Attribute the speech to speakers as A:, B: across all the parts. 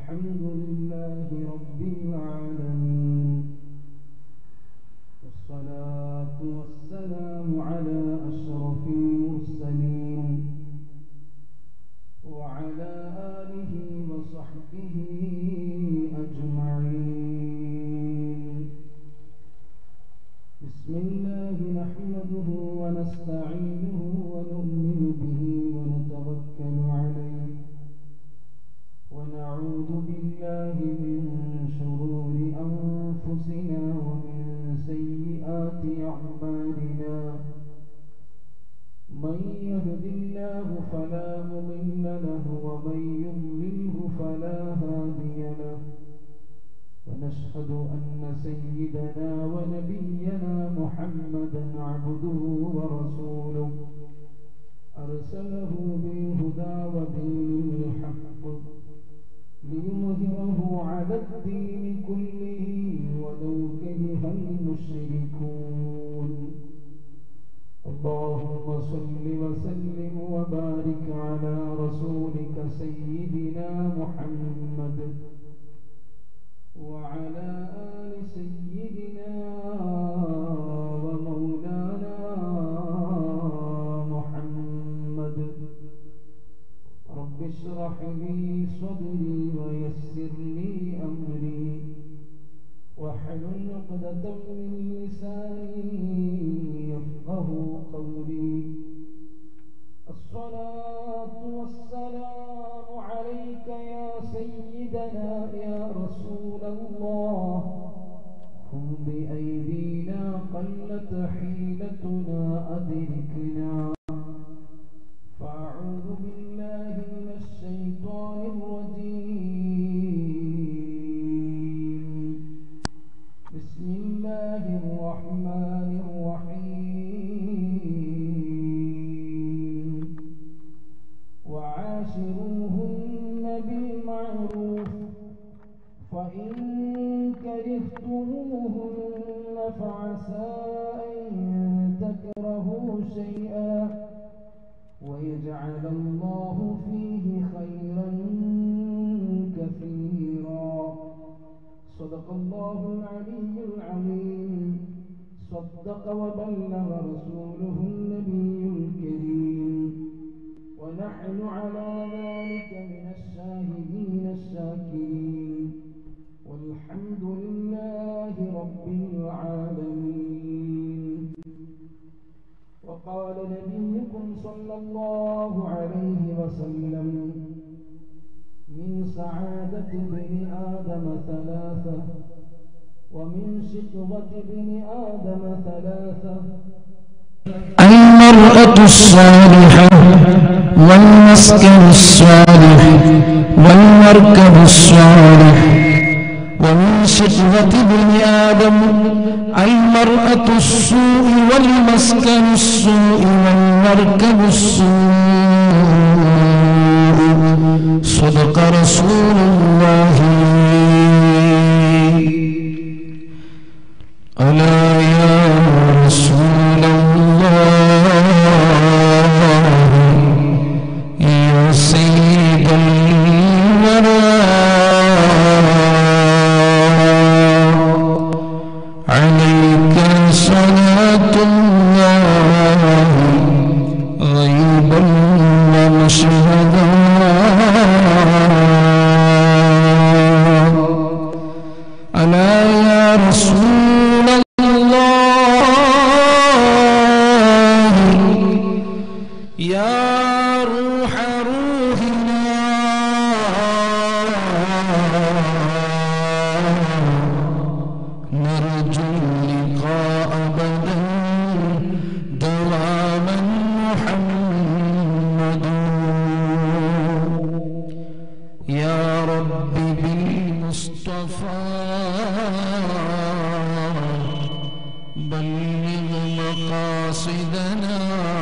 A: الحمد لله رب العالمين والصلاة والسلام على أشرف المرسلين وعلى آله وصحبه أجمعين بسم الله نحمده ونستعينه ونؤمن به ونتوكل عليه ونعوذ بالله من شرور أنفسنا ومن سيئات أعمالنا من يهد الله فلا مضل له ومن يضلله فلا هادي له ونشهد أن سيدنا ونبينا محمدا عبده ورسوله أرسله بالهدى ودين الحق ليظهره على الدين كله ولو كره المشركون اللهم صل وسلم وبارك على رسولك سيدنا محمد وعلى آل سيدنا ومولانا محمد رب اشرح لي صدري ويسر لي أمري واحلل عقدة من لساني يفقه قولي الصلاة والسلام عليك يا سيدنا يا رسول الله خذ بأيدينا قلت حيلتنا أدركنا فأعوذ بالله من الشيطان الرجيم بسم الله الرحمن الرحيم وعاشروهن بالمعروف فإن كرهتموهن فعسى أن تكرهوا شيئا ويجعل الله فيه خيرا كثيرا صدق الله العلي العظيم صدق وبلغ رسوله النبي الكريم ونحن على ذلك من الشاهدين الشاكرين والحمد لله رب العالمين وقال نبيكم صلى الله عليه وسلم من سعادة ابن آدم ثلاثة ومن شقوة ابن آدم ثلاثة
B: المرأة الصالحة والمسكن الصالح والمركب الصالح ومن شقوة ابن آدم المرأة السوء والمسكن السوء والمركب السوء صدق رسول الله ألا يا رسول الله يا سيد الورى عليك صلاة الله غيبا ومشهدا ألا يا رسول الله يا روح روحنا نرجو اللقاء أبدا دواما محمد يا رب بالمصطفى بلغ مقاصدنا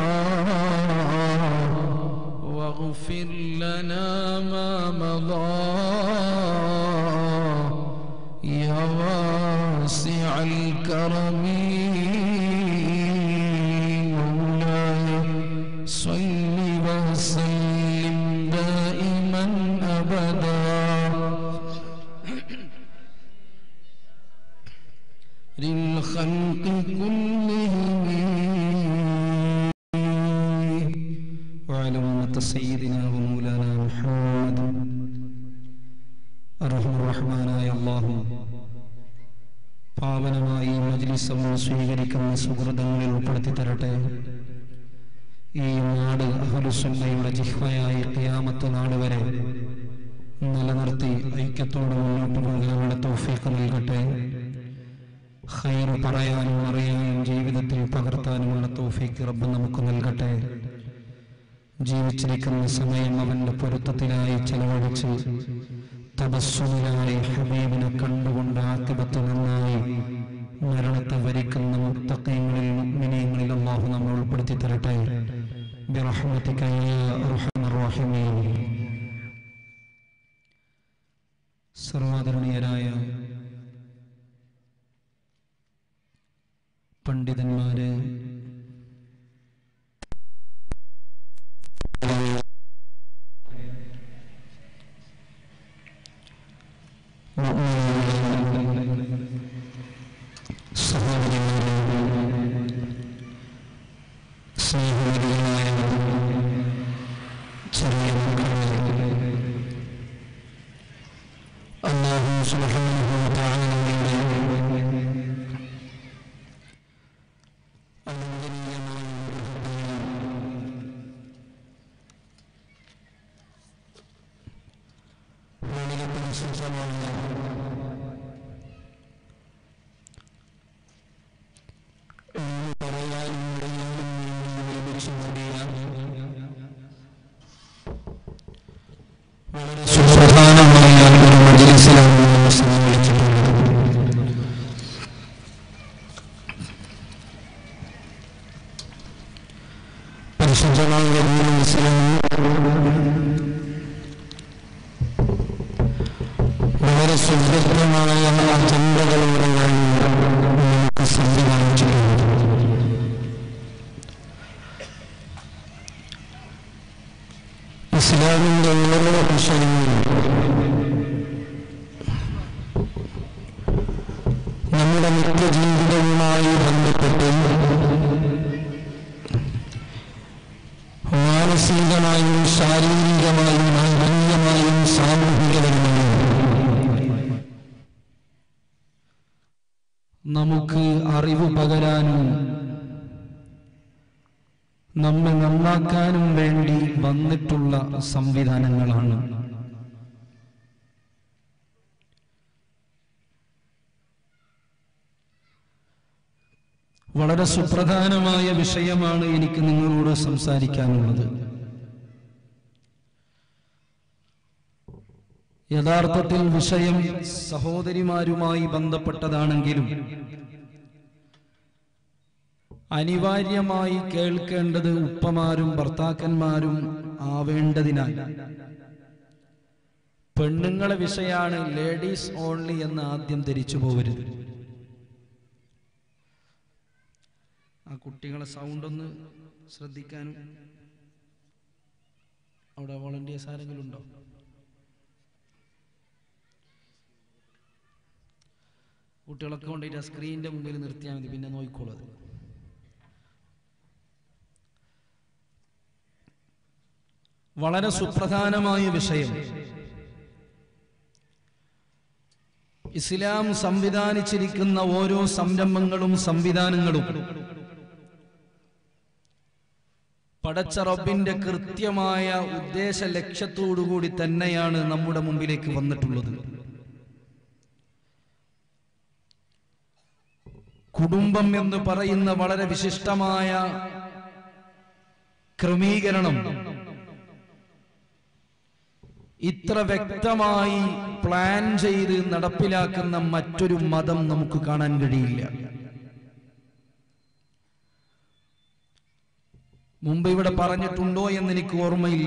B: واغفر لنا ما مضى يا واسع الكرم مولاي صل وسلم دائما أبدا الخلق كلهم
C: وعلى أمة سيدنا ومولانا محمد അർഹം റഹ്മാനായ അള്ളാഹു പാവനമായി ഈ മജ്ലിസവും സ്വീകരിക്കുന്ന സുഹൃതങ്ങളിൽ ഉൾപ്പെടുത്തി തരട്ടെ ഈ നാട് അഹലുസുന്നയുടെ ജിഹ്വയായി ഖിയാമത്ത് നാട് വരെ നിലനിർത്തി ഐക്യത്തോടെ മുന്നോട്ട് പോകാനുള്ള തൗഫീഖ് നൽകട്ടെ ഖൈർ പറയാനും അറിയാനും ജീവിതത്തിൽ പകർത്താനുമുള്ള തൗഫീഖ് റബ്ബ് നമുക്ക് നൽകട്ടെ ജീവിച്ചിരിക്കുന്ന സമയം അവന്റെ പൊരുത്തത്തിനായി ചെലവഴിച്ച് തപസ്സുമിനായി ഹബീബിനെ കണ്ടുകൊണ്ട് ആക്കിബത്ത് നന്നായി മരണത്തെ വരിക്കുന്ന മുത്തക്കയങ്ങളിൽ മുഗ്മിനീയങ്ങളിൽ അള്ളാഹു നമ്മെ ഉൾപ്പെടുത്തി തരട്ടെ ബിറഹ്മതിക യാ അർഹമർ റഹീമീൻ സർവാദരണീയരായ പണ്ഡിതന്മാര് സ്നേഹവതികളായ ചെറിയ മക്കളെ അല്ലാഹു സുബ്ഹാനഹു വ തആലയുടെ അനുഗ്രഹീയമായ വേണികത്തിന് ശേഷമാണ് എന്ന് പറയാൻ ഇവിടെയാണ് ഒരുമിച്ച് കൂടിയ വളരെ സുപ്രധാനമായ ഒരു മജ്ലിസിലാണ് നമ്മൾ സമ്മേളിച്ചിട്ടുള്ളത് പരിശുദ്ധമായ ദീനുൽ ഇസ്ലാം വളരെ സുഭദ്രമായ അജണ്ടകളോടെയാണ് നമുക്ക് സംവിധാനം ചെയ്യുന്നത് ഇസ്ലാമിന്റെ ഓരോ വിഷയങ്ങളും നമ്മുടെ നിത്യജീവിതവുമായി ബന്ധപ്പെട്ട് മാനസികമായും ശാരീരികമായും ആത്മീയമായും സാമൂഹികപരമായും നമുക്ക് അറിവ് പകരാനും നമ്മെ നന്നാക്കാനും വേണ്ടി വന്നിട്ടുള്ള സംവിധാനങ്ങളാണ് വളരെ സുപ്രധാനമായ വിഷയമാണ് എനിക്ക് നിങ്ങളോട് സംസാരിക്കാനുള്ളത് യഥാർത്ഥത്തിൽ വിഷയം സഹോദരിമാരുമായി ബന്ധപ്പെട്ടതാണെങ്കിലും അനിവാര്യമായി കേൾക്കേണ്ടത് ഉപ്പമാരും ഭർത്താക്കന്മാരും ആവേണ്ടതിനാൽ പെണ്ണുങ്ങളെ വിഷയാണ് ലേഡീസ് ഓൺലി എന്ന് ആദ്യം ധരിച്ചു പോകരുത് ആ കുട്ടികളെ സൗണ്ട് ഒന്ന് ശ്രദ്ധിക്കാനും അവിടെ വോളണ്ടിയേഴ്സ് ആരെങ്കിലും ഉണ്ടോ കുട്ടികളൊക്കെ കൊണ്ടുപോയിട്ട് ആ സ്ക്രീനിന്റെ മുമ്പിൽ നിർത്തിയാൽ മതി പിന്നെ നോക്കിക്കോളൂ അത് വളരെ സുപ്രധാനമായ വിഷയം ഇസ്ലാം സംവിധാനിച്ചിരിക്കുന്ന ഓരോ സംരംഭങ്ങളും സംവിധാനങ്ങളും പടച്ച റബ്ബിന്റെ കൃത്യമായ ഉദ്ദേശ ലക്ഷ്യത്തോടുകൂടി തന്നെയാണ് നമ്മുടെ മുമ്പിലേക്ക് വന്നിട്ടുള്ളത് കുടുംബം എന്ന് പറയുന്ന വളരെ വിശിഷ്ടമായ ക്രമീകരണം ഇത്ര വ്യക്തമായി പ്ലാൻ ചെയ്ത് നടപ്പിലാക്കുന്ന മറ്റൊരു മതം നമുക്ക് കാണാൻ കഴിയില്ല മുമ്പ് ഇവിടെ പറഞ്ഞിട്ടുണ്ടോ എന്ന് എനിക്ക് ഓർമ്മയില്ല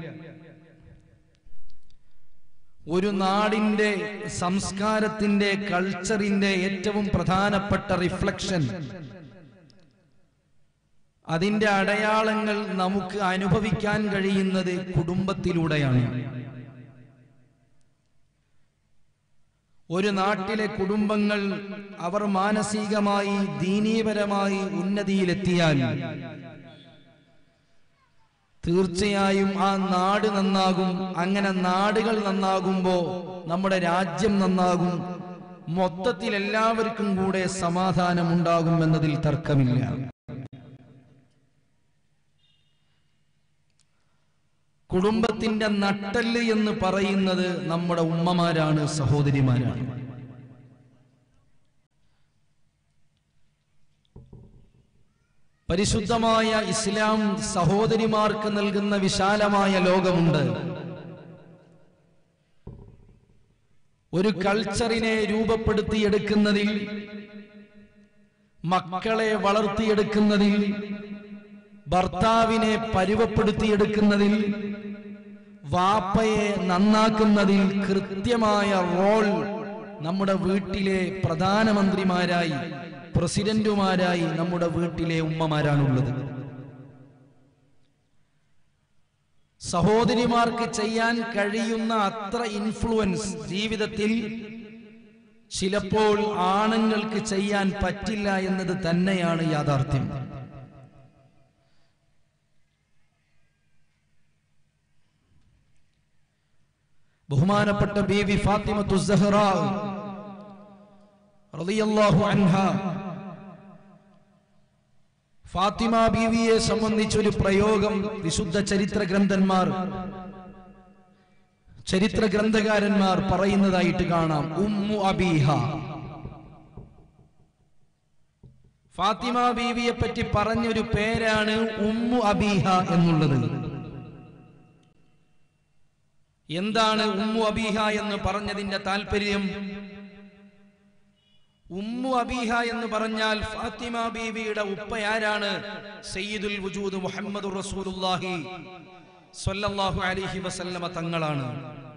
C: ഒരു നാടിന്റെ സംസ്കാരത്തിന്റെ കൾച്ചറിന്റെ ഏറ്റവും പ്രധാനപ്പെട്ട റിഫ്ലക്ഷൻ അതിന്റെ അടയാളങ്ങൾ നമുക്ക് അനുഭവിക്കാൻ കഴിയുന്നത് കുടുംബത്തിലൂടെയാണ്
D: ഒരു നാട്ടിലെ കുടുംബങ്ങൾ അവർ മാനസികമായി ദീനീപരമായി ഉന്നതിയിലെത്തിയാൽ തീർച്ചയായും ആ നാട് നന്നാകും അങ്ങനെ നാടുകൾ നന്നാകുമ്പോ നമ്മുടെ രാജ്യം നന്നാകും മൊത്തത്തിൽ എല്ലാവർക്കും കൂടെ സമാധാനം ഉണ്ടാകും എന്നതിൽ തർക്കമില്ല കുടുംബത്തിന്റെ നട്ടല് എന്ന് പറയുന്നത് നമ്മുടെ ഉമ്മമാരാണ് സഹോദരിമാരാണ് പരിശുദ്ധമായ ഇസ്ലാം സഹോദരിമാർക്ക് നൽകുന്ന വിശാലമായ ലോകമുണ്ട് ഒരു കൾച്ചറിനെ രൂപപ്പെടുത്തിയെടുക്കുന്നതിൽ മക്കളെ വളർത്തിയെടുക്കുന്നതിൽ ഭർത്താവിനെ പരുവപ്പെടുത്തിയെടുക്കുന്നതിൽ വാപ്പയെ നന്നാക്കുന്നതിൽ കൃത്യമായ റോൾ നമ്മുടെ വീട്ടിലെ പ്രധാനമന്ത്രിമാരായി പ്രസിഡന്റുമാരായി നമ്മുടെ വീട്ടിലെ ഉമ്മമാരാണുള്ളത് സഹോദരിമാർക്ക് ചെയ്യാൻ കഴിയുന്ന അത്ര ഇൻഫ്ലുവൻസ് ജീവിതത്തിൽ ചിലപ്പോൾ ആണുങ്ങൾക്ക് ചെയ്യാൻ പറ്റില്ല എന്നത് തന്നെയാണ് യാഥാർത്ഥ്യം ബഹുമാനപ്പെട്ട ബീവി ഫാത്തിമത്തു സഹറ റളിയല്ലാഹു അൻഹ ഫാത്തിമ ബീവിയെ സംബന്ധിച്ചൊരു പ്രയോഗം വിശുദ്ധ ചരിത്ര ഗ്രന്ഥന്മാർ ചരിത്ര ഗ്രന്ഥകാരന്മാർ പറയുന്നതായിട്ട് കാണാം ഉമ്മു അബീഹ ഫാത്തിമ ബീവിയെ പറ്റി പറഞ്ഞൊരു പേരാണ് ഉമ്മു അബീഹ എന്നുള്ളത് എന്താണ് ഉമ്മു അബീഹ എന്ന് പറഞ്ഞതിന്റെ താല്പര്യം ഉമ്മു അബീഹ എന്ന് പറഞ്ഞാൽ ഫാത്തിമ ബീവിയുടെ ഉപ്പയാരാണ് സയ്യിദുൽ വജൂദ് മുഹമ്മദ് റസൂലുള്ളാഹി സ്വല്ലല്ലാഹു അലൈഹി വസല്ലമ തങ്ങളാണ്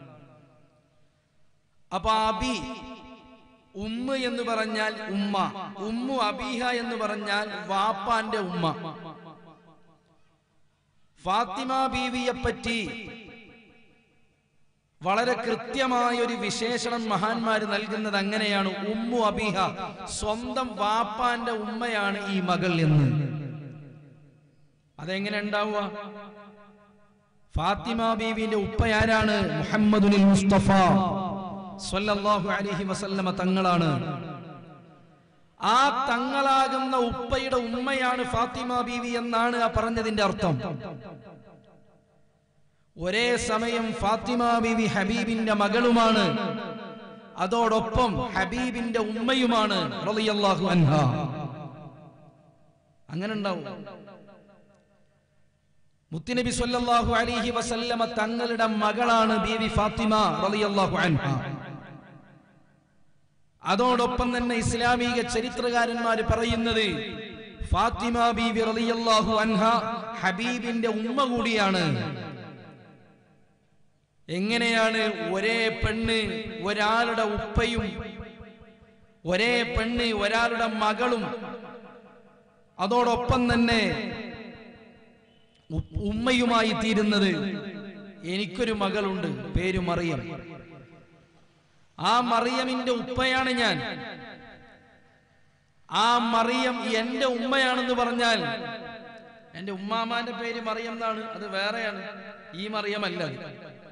D: അപ്പൊ അബി ഉമ്മ എന്ന് പറഞ്ഞാൽ ഉമ്മ ഉമ്മു അബീഹ എന്ന് പറഞ്ഞാൽ വാപ്പാന്റെ ഉമ്മ ഫാത്തിമ ബീവിയെ പറ്റി വളരെ കൃത്യമായ ഒരു വിശേഷണം മഹാന്മാര് നൽകുന്നത് അങ്ങനെയാണ് ഉമ്മു അബീഹ സ്വന്തം വാപ്പാന്റെ ഉമ്മയാണ് ഈ മകൾ എന്ന് അതെങ്ങനെ ഉണ്ടാവുക ഫാത്തിമ ബീവിന്റെ ഉപ്പയാരാണ് മുഹമ്മദുൽ മുസ്തഫ സ്വല്ലല്ലാഹു അലൈഹി വസല്ലമ തങ്ങളാണ് ആ തങ്ങളാകുന്ന ഉപ്പയുടെ ഉമ്മയാണ് ഫാത്തിമ ബീവി എന്നാണ് ആ പറഞ്ഞതിന്റെ അർത്ഥം ഒരേ സമയം ഫാത്തിമ ബീവി ഹബീബിന്റെ മകളുമാണ് അതോടൊപ്പം ഹബീബിന്റെ ഉമ്മയുമാണ് റളിയല്ലാഹു അൻഹ അങ്ങനെ ഉണ്ടാവും മുത്തുനബി സല്ലല്ലാഹു അലൈഹി വസല്ലമ തങ്ങളുടെ മകളാണ് ബീവി ഫാത്തിമ റളിയല്ലാഹു അൻഹ അതോടൊപ്പം തന്നെ ഇസ്ലാമിക ചരിത്രകാരന്മാർ പറയുന്നത് ഫാത്തിമ ബീവി റളിയല്ലാഹു അൻഹ ഹബീബിന്റെ ഉമ്മ കൂടിയാണ് എങ്ങനെയാണ് ഒരേ പെണ്ണ് ഒരാളുടെ ഉപ്പയും ഒരേ പെണ്ണ് ഒരാളുടെ മകളും അതോടൊപ്പം തന്നെ ഉ- ഉമ്മയുമായി തീരുന്നത് എനിക്കൊരു മകളുണ്ട് പേര് മറിയം ആ മറിയമിന്റെ ഉപ്പയാണ് ഞാൻ ആ മറിയം എന്റെ ഉമ്മയാണെന്ന് പറഞ്ഞാൽ എന്റെ ഉമ്മാമാന്റെ പേര് മറിയം എന്നാണ് അത് വേറെയാണ് ഈ മറിയമല്ല അത്.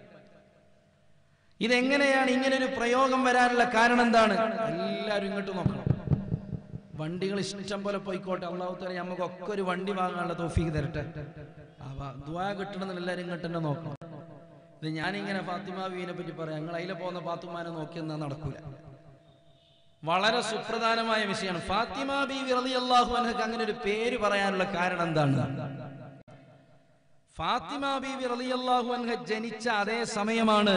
D: ഇതെങ്ങനെയാണ് ഇങ്ങനെ ഒരു പ്രയോഗം വരാനുള്ള കാരണം എന്താണ് എല്ലാവരും ഇങ്ങോട്ട് നോക്കണം വണ്ടികൾ ഇഷ്ടം പോലെ പോയിക്കോട്ടെ അള്ളാഹു തല നമുക്കൊക്കെ ഒരു വണ്ടി വാങ്ങാനുള്ള തോഫീക്ക് തരട്ടെ ദ്വാ കിട്ടണമെന്ന് എല്ലാവരും ഇങ്ങോട്ട് തന്നെ നോക്കണം ഇത് ഞാനിങ്ങനെ ഫാത്തിമ ബീവിനെ പറ്റി പറയാം ഞങ്ങൾ അതിലെ പോകുന്ന ഫാത്തിമാനെ നോക്കിയെന്നാ നടക്കൂല വളരെ സുപ്രധാനമായ വിഷയമാണ് ഫാത്തിമ ബീവി റളിയല്ലാഹു അൻഹക്ക് അങ്ങനെ ഒരു പേര് പറയാനുള്ള കാരണം എന്താണ് ഫാത്തിമ ബീവി റളിയല്ലാഹു അൻഹ ജനിച്ച അതേ സമയമാണ്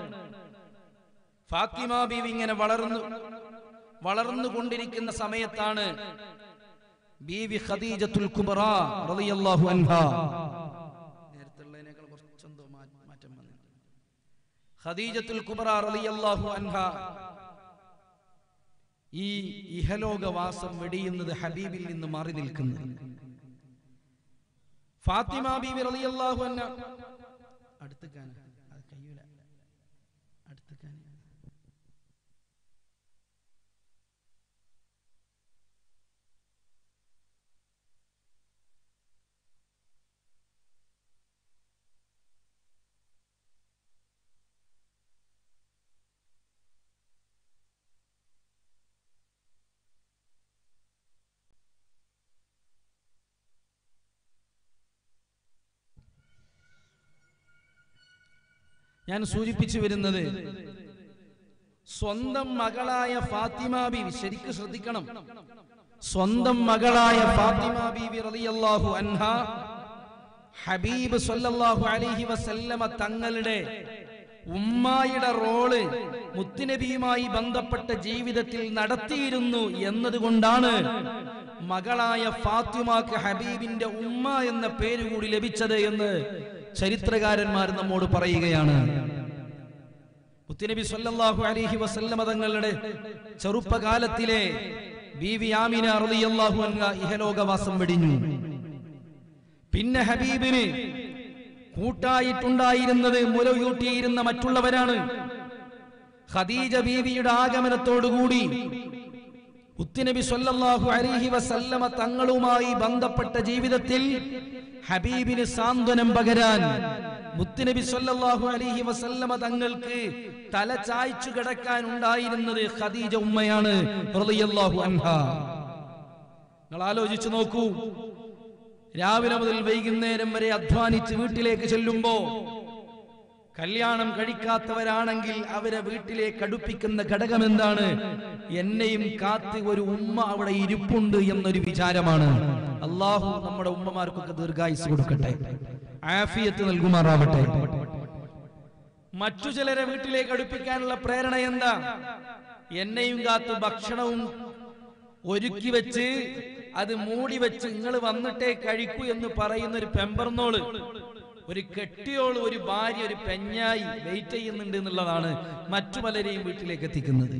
D: ഫാത്തിമ ബീവി ഇങ്ങനെ വളർന്നു വളർന്നുകൊണ്ടിരിക്കുന്ന സമയത്താണ് ബീവി ഖദീജത്തുൽ കുബറ റളിയല്ലാഹു അൻഹ നേരത്തുള്ളതിനേക്കാൾ കുറച്ചെന്തോ മാ- മാറ്റം വന്നിട്ടുണ്ട് ഖദീജത്തുൽ കുബറ റളിയല്ലാഹു അൻഹ ഈ ഇഹലോകവാസം വെടിയുന്നത് ഹബീബിൽ നിന്ന് മാറി നിൽക്കുന്നത് ഫാത്തിമ ബീവി റളിയല്ലാഹു അൻഹ അടുത്തേക്കാൻ അത് കഴിയൂല അടുത്തേക്കാൻ ഞാൻ സൂചിപ്പിച്ചു വരുന്നത് സ്വന്തം മകളായ ഫാത്തിമ ബീവി ശരിക്കും ശ്രദ്ധിക്കണം സ്വന്തം മകളായ ഫാത്തിമ ബീവി റളിയല്ലാഹു അൻഹ ഹബീബ് സല്ലല്ലാഹു അലൈഹി വസല്ലമ തങ്ങളുടെ ഉമ്മായുടെ റോള് മുത്തുനബിയുമായി ബന്ധപ്പെട്ട ജീവിതത്തിൽ നടത്തിയിരുന്നു എന്നതുകൊണ്ടാണ് മകളായ ഫാത്തിമാക്ക് ഹബീബിന്റെ ഉമ്മ എന്ന പേര് കൂടി ലഭിച്ചത് എന്ന് ചരിത്രകാരന്മാർ നമ്മോട് പറയുകയാണ് മുത്തുനബി സല്ലല്ലാഹു അലൈഹി വസല്ലമ തങ്ങളുടെ ചെറുപ്പകാലത്തിലെ ബീവി ആമിന റളിയല്ലാഹു അൻഹ ഇഹലോകവാസം വെടിഞ്ഞു പിന്നെ ഹബീബിന് കൂട്ടായിട്ടുണ്ടായിരുന്നത് മുലയൂട്ടിയിരുന്ന മറ്റുള്ളവരാണ് ഖദീജ ബീവിയുടെ ആഗമനത്തോടുകൂടി ഉത്തുനബി സല്ലല്ലാഹു അലൈഹി വസല്ലമ തങ്ങളുമായി ബന്ധപ്പെട്ട ജീവിതത്തിൽ ഹബീബിന് സാന്ത്വനം പകരാൻ മുത്തുനബി സല്ലല്ലാഹു അലൈഹി വസല്ലമ തങ്ങൾക്ക് തല ചായ്ച്ചു കിടക്കാൻ ഉണ്ടായിരുന്നത് ഖദീജ ഉമ്മയാണ് റളിയല്ലാഹു അൻഹ നിങ്ങൾ ആലോചിച്ചു നോക്കൂ രാവിലെ മുതൽ വൈകുന്നേരം വരെ അധ്വാനിച്ച് വീട്ടിലേക്ക് ചെല്ലുമ്പോ കല്യാണം കഴിക്കാത്തവരാണെങ്കിൽ അവരെ വീട്ടിലേക്ക് അടുപ്പിക്കുന്ന ഘടകം എന്താണ് എന്നെയും കാത്ത് ഒരു ഉമ്മ അവിടെ ഇരിപ്പുണ്ട് എന്നൊരു വിചാരമാണ് അള്ളാഹു നമ്മുടെ ഉമ്മമാർക്കൊക്കെ ദീർഘായുസ് കൊടുക്കട്ടെ ആഫിയത്ത് നൽകുമാറാവട്ടെ മറ്റു ചിലരെ വീട്ടിലേക്ക് അടുപ്പിക്കാനുള്ള പ്രേരണ എന്താ എന്നെയും കാത്ത് ഭക്ഷണവും ഒരുക്കി വെച്ച് അത് മൂടി വെച്ച് നിങ്ങൾ വന്നിട്ടേ കഴിക്കൂ എന്ന് പറയുന്ന ഒരു പെമ്പർന്നോള് ഒരു കെട്ടിയോള് ഒരു ഭാര്യ ഒരു പെഞ്ഞായി വെയിറ്റ് ചെയ്യുന്നുണ്ട് എന്നുള്ളതാണ് മറ്റു പലരെയും വീട്ടിലേക്ക് എത്തിക്കുന്നത്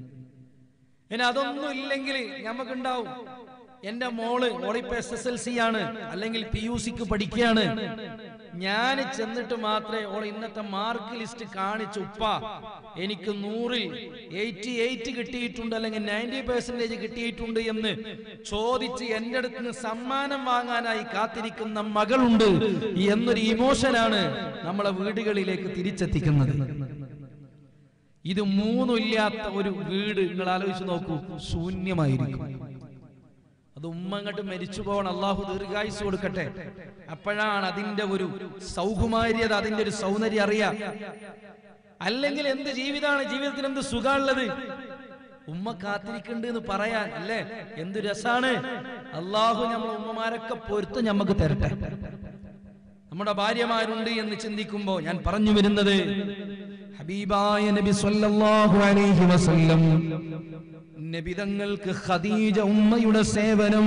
D: ഇനി അതൊന്നും ഇല്ലെങ്കിൽ നമുക്കുണ്ടാവും എന്റെ മോള് ഓളിപ്പോ എസ് എസ് എൽ സി ആണ് അല്ലെങ്കിൽ പി യു സിക്ക് പഠിക്കുകയാണ് ഞാൻ ചെന്നിട്ട് മാത്രമേ ഓൾ ഇന്നത്തെ മാർക്ക് ലിസ്റ്റ് കാണിച്ച് ഉപ്പ എനിക്ക് നൂറിൽ എയ്റ്റി എയ്റ്റ് കിട്ടിയിട്ടുണ്ട് അല്ലെങ്കിൽ നയൻറ്റി പെർസെന്റേജ് കിട്ടിയിട്ടുണ്ട് എന്ന് ചോദിച്ച് എന്റെ അടുത്ത് നിന്ന് സമ്മാനം വാങ്ങാനായി കാത്തിരിക്കുന്ന മകളുണ്ട് എന്നൊരു ഇമോഷനാണ് നമ്മളെ വീടുകളിലേക്ക് തിരിച്ചെത്തിക്കുന്നത് ഇത് മൂന്നുമില്ലാത്ത ഒരു വീട് നിങ്ങൾ ആലോചിച്ച് നോക്കൂ ശൂന്യമായിരിക്കും അത് ഉമ്മ അങ്ങോട്ട് മരിച്ചു പോകണം അള്ളാഹു ദീർഘായുസ് കൊടുക്കട്ടെ അപ്പോഴാണ് അതിന്റെ ഒരു സൗകുമാര്യത അതിന്റെ ഒരു സൗന്ദര്യം അറിയാം അല്ലെങ്കിൽ എന്ത് ജീവിതമാണ് ജീവിതത്തിൽ എന്ത് സുഖമുള്ളത് ഉമ്മ കാത്തിരിക്കുന്നുണ്ട് എന്ന് പറയാൻ അല്ലേ എന്ത് രസാണ് അള്ളാഹു നമ്മളെ ഉമ്മമാരൊക്കെ പൊരുത്ത് ഞമ്മക്ക് തരട്ടെ നമ്മുടെ ഭാര്യമാരുണ്ട് എന്ന് ചിന്തിക്കുമ്പോ ഞാൻ പറഞ്ഞു വരുന്നത് ഹബീബായ നബി സല്ലല്ലാഹു അലൈഹി വസല്ലം നബിതങ്ങൾക്ക് ഖദീജ ഉമ്മയുടെ സേവനം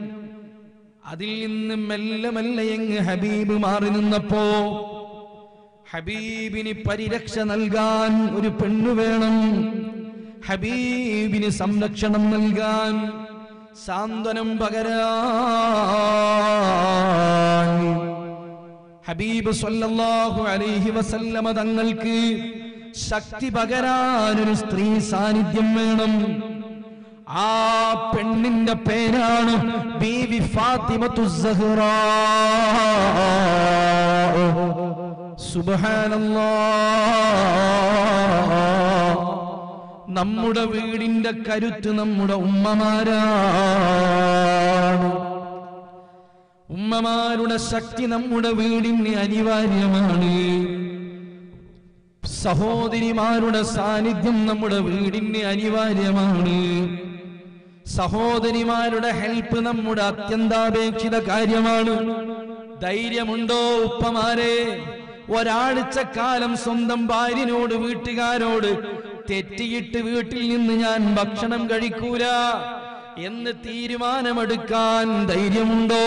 D: അതിൽ നിന്ന് മെല്ലെ മെല്ലെ എങ്ങ് ഹബീബ് മാറി നിന്നപ്പോ ഹബീബിന് പരിരക്ഷ നൽകാൻ ഒരു പെണ്ണു വേണം ഹബീബിന് സംരക്ഷണം നൽകാൻ സാന്ത്വനം പകരാൻ ഹബീബ് സല്ലല്ലാഹു അലൈഹി വസല്ലമ തങ്ങൾക്ക് ശക്തി പകരാൻ ഒരു സ്ത്രീ സാന്നിധ്യം വേണം ആ പെണ്ണിന്റെ പേരാണ് ബീവി ഫാത്തിമത്തു സഹ്റ സുബ്ഹാനല്ലാഹ് നമ്മുടെ വീടിന്റെ കരുത്ത് നമ്മുടെ ഉമ്മമാരാണ് ഉമ്മമാരുടെ ശക്തി നമ്മുടെ വീടിന് അനിവാര്യമാണ് സഹോദരിമാരുടെ സാന്നിധ്യം നമ്മുടെ വീടിന് അനിവാര്യമാണ് സഹോദരിമാരുടെ ഹെൽപ്പ് നമ്മുടെ അത്യന്താപേക്ഷിത കാര്യമാണ് ധൈര്യമുണ്ടോ ഉപ്പമാരെ ഒരാഴ്ച കാലം സ്വന്തം ഭാര്യനോട് വീട്ടുകാരോട് തെറ്റിയിട്ട് വീട്ടിൽ നിന്ന് ഞാൻ ഭക്ഷണം കഴിക്കൂല എന്ന് തീരുമാനമെടുക്കാൻ ധൈര്യമുണ്ടോ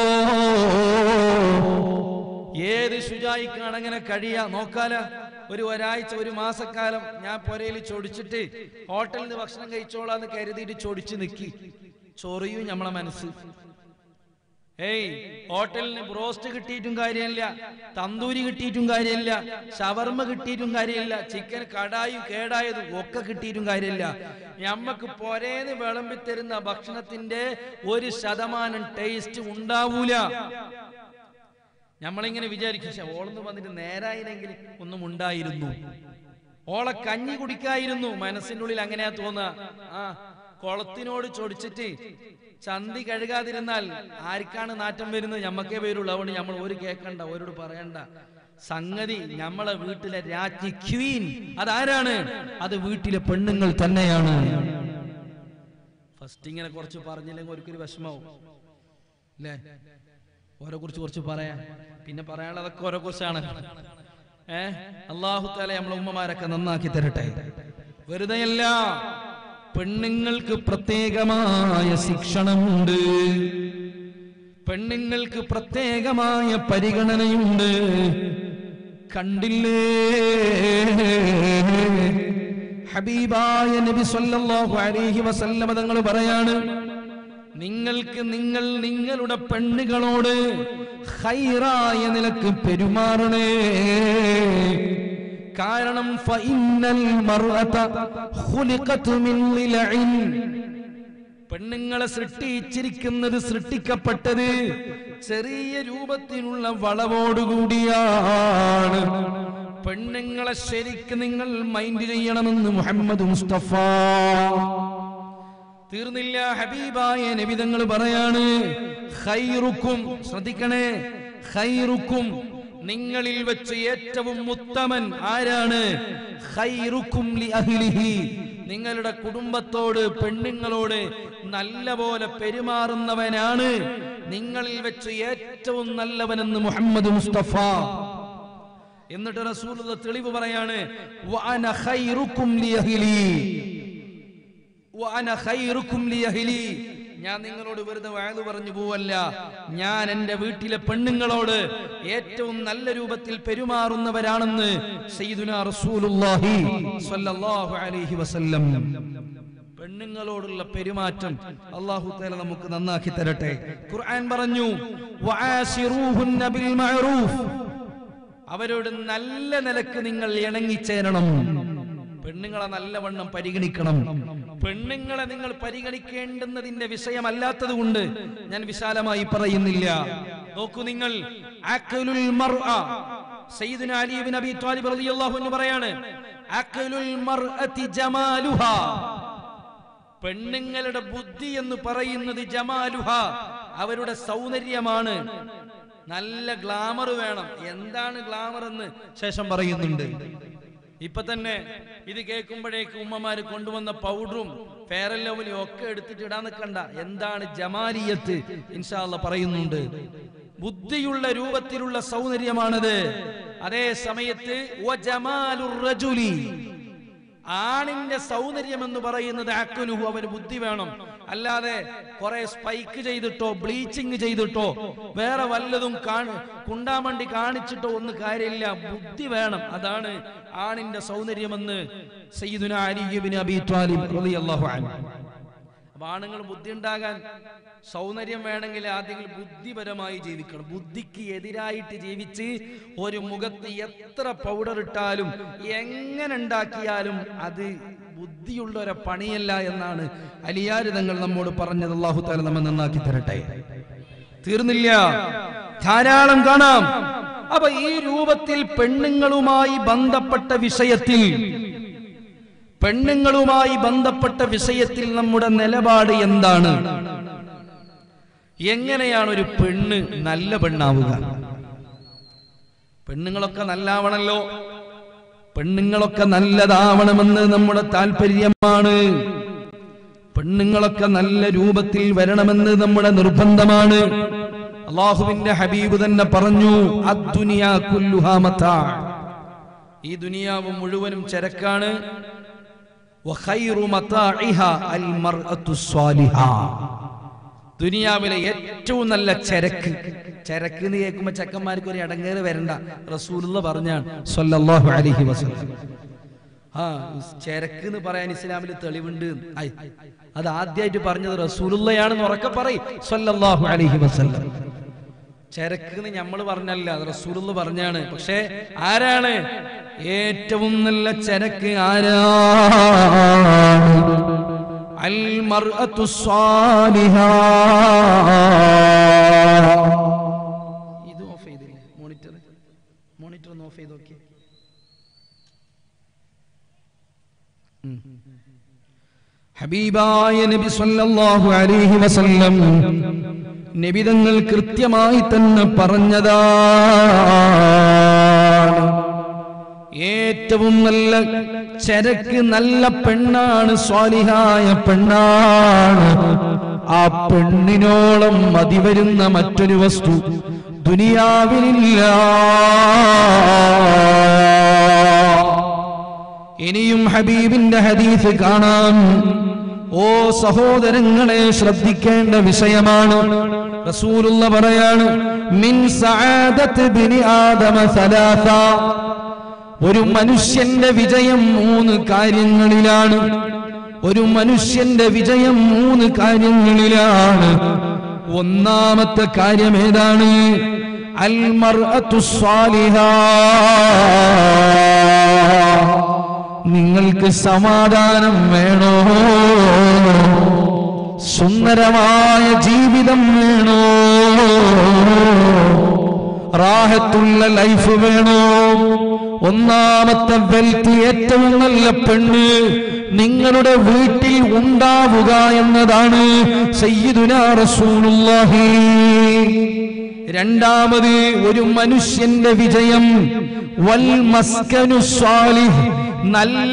D: ഏത് ശുചായിക്കാണ് അങ്ങനെ കഴിയാ നോക്കാല ഒരു ഒരാഴ്ച ഒരു മാസക്കാലം ഞാൻ പുരയിൽ ചൊടിച്ചിട്ട് ഹോട്ടലിൽ നിന്ന് ഭക്ഷണം കഴിച്ചോളാന്ന് കരുതിയിട്ട് ചൊടിച്ച് നിക്കി ചൊറിയും നമ്മളെ മനസ്സ് ഏയ് ഹോട്ടലിന് ബ്രോസ്റ്റ് കിട്ടിയിട്ടും കാര്യമില്ല തന്തൂരി കിട്ടിയിട്ടും കാര്യമില്ല ഷവർമ്മ കിട്ടിയിട്ടും കാര്യമില്ല ചിക്കൻ കടായും കേടായതും ഒക്കെ കിട്ടിയിട്ടും കാര്യമില്ല ഞമ്മക്ക് പൊരേന്ന് വിളമ്പി തരുന്ന ഭക്ഷണത്തിന്റെ ഒരു ശതമാനം ടേസ്റ്റ് ഉണ്ടാവൂല നമ്മളിങ്ങനെ വിചാരിക്കും "ശ്ശെ, ഓളൊന്ന് വന്നിട്ട് നേരായില്ലെങ്കിൽ ഒന്നും ഉണ്ടായിരുന്നു ഓളെ കഞ്ഞി കുടിക്കായിരുന്നു മനസ്സിന്റെ ഉള്ളിൽ അങ്ങനെയാ തോന്നുക ആ കുളത്തിനോട് ചൊടിച്ചിട്ട് ചന്തി കഴുകാതിരുന്നാൽ ആർക്കാണ് നാറ്റം വരുന്നത് ഞമ്മക്കേ വരുള്ളൂ അതുകൊണ്ട് നമ്മൾ ഒരു കേക്കണ്ട അവരോട് പറയണ്ട സംഗതി നമ്മളെ വീട്ടിലെ രാജ്ഞി ക്വീൻ അതാരാണ് അത് വീട്ടിലെ പെണ്ണുങ്ങൾ തന്നെയാണ് ഫസ്റ്റ് ഇങ്ങനെ കുറച്ച് പറഞ്ഞില്ലെങ്കിൽ ഒരിക്കലും വിഷമാവും അല്ലേ ഓരെ കുറിച്ച് കുറച്ച് പറയാം പിന്നെ പറയാനുള്ളതൊക്കെ ഓരോ കുറിച്ചാണ് ഏ അള്ളാഹു താല നമ്മളെ ഉമ്മമാരൊക്കെ നന്നാക്കി തരട്ടെ വെറുതെയല്ല പെണ്ണുങ്ങൾക്ക് പ്രത്യേകമായ ശിക്ഷണമുണ്ട് പെണ്ണുങ്ങൾക്ക് പ്രത്യേകമായ പരിഗണനയുണ്ട് കണ്ടില്ലേ ഹബീബായ നബി സല്ലല്ലാഹു അലൈഹി വസല്ലമ തങ്ങൾ പറയാണ് നിങ്ങൾക്ക് നിങ്ങൾ നിങ്ങളുടെ പെണ്ണുകളോട് ഹൈറായ നിലക്ക് പെരുമാറണേ കാരണം ഫഇന്നൽ മർഅത ഖുലിഖത് മിൻ ളിലഇൻ പെണ്ണുങ്ങളെ സൃഷ്ടിച്ചിരിക്കുന്നത് സൃഷ്ടിക്കപ്പെട്ടത് ചെറിയ രൂപത്തിലുള്ള വളവോടുകൂടിയാണ് പെണ്ണുങ്ങളെ ശരിക്ക് നിങ്ങൾ മൈൻഡ് ചെയ്യണമെന്ന് മുഹമ്മദ് മുസ്തഫ തീർന്നില്ല ഹബീബായ നബിതങ്ങൾ പറയാണ് ഖൈറുക്കും ശ്രദ്ധിക്കണേ ഖൈറുക്കും നിങ്ങളിൽ വെച്ച് ഏറ്റവും ഉത്തമൻ ആരാണ് ഖൈറുക്കും ലി അഹ്ലിഹി നിങ്ങളുടെ കുടുംബത്തോട് പെണ്ണുങ്ങളോട് നല്ല പോലെ പെരുമാറുന്നവനാണ് നിങ്ങളിൽ വെച്ച് ഏറ്റവും നല്ലവനെന്ന് മുഹമ്മദ് മുസ്തഫ എന്നിട്ട് റസൂൽ തെളിവ് പറയാണ് വഅന ഖൈറുക്കും ലി അഹ്ലി വഅന ഖൈറുക്കും ലി അഹ്ലി ഞാൻ നിങ്ങളോട് വെറുതെ വയത് പറഞ്ഞു പോവല്ല ഞാൻ എൻ്റെ വീട്ടിലെ പെണ്ണുങ്ങളോട് ഏറ്റവും നല്ല രൂപത്തിൽ പെരുമാറുന്നവരാണെന്ന് സയ്യിദുനാ റസൂലുള്ളാഹി സ്വല്ലല്ലാഹു അലൈഹി വസല്ലം പെണ്ണുങ്ങളോടുള്ള പെരുമാറ്റം അള്ളാഹു തആല നമുക്ക് നന്നാക്കി തരട്ടെ ഖുർആൻ പറഞ്ഞു വആശിറൂഹുന്ന ബിൽ മഅറൂഫ് അവരോട് നല്ല നിലക്ക് നിങ്ങൾ ഇണങ്ങിച്ചേരണം പെണ്ണുങ്ങളെ നല്ലവണ്ണം പരിഗണിക്കണം പെണ്ണുങ്ങളെ നിങ്ങൾ പരിഗണിക്കേണ്ടുന്നതിന്റെ വിഷയമല്ലാത്തത് കൊണ്ട് ഞാൻ വിശാലമായി പറയുന്നില്ല നോക്കൂ നിങ്ങൾ അക്ലുൽ മർഅ സയ്യിദുന അലി ഇബ്നു അബി ത്വാലിബ് റളിയല്ലാഹു അൻഹു പറയാണ് അക്ലുൽ മർഅതി ജമാലുഹാ പെണ്ണുങ്ങളുടെ ബുദ്ധി എന്ന് പറയുന്നത് ജമാലുഹ അവരുടെ സൗന്ദര്യമാണ് നല്ല ഗ്ലാമർ വേണം എന്താണ് ഗ്ലാമർ എന്ന് ശേഷം പറയുന്നുണ്ട് ഇപ്പൊ തന്നെ ഇത് കേൾക്കുമ്പോഴേക്ക് ഉമ്മമാര് കൊണ്ടുവന്ന പൗഡറും ഫെയർ ലവലും ഒക്കെ എടുത്തിട്ട് ഇടാൻ നിൽക്കണ്ട എന്താണ് ജമാലിയത്ത് ഇൻഷാല്ല പറയുന്നുണ്ട് ബുദ്ധിയുള്ള രൂപത്തിലുള്ള സൗന്ദര്യമാണത് അതേ സമയത്ത് വജമാലുർ റജുലി ആണിന്റെ സൗന്ദര്യം എന്ന് പറയുന്നത് അക്കുലുഹു അവന് ബുദ്ധി വേണം അല്ലാതെ കുറെ സ്പൈക്ക് ചെയ്തിട്ടോ ബ്ലീച്ചിങ് ചെയ്തിട്ടോ വേറെ വല്ലതും കാണി കുണ്ടാമണ്ടി കാണിച്ചിട്ടോ ഒന്നും കാര്യമില്ല ബുദ്ധി വേണം അതാണ് ആണിന്റെ സൗന്ദര്യമെന്ന് സയ്യിദുന അലിബിൻ അബി ത്വാലിബ് റളിയല്ലാഹു അൻഹു അപ്പൊ ആണുങ്ങൾ ബുദ്ധി ഉണ്ടാകാൻ സൗന്ദര്യം വേണമെങ്കിൽ ആദ്യം ബുദ്ധിപരമായി ജീവിക്കണം ബുദ്ധിക്ക് എതിരായിട്ട് ജീവിച്ച് ഒരു മുഖത്ത് എത്ര പൗഡർ ഇട്ടാലും എങ്ങനെ ഉണ്ടാക്കിയാലും അത് ബുദ്ധിയുള്ള ഒരു പണിയല്ല എന്നാണ് അലിയാര് തങ്ങൾ നമ്മോട് പറഞ്ഞത് അള്ളാഹു താല നമ്മെ നന്നാക്കി തരട്ടെ തീർന്നില്ല ധാരാളം കാണാം അപ്പൊ ഈ രൂപത്തിൽ പെണ്ണുങ്ങളുമായി ബന്ധപ്പെട്ട വിഷയത്തിൽ പെണ്ണുങ്ങളുമായി ബന്ധപ്പെട്ട വിഷയത്തിൽ നമ്മുടെ നിലപാട് എന്താണ് എങ്ങനെയാണ് ഒരു പെണ്ണ് നല്ല പെണ്ണാവുക പെണ്ണുങ്ങളൊക്കെ നല്ലാവണല്ലോ പെണ്ണുങ്ങളൊക്കെ നല്ലതാവണമെന്ന് നമ്മുടെ താല്പര്യമാണ് പെണ്ണുങ്ങളൊക്കെ നല്ല രൂപത്തിൽ വരണമെന്ന് നമ്മുടെ നിർബന്ധമാണ് അള്ളാഹുവിന്റെ ഹബീബ് തന്നെ പറഞ്ഞു അദ്ദുനിയാ കുല്ലുഹാ മത്താ. ഈ ദുനിയാവ് മുഴുവനും ചരക്കാണ് വഖൈറു മതാഇഹ അൽ മർഅത്തു സ്വാലിഹാ. ദുനിയാവിലെ ഏറ്റവും നല്ല ചരക്ക് ചരക്ക് എന്ന് കേൾക്കുമ്പോ ചെക്കന്മാർക്ക് ഒരു ഇടങ്ങേറ് വരണ്ട റസൂലുള്ള പറഞ്ഞാണ് സല്ലല്ലാഹു അലൈഹി വസല്ലം ആ ചരക്ക് എന്ന് പറയാൻ ഇസ്ലാമിൽ തെളിവുണ്ട് ഐ, അത് ആദ്യമായിട്ട് പറഞ്ഞത് റസൂലുള്ളയാണെന്ന് ഉറക്കെ പറയും സല്ലല്ലാഹു അലൈഹി വസല്ലം ചരക്ക് എന്ന് നമ്മൾ പറഞ്ഞല്ല അത് റസൂലുള്ള പറഞ്ഞാണ് പക്ഷേ ആരാണ് ഏറ്റവും നല്ല ചരക്ക് ആരാ അൽ മർഅത്തു സ്വാലിഹാ ഇത് ഓഫ് ചെയ്തില്ലേ മോണിറ്റർ മോണിറ്റർ ഒന്ന് ഓഫ് ചെയ്ത് നോക്കിയേ ഹബീബായ നബി സല്ലല്ലാഹു അലൈഹി വസല്ലം നബിതങ്ങൾ കൃത്യമായി തന്നെ പറഞ്ഞതാ ഏറ്റവും നല്ല ചരക്ക് നല്ല പെണ്ണാണ് സ്വാലിഹായ പെണ്ണാണ് ആ പെണ്ണിനോളം മതി വരുന്ന മറ്റൊരു വസ്തു ദുനിയാവിലില്ല ഇനിയും ഹബീബിന്റെ ഹദീസ് കാണാം ഓ സഹോദരങ്ങളെ ശ്രദ്ധിക്കേണ്ട വിഷയമാണ് റസൂലുള്ള പറയാണ് മിൻ സആദത്ത് ബിനി ആദമ സലാസ ഒരു മനുഷ്യന്റെ വിജയം മൂന്ന് കാര്യങ്ങളിലാണ് ഒരു മനുഷ്യന്റെ വിജയം മൂന്ന് കാര്യങ്ങളിലാണ് ഒന്നാമത്തെ കാര്യം ഏതാണ് അൽ മർഅത്തു സ്വാലിഹാ നിങ്ങൾക്ക് സമാധാനം വേണോ സുന്ദരമായ ജീവിതം വേണോ റാഹത്തുള്ള ലൈഫ് വേണോ ഒന്നാമത്തെ വെൽത്ത് ഏറ്റവും നല്ല പെണ്ണ് നിങ്ങളുടെ വീട്ടിൽ ഉണ്ടാവുക എന്നതാണ് സയ്യിദുനാ റസൂലുള്ളാഹി രണ്ടാമത് ഒരു മനുഷ്യന്റെ വിജയം വൽ മസ്കനു സ്വാലിഹ് നല്ല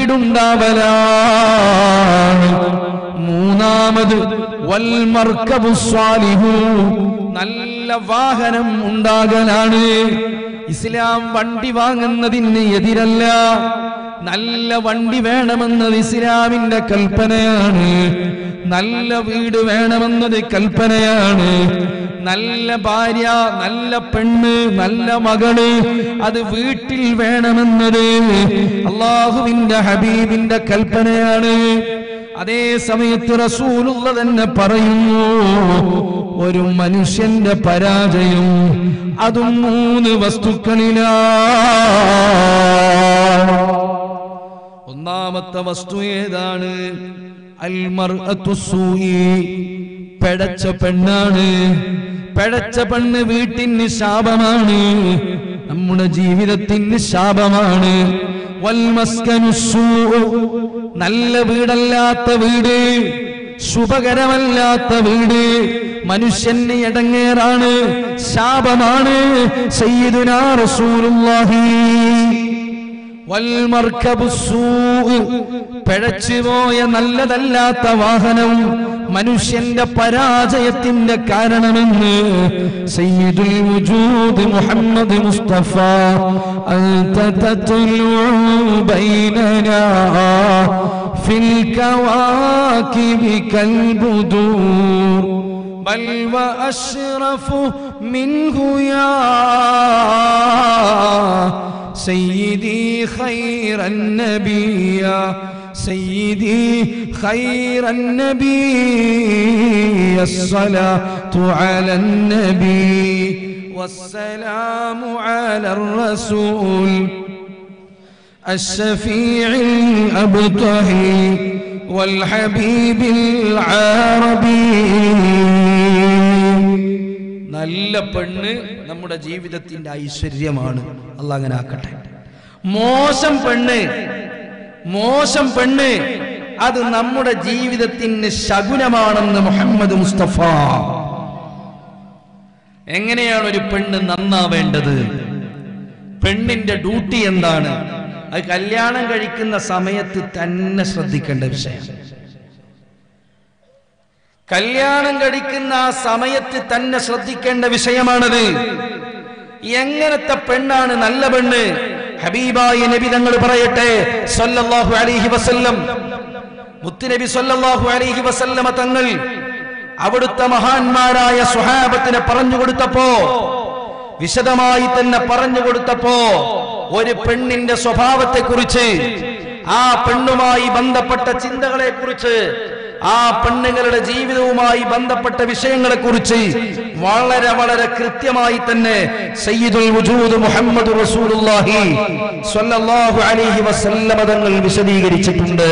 D: വീടുണ്ടാവലാണ് മൂന്നാമത് വൽ മർക്കബു സ്വാലിഹു നല്ല വാഹനം ഉണ്ടാകലാണ് ഇസ്ലാം വണ്ടി വാങ്ങുന്നതിന് എതിരല്ല നല്ല വണ്ടി വേണമെന്നത് ഇസ്ലാമിന്റെ കൽപ്പനയാണ് നല്ല വീട് വേണമെന്നത് കൽപ്പനയാണ് നല്ല ഭാര്യ നല്ല പെണ്ണ് നല്ല മകള് അത് വീട്ടിൽ വേണമെന്നത് അള്ളാഹുവിന്റെ ഹബീബിന്റെ കൽപ്പനയാണ് അതേ സമയത്ത് റസൂലുള്ള തന്നെ പറയുന്നു ഒരു മനുഷ്യന്റെ പരാജയം അതും മൂന്ന് വസ്തുക്കളിലാണ് ഒന്നാമത്തെ വസ്തു ഏതാണ് അൽമർഅത്തു സൂയി പെടച്ച പെണ്ണാണ് പെടച്ച പെണ്ണ് വീട്ടിന് ശാപമാണ് നമ്മുടെ ജീവിതത്തിന് ശാപമാണ് വൽമസ്കനു സൂ നല്ല വീടല്ലാത്ത വീട് ശുഭകരമല്ലാത്ത വീട് മനുഷ്യന് ഇടങ്ങേറാണ് ശാപമാണ് സയ്യിദുനാ റസൂലുള്ളാഹി വൽമർക്കബു സൂഅ് പിഴച്ചുപോയ നല്ലതല്ലാത്ത വാഹനം മനുഷ്യന്റെ പരാജയത്തിന്റെ കാരണമെന്ന് സയ്യിദുൽ വജൂദ് മുഹമ്മദ് മുസ്തഫ അൻത തത്ലു ബൈനനാ ഫിൽ കവാകിബി കൽബുദൂർ بل وأشرف منه يا سيدي خير النبي يا سيدي خير النبي الصلاة على النبي والسلام على الرسول الشفيع الأبطحي والحبيب العربي നല്ല പെണ്ണ് നമ്മുടെ ജീവിതത്തിന്റെ ഐശ്വര്യമാണ് അല്ല അങ്ങനെ ആക്കട്ടെ മോശം പെണ്ണ് മോശം പെണ്ണ് അത് നമ്മുടെ ജീവിതത്തിന് ശകുനമാണെന്ന് മുഹമ്മദ് മുസ്തഫ എങ്ങനെയാണ് ഒരു പെണ്ണ് നന്നാവേണ്ടത് പെണ്ണിന്റെ ഡ്യൂട്ടി എന്താണ് അത് കല്യാണം കഴിക്കുന്ന സമയത്ത് തന്നെ ശ്രദ്ധിക്കേണ്ട വിഷയം കല്യാണം കഴിക്കുന്ന ആ സമയത്ത് തന്നെ ശ്രദ്ധിക്കേണ്ട വിഷയമാണത് എങ്ങനത്തെ പെണ്ണാണ് നല്ല പെണ്ണ് ഹബീബായ നബി തങ്ങൾ പറയട്ടെ സല്ലല്ലാഹു അലൈഹി വസല്ലം മുത്തുനബി സല്ലല്ലാഹു അലൈഹി വസല്ലമ തങ്ങൾ അവിടുത്തെ മഹാന്മാരായ സ്വഹാബത്തിനെ പറഞ്ഞു കൊടുത്തപ്പോ വിശദമായി തന്നെ പറഞ്ഞു കൊടുത്തപ്പോ ഒരു പെണ്ണിന്റെ സ്വഭാവത്തെ കുറിച്ച് ആ പെണ്ണുമായി ബന്ധപ്പെട്ട ചിന്തകളെ കുറിച്ച് ആ പെണ്ണുങ്ങളുടെ ജീവിതവുമായി ബന്ധപ്പെട്ട വിഷയങ്ങളെ കുറിച്ച് വളരെ വളരെ കൃത്യമായി തന്നെ സയ്യിദുൽ വജൂദ് മുഹമ്മദ് റസൂലുള്ളാഹി സ്വല്ലല്ലാഹു അലൈഹി വസല്ലമ തങ്ങൾ വിശദീകരിച്ചിട്ടുണ്ട്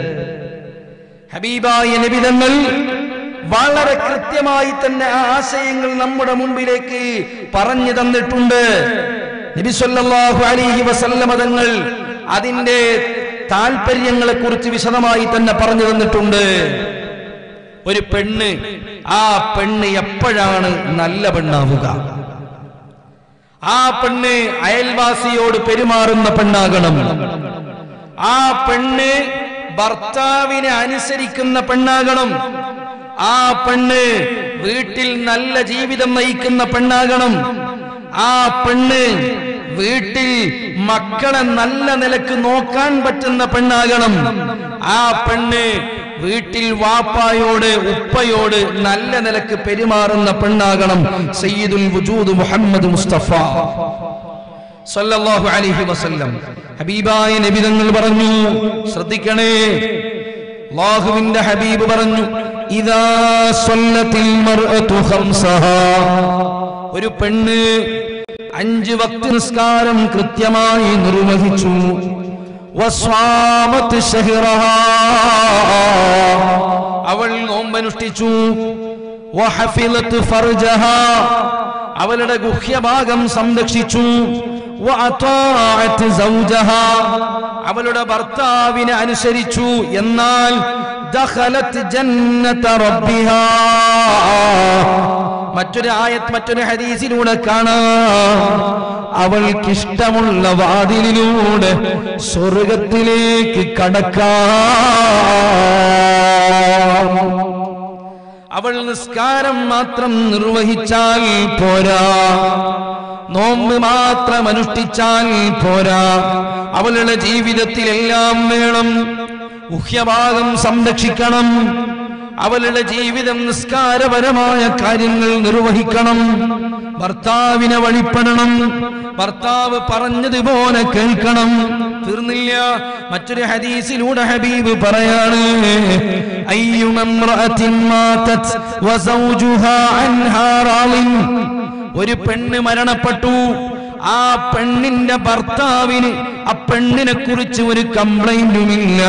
D: ഹബീബായ നബിതങ്ങൾ വളരെ കൃത്യമായി തന്നെ ആ ആശയങ്ങൾ നമ്മുടെ മുമ്പിലേക്ക് പറഞ്ഞു തന്നിട്ടുണ്ട് നബി സല്ലല്ലാഹു അലൈഹി വസല്ലമ തങ്ങൾ അതിന്റെ താല്പര്യങ്ങളെ കുറിച്ച് വിശദമായി തന്നെ പറഞ്ഞു തന്നിട്ടുണ്ട് ഒരു പെണ്ണ് ആ പെണ്ണ് എപ്പോഴാണ് നല്ല പെണ്ണാവുക ആ പെണ്ണ് അയൽവാസിയോട് പെരുമാറുന്ന പെണ്ണാകണം ആ പെണ്ണ് ഭർത്താവിനെ അനുസരിക്കുന്ന പെണ്ണാകണം ആ പെണ്ണ് വീട്ടിൽ നല്ല ജീവിതം നയിക്കുന്ന പെണ്ണാകണം ആ പെണ്ണ് വീട്ടിൽ മക്കളെ നല്ല നിലക്ക് നോക്കാൻ പറ്റുന്ന പെണ്ണാകണം ആ പെണ്ണ് വീട്ടിൽ വാപ്പായോട് ഉപ്പയോട് നല്ല നിലക്ക് പെരുമാറുന്ന പെണ്ണാകണം സയ്യിദുൽ വജൂദ് മുഹമ്മദ് മുസ്തഫ സല്ലല്ലാഹു അലൈഹി വസല്ലം ഹബീബായ നബി തങ്ങൾ പറഞ്ഞു ശ്രദ്ധിക്കണേ അല്ലാഹുവിന്റെ ഹബീബ് പറഞ്ഞു ഇദാ സ്വല്ലത്തിൽ മർഅതു ഖംസഹാ ഒരു പെണ്ണ് അഞ്ച് വക്ത് നിസ്കാരം കൃത്യമായി നിർവഹിച്ചു വസ്വാമത്ത് ശഹ്റഹാ അവൾ നോമ്പനുഷ്ഠിച്ചു വഹഫിലത്ത് ഫർജഹാ അവളുടെ ഗുഹ്യഭാഗം സംരക്ഷിച്ചു വഅതാഅത്ത് സൗജഹാ അവളുടെ ഭർത്താവിനെ അനുസരിച്ചു എന്നാൽ ദഖലത്ത് ജന്നത റബ്ബിഹാ മറ്റൊരു ആയത്ത് മറ്റൊരു ഹദീസിലൂടെ കാണാം അവൾക്കിഷ്ടമുള്ള വാതിലിലൂടെ സ്വർഗത്തിലേക്ക് കടക്കാം അവൾ നിസ്കാരം മാത്രം നിർവഹിച്ചാൽ പോരാ നോമ്പ് മാത്രം അനുഷ്ഠിച്ചാൽ പോരാ അവളുടെ ജീവിതത്തിൽ എല്ലാം വേണം മുഖ്യഭാഗം സംരക്ഷിക്കണം അവളുടെ ജീവിതം നിസ്കാരപരമായ കാര്യങ്ങൾ നിർവഹിക്കണം ഭർത്താവിനെ വഴിപ്പെടണം ഭർത്താവ് പറഞ്ഞതുപോലെ കേൾക്കണം തീർന്നില്ല മറ്റൊരു ഹദീസിലൂടെ ഹബീബ് പറയാണ് അയ്യുമമ്രഅത്തിൻ മാതത് വസൗജുഹാ അൻഹാ റാളിൻ ഒരു പെണ്ണ് മരണപ്പെട്ടു ആ പെണ്ണിന്റെ ഭർത്താവിന് ആ പെണ്ണിനെ കുറിച്ച് ഒരു കംപ്ലൈന്റുമില്ല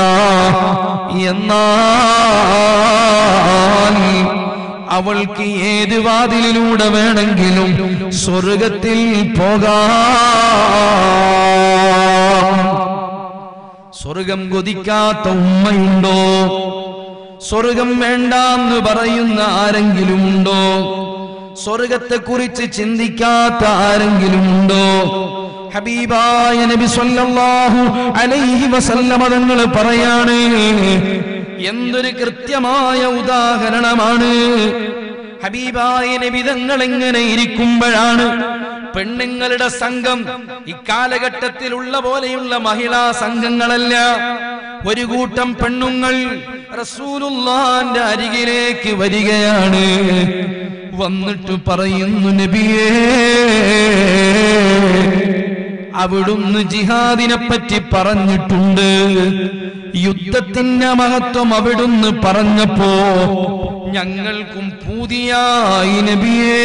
D: എന്നാൽ അവൾക്ക് ഏത് വാതിലിലൂടെ വേണമെങ്കിലും സ്വർഗത്തിൽ പോകാം സ്വർഗം കൊതിക്കാത്ത ഉമ്മയുണ്ടോ സ്വർഗം വേണ്ടാന്ന് പറയുന്ന ആരെങ്കിലും ഉണ്ടോ സ്വർഗത്തെ കുറിച്ച് ചിന്തിക്കാത്ത ആരെങ്കിലും ഉണ്ടോ ഹബീബായ നബി സല്ലല്ലാഹു അലൈഹി വസല്ലമ തങ്ങൾ പറയാണ് എന്തൊരു കൃത്യമായ ഉദാഹരണമാണ് ഹബീബായ നബി തങ്ങൾ എങ്ങനെ ഇരിക്കുമ്പോഴാണ് പെണ്ണുങ്ങളുടെ സംഘം ഇക്കാലഘട്ടത്തിലുള്ള പോലെയുള്ള മഹിളാ സംഘങ്ങളല്ല ഒരു കൂട്ടം പെണ്ണുങ്ങൾ റസൂലുള്ളാന്റെ അരികിലേക്ക് വരികയാണ് വന്നിട്ട് പറയുന്നു നബിയേ അവിടുന്ന് ജിഹാദിനെ പറ്റി പറഞ്ഞിട്ടുണ്ട് യുദ്ധത്തിന്റെ മഹത്വം അവിടുന്ന് പറഞ്ഞപ്പോ ഞങ്ങൾക്കും പൂതിയായി നബിയേ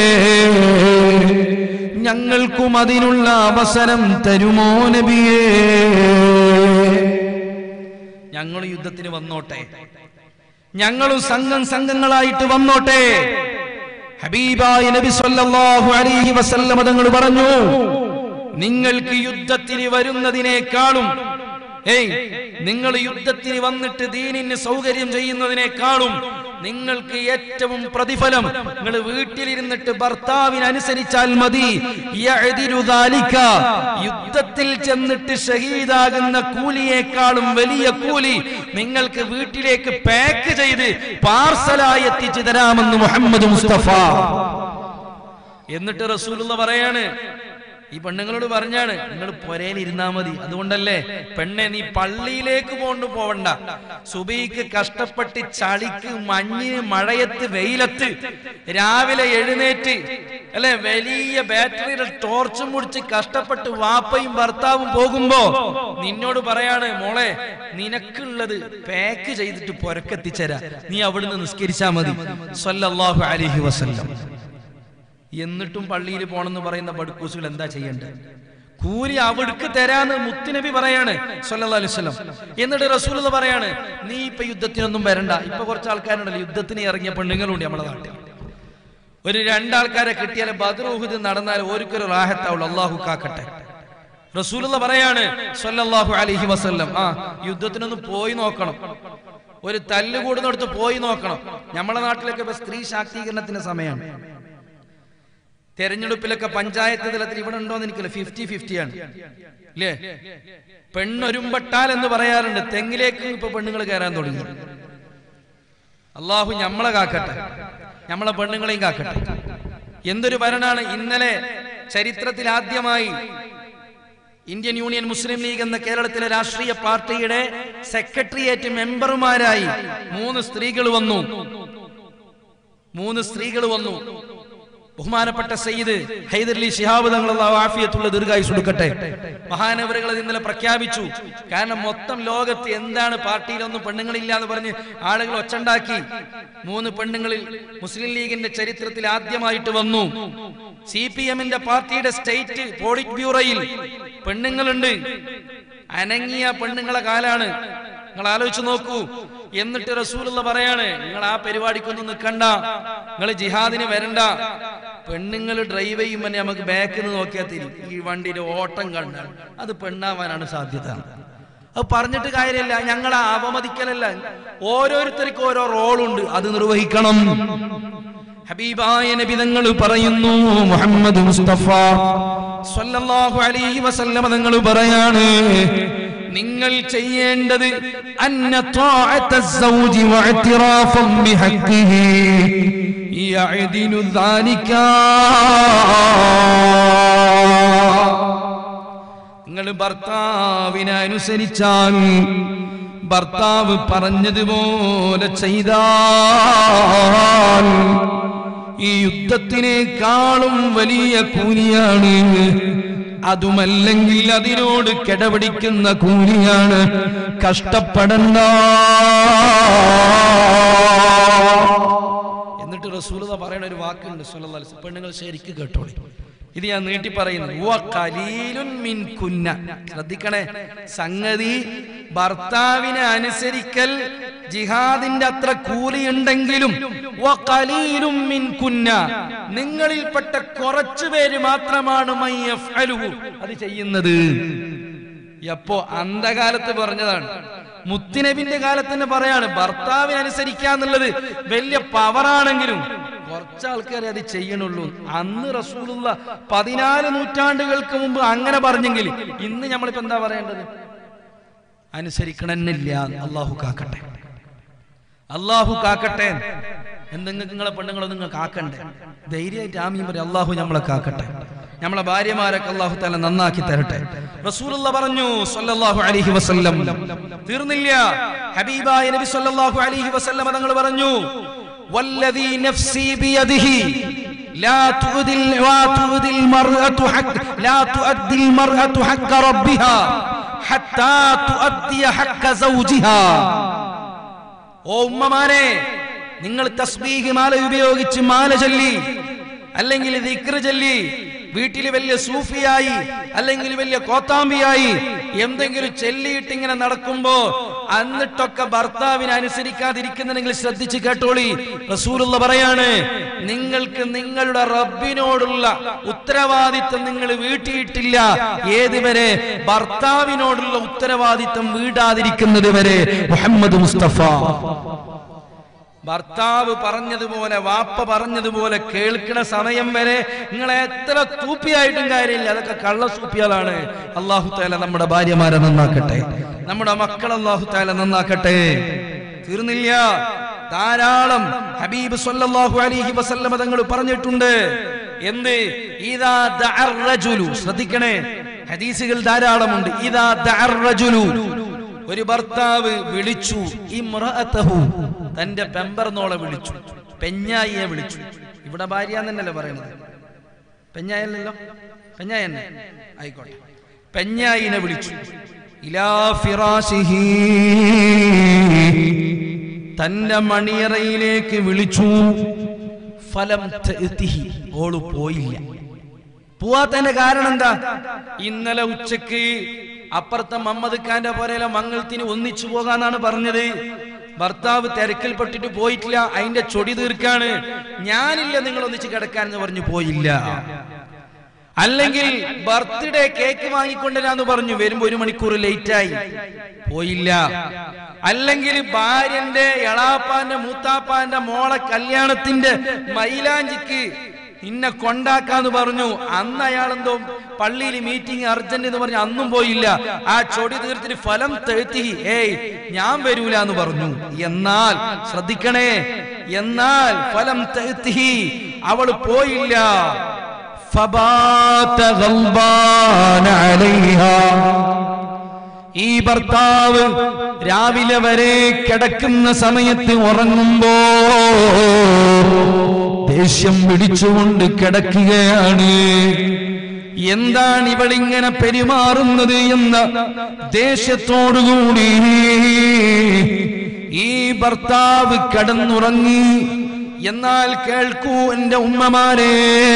D: ഞങ്ങൾക്കും അതിനുള്ള അവസരം തരുമോ നബിയേ ഞങ്ങൾ യുദ്ധത്തിന് വന്നോട്ടെ ഞങ്ങളും സംഘം സംഘങ്ങളായിട്ട് വന്നോട്ടെ ഹബീബായ നബി സല്ലല്ലാഹു അലൈഹി വസല്ലമ തങ്ങൾ പറഞ്ഞു നിങ്ങൾക്ക് യുദ്ധത്തിന് വരുന്നതിനേക്കാളും ഏയ് നിങ്ങൾ യുദ്ധത്തിന് വന്നിട്ട് ദീനിന് സൗകര്യം ചെയ്യുന്നതിനേക്കാളും നിങ്ങൾക്ക് ഏറ്റവും പ്രതിഫലം നിങ്ങൾ വീട്ടിലിരുന്നിട്ട് ഭർത്താവിന് അനുസരിച്ചാൽ മതി യഅ്ദിലു ദാലിക. യുദ്ധത്തിൽ ചെന്നിട്ട് ഷഹീദാകുന്ന കൂലിയേക്കാളും വലിയ കൂലി നിങ്ങൾക്ക് വീട്ടിലേക്ക് പാക്ക് ചെയ്ത് പാർസലായി എത്തിച്ചു തരാമെന്ന് മുഹമ്മദ് മുസ്തഫ എന്നിട്ട് റസൂലുള്ള പറയാണ് ഈ പെണ്ണുങ്ങളോട് പറഞ്ഞാണ് നിങ്ങൾ പൊരയിൽ ഇരുന്നാ മതി അതുകൊണ്ടല്ലേ പെണ്ണെ നീ പള്ളിയിലേക്ക് കൊണ്ടു പോവണ്ട സുബൈക്ക് കഷ്ടപ്പെട്ട് ചളിക്ക് മഞ്ഞിന് മഴയത്ത് വെയിലത്ത് രാവിലെ എഴുന്നേറ്റ് അല്ലെ വലിയ ബാറ്ററിയുടെ ടോർച്ചും മുടിച്ച് കഷ്ടപ്പെട്ട് വാപ്പയും ഭർത്താവും പോകുമ്പോ നിന്നോട് പറയാണ് മോളെ നിനക്കുള്ളത് പാക്ക് ചെയ്തിട്ട് പൊരക്കെത്തിച്ചരാ നീ അവിടുന്ന് നിസ്കരിച്ചാ മതി സല്ലല്ലാഹു അലൈഹി വസല്ലം എന്നിട്ടും പള്ളിയിൽ പോണെന്ന് പറയുന്ന ബടുക്കൂസുകൾ എന്താ ചെയ്യേണ്ടത് കൂലി അവിടുക്ക് തരാന്ന് മുത്തുനബി പറയാണ് സല്ലല്ലാഹു അലൈഹി വസല്ലം എന്നിട്ട് റസൂൽ പറയാണ് നീ ഇപ്പൊ യുദ്ധത്തിനൊന്നും വരണ്ട ഇപ്പൊ കുറച്ച് ആൾക്കാരുണ്ടല്ലോ യുദ്ധത്തിന് ഇറങ്ങിയ പെണ്ണുങ്ങളുണ്ട് നമ്മുടെ നാട്ടിൽ ഒരു രണ്ടാൾക്കാരെ കിട്ടിയാൽ ബദ്രൂഹുദ് നടന്നാൽ ഓർക്കൊരു റാഹത്താവുള്ളൂ അള്ളാഹു കാക്കട്ടെ റസൂലുള്ള പറയാണ് സല്ലല്ലാഹു അലൈഹി വസല്ലം ആ യുദ്ധത്തിനൊന്ന് പോയി നോക്കണം ഒരു തല്ല് കൂടുന്നിടത്ത് പോയി നോക്കണം നമ്മളെ നാട്ടിലൊക്കെ ഇപ്പൊ സ്ത്രീ ശാക്തീകരണത്തിന്റെ സമയമാണ് തെരഞ്ഞെടുപ്പിലൊക്കെ പഞ്ചായത്ത് തലത്തിൽ ഇവിടെ ഉണ്ടോന്ന് എനിക്കല്ല ഫിഫ്റ്റി ഫിഫ്റ്റി ആണ് ഇല്ലേ പെണ്ണൊരുമ്പട്ടാൽ എന്ന് പറയാറുണ്ട് തെങ്ങിലേക്ക് ഇപ്പൊ പെണ്ണുങ്ങൾ കയറാൻ തുടങ്ങി അള്ളാഹു ഞമ്മളെ കാക്കട്ടെ ഞമ്മളെ പെണ്ണുങ്ങളെയും കാക്കട്ടെ എന്തൊരു ഭരണാണ് ഇന്നലെ ചരിത്രത്തിൽ ആദ്യമായി ഇന്ത്യൻ യൂണിയൻ മുസ്ലിം ലീഗ് എന്ന കേരളത്തിലെ രാഷ്ട്രീയ പാർട്ടിയുടെ സെക്രട്ടേറിയറ്റ് മെമ്പർമാരായി മൂന്ന് സ്ത്രീകൾ വന്നു മൂന്ന് സ്ത്രീകൾ വന്നു ബഹുമാനപ്പെട്ട സയ്യിദ് ഹൈദർലി ശിഹാബ് തങ്ങൾ അള്ളാഹു ആഫിയത്തുള്ള ദീർഘായുസ് കൊടുക്കട്ടെ മഹാനവറുകൾ അത് ഇന്നലെ പ്രഖ്യാപിച്ചു കാരണം മൊത്തം ലോകത്ത് എന്താണ് പാർട്ടിയിലൊന്നും പെണ്ണുങ്ങളില്ല എന്ന് പറഞ്ഞ് ആളുകൾ ഒച്ചണ്ടാക്കി മൂന്ന് പെണ്ണുങ്ങളിൽ മുസ്ലിം ലീഗിന്റെ ചരിത്രത്തിൽ ആദ്യമായിട്ട് വന്നു സി പി എമ്മിന്റെ പാർട്ടിയുടെ സ്റ്റേറ്റ് പോളിറ്റ് ബ്യൂറോയിൽ പെണ്ണുങ്ങളുണ്ട് അനങ്ങിയ പെണ്ണുങ്ങളെ കാലാണ് നിങ്ങൾ ആലോചിച്ച് നോക്കൂ എന്നിട്ട് റസൂലുള്ള പറയാണ് നിങ്ങൾ ആ പരിപാടിക്കൊന്നും നിൽക്കണ്ട നിങ്ങൾ ജിഹാദിന് വരണ്ട പെണ്ണുങ്ങൾ ഡ്രൈവ് ചെയ്യുമ്പോൾ നമുക്ക് ബാക്കിൽ നിന്ന് നോക്കിയാൽ തിരി ഈ വണ്ടിയുടെ ഓട്ടം കണ്ടാൽ അത് പെണ്ണാവാനാണ് സാധ്യത അത് പറഞ്ഞിട്ട് കാര്യമില്ല ഞങ്ങളെ അപമതിക്കലല്ല ഓരോരുത്തർക്കും ഓരോ റോളുണ്ട് അത് നിർവഹിക്കണം ഹബീബായ നബി തങ്ങൾ പറയുന്നു മുഹമ്മദ് മുസ്തഫ സ്വല്ലല്ലാഹു അലൈഹി വസല്ലമ തങ്ങൾ പറയാണ് നിങ്ങൾ ചെയ്യേണ്ടത് അന്ന ത്വാഅത്ത സൗജി വഅ്തിറാഫൻ ബിഹഖിഹി യഅദിലു ദാലിക നിങ്ങൾ ഭർത്താവിനെ അനുസരിച്ചാൽ ഭർത്താവ് പറഞ്ഞതുപോലെ ചെയ്താൽ ഈ യുദ്ധത്തിനേക്കാളും വലിയ കൂലിയാണ് അതുമല്ലെങ്കിൽ അതിനോട് കിടപിടിക്കുന്ന കൂലിയാണ് കഷ്ടപ്പെടണ്ട എന്നിട്ട് റസൂലത പറയുന്ന ഒരു വാക്കുണ്ട് സല്ലല്ലാഹു അലൈഹി വസല്ലം. പെണ്ണുങ്ങൾ ശരിക്ക് കേട്ടോളി ഇത് ഞാൻ നീട്ടി പറയുന്നു വ ഖലീലുൻ മിൻ കുന്ന ശ്രദ്ധിക്കണേ സംഗതി ഭർത്താവിനെ അനുസരിക്കൽ ജിഹാദിന്റെ അത്ര കൂലിയുണ്ടെങ്കിലും വ ഖലീലും മിൻ കുന്ന നിങ്ങളിൽപ്പെട്ട കുറച്ചു പേര് മാത്രമാണ് മൻ യഫ്അലുഹു അത് ചെയ്യുന്നത് എപ്പോ അന്ധകാലത്ത് പറഞ്ഞതാണ് മുത്തുനബിന്റെ കാലത്ത് തന്നെ പറയാണ് ഭർത്താവിനെ അനുസരിക്കാന്നുള്ളത് വലിയ പവറാണെങ്കിലും കുറച്ച് ആൾക്കാരെ അത് ചെയ്യണുള്ളൂ അന്ന് റസൂലുള്ള പതിനാല് നൂറ്റാണ്ടുകൾക്ക് മുമ്പ് അങ്ങനെ പറഞ്ഞെങ്കിൽ ഇന്ന് നമ്മളിപ്പോ എന്താ പറയേണ്ടത് അനുസരിക്കണമെന്നില്ല അള്ളാഹു കാക്കട്ടെ അള്ളാഹു കാക്കട്ടെ എന്തെങ്കിലും നിങ്ങളെ പെണ്ണുങ്ങളെ നിങ്ങൾ കാക്കണ്ടേ ധൈര്യമായിട്ട് ആമീൻ പറയും അള്ളാഹു നമ്മളെ കാക്കട്ടെ നമ്മളെ ഭാര്യമാരൊക്കെ അള്ളാഹു തല നന്നാക്കി തരട്ടെ റസൂലുള്ള പറഞ്ഞു സല്ലല്ലാഹു അലൈഹി വസല്ലം തീർന്നില്ല ഹബീബായ നബി സല്ലല്ലാഹു അലൈഹി വസല്ലം തങ്ങൾ പറഞ്ഞു വല്ലദീ നഫ്സി ബിയദിഹി لا تؤذي لا تؤذي المرأة حق لا تؤدي المرأة حق ربها حتى تؤدي حق زوجها ഓ ഉമ്മമാരെ നിങ്ങൾ തസ്ബീഹ് മാല ഉപയോഗിച്ച് മാല ചൊല്ലി അല്ലെങ്കിൽ ദിക്ർ ചൊല്ലി വീട്ടിൽ വലിയ സൂഫിയായി അല്ലെങ്കിൽ വലിയ കോത്താമ്പിയായി എന്തെങ്കിലും ചെല്ലിയിട്ട് ഇങ്ങനെ നടക്കുമ്പോ എന്നിട്ടൊക്കെ ഭർത്താവിനെ അനുസരിക്കാതിരിക്കുന്ന നിങ്ങൾ ശ്രദ്ധിച്ച് കേട്ടോളി റസൂലുള്ള പറയാണ് നിങ്ങൾക്ക് നിങ്ങളുടെ റബ്ബിനോടുള്ള ഉത്തരവാദിത്വം നിങ്ങൾ വീട്ടിയിട്ടില്ല ഏതുവരെ ഭർത്താവിനോടുള്ള ഉത്തരവാദിത്വം വീടാതിരിക്കുന്നത് വരെ മുഹമ്മദ് മുസ്തഫ ഭർത്താവ് പറഞ്ഞതുപോലെ വാപ്പ പറഞ്ഞതുപോലെ കേൾക്കണ സമയം വരെ നിങ്ങളെ എത്ര തൂപ്പിയായിട്ടും കാര്യമില്ല അതൊക്കെ കള്ള സൂപ്പിയാലാണ് അള്ളാഹു താല നമ്മുടെ ഭാര്യമാരെ നന്നാക്കട്ടെ നമ്മുടെ മക്കൾ അള്ളാഹു താല നന്നാക്കട്ടെ തീർന്നില്ല ധാരാളം ഹബീബ് സല്ലല്ലാഹു അലൈഹി വസല്ലമ തങ്ങൾ പറഞ്ഞിട്ടുണ്ട് എന്ത് ഇദാ ദഅർ റജുലു ശ്രദ്ധിക്കണേ ഹദീസുകൾ ധാരാളമുണ്ട് ഇദാ ദഅർ റജുലു ഒരു ഭർത്താവ് വിളിച്ചു ഇമ്രഅതഹു തന്റെ പെമ്പർന്നോളെ വിളിച്ചു പെഞ്ഞായിയെ വിളിച്ചു ഇവിടെ ഭാര്യ എന്നല്ലേ പറയണത് പെഞ്ഞായല്ലോ പെഞ്ഞായി തന്നെ ആയിക്കോട്ടെ പെഞ്ഞായിനെ വിളിച്ചു ഇലാ ഫിറാശിഹി തന്റെ മണിയറയിലേക്ക് വിളിച്ചു ഫലം തഅ്തിഹി. ഓള് പോയില്ല പോവാത്തതിന്റെ കാരണം എന്താ ഇന്നലെ ഉച്ചക്ക് അപ്പുറത്തെ മമ്മദ് ഖാന്റെ പോലെയുള്ള മംഗളത്തിന് ഒന്നിച്ചു പോകാന്നാണ് പറഞ്ഞത് ഭർത്താവ് തിരക്കിൽപ്പെട്ടിട്ട് പോയിട്ടില്ല അതിന്റെ ചൊടി തീർക്കാണ് ഞാനില്ല നിങ്ങൾ ഒന്നിച്ച് കിടക്കാൻ എന്ന് പറഞ്ഞു പോയില്ല അല്ലെങ്കിൽ ബർത്ത്ഡേ കേക്ക് വാങ്ങിക്കൊണ്ടുവരാന്ന് പറഞ്ഞു വരുമ്പോ ഒരു മണിക്കൂർ ലേറ്റ് ആയി പോയില്ല അല്ലെങ്കിൽ ഭാര്യന്റെ എളാപ്പാന്റെ മൂത്താപ്പാന്റെ മോളെ കല്യാണത്തിന്റെ മൈലാഞ്ചിക്ക് ഇന്നെ കൊണ്ടാക്കാന്ന് പറഞ്ഞു അന്ന് അയാൾ എന്തോ പള്ളിയിൽ മീറ്റിംഗ് അർജന്റ് എന്ന് പറഞ്ഞു അന്നും പോയില്ല ആ ചൊടി തീർത്തിട്ട് ഫലം തെഴുത്തി ഏയ് ഞാൻ വരൂല എന്ന് പറഞ്ഞു എന്നാൽ ശ്രദ്ധിക്കണേ എന്നാൽ ഫലം തെഴുത്തി അവൾ പോയില്ല
C: فبات غضبان عليها ഈ ഭർത്താവ് രാവിലെ വരെ കിടക്കുന്ന സമയത്ത് ഉറങ്ങുമ്പോ ദേഷ്യം പിടിച്ചുകൊണ്ട് കിടക്കുകയാണ് എന്താണ് ഇവളിങ്ങനെ പെരുമാറുന്നത് എന്ന ദേഷ്യത്തോടുകൂടി ഈ ഭർത്താവ് കിടന്നുറങ്ങി എന്നാൽ കേൾക്കൂ എന്റെ ഉമ്മമാരെ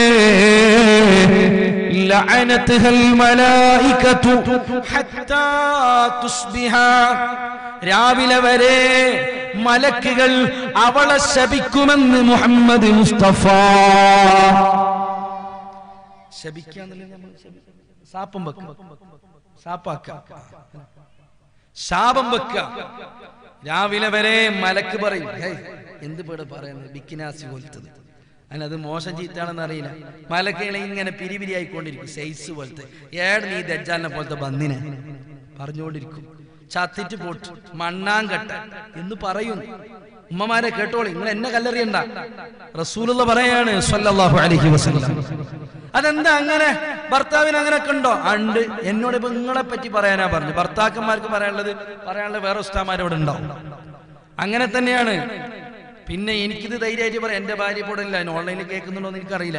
C: لعنتها الملائكة حتى تصبح രാവിലെ വരെ മലക്കുകൾ അവളെ ശപിക്കുമെന്ന് മുഹമ്മദ് മുസ്തഫ
D: ശപിക്കാന്നല്ലേ നമ്മൾ ശപിക്കുക? സാപ്പം വെക്ക സാപ്പാക്ക ശാപം വെക്ക രാവിലെ വരെ മലക്ക് പറയും ഹേയ്, എന്ത് പേട് പറയുന്നത് ബിക്കിനാസി പോലത്തത് അതിനത് മോശം ചീത്താണെന്ന് അറിയില്ല മലക്കുകളെ ഇങ്ങനെ പിരിപിരിയായിക്കൊണ്ടിരിക്കും സൈസ് പോലത്തെ ഏട് നീ ദജ്ജാലിനെ പോലത്തെ ബന്ദിനെ പറഞ്ഞുകൊണ്ടിരിക്കും ചത്തിട്ട് പോട്ട് മണ്ണാങ്കട്ട എന്ന് പറയുന്നു ഉമ്മമാരെ കേട്ടോളി നിങ്ങൾ എന്നെ കല്ലെറിയണ്ട റസൂലുള്ള പറയാണ് സ്വല്ലല്ലാഹു അലൈഹി വസല്ലം അതെന്താ അങ്ങനെ ഭർത്താവിന് അങ്ങനെയൊക്കെ ഉണ്ടോ ഉണ്ട് എന്നോട് ഇപ്പൊ നിങ്ങളെ പറ്റി പറയാനാ പറഞ്ഞു ഭർത്താക്കന്മാർക്ക് പറയാനുള്ളത് പറയാനുള്ളത് വേറെ ഉസ്താമാരോട് ഉണ്ടാവും അങ്ങനെ തന്നെയാണ് പിന്നെ എനിക്കിത് ധൈര്യമായിട്ട് പറയാം എന്റെ ഭാര്യ ഇവിടെ ഇല്ല ഓൺലൈനിൽ കേൾക്കുന്നുണ്ടോ എന്ന് എനിക്കറിയില്ല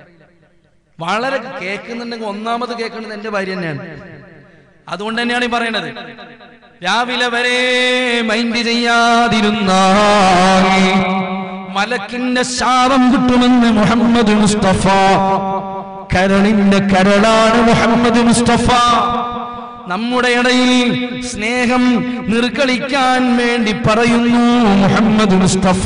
D: വളരെ കേൾക്കുന്നുണ്ടെങ്കിൽ ഒന്നാമത് കേൾക്കുന്നത് എന്റെ ഭാര്യ തന്നെയാണ് അതുകൊണ്ട് തന്നെയാണ് ഈ പറയണത് രാവിലെ വരെ
C: മൈൻഡ് ചെയ്യാതിരുന്നാൽ മലക്കിന്റെ ശാപം കിട്ടുമെന്ന് മുഹമ്മദ് മുസ്തഫ കരളിന്റെ കരളാണ് മുഹമ്മദ് മുസ്തഫ നമ്മുടെ ഇടയിൽ സ്നേഹം നിർക്കളിക്കാൻ വേണ്ടി പറയുന്നു മുഹമ്മദ് മുസ്തഫ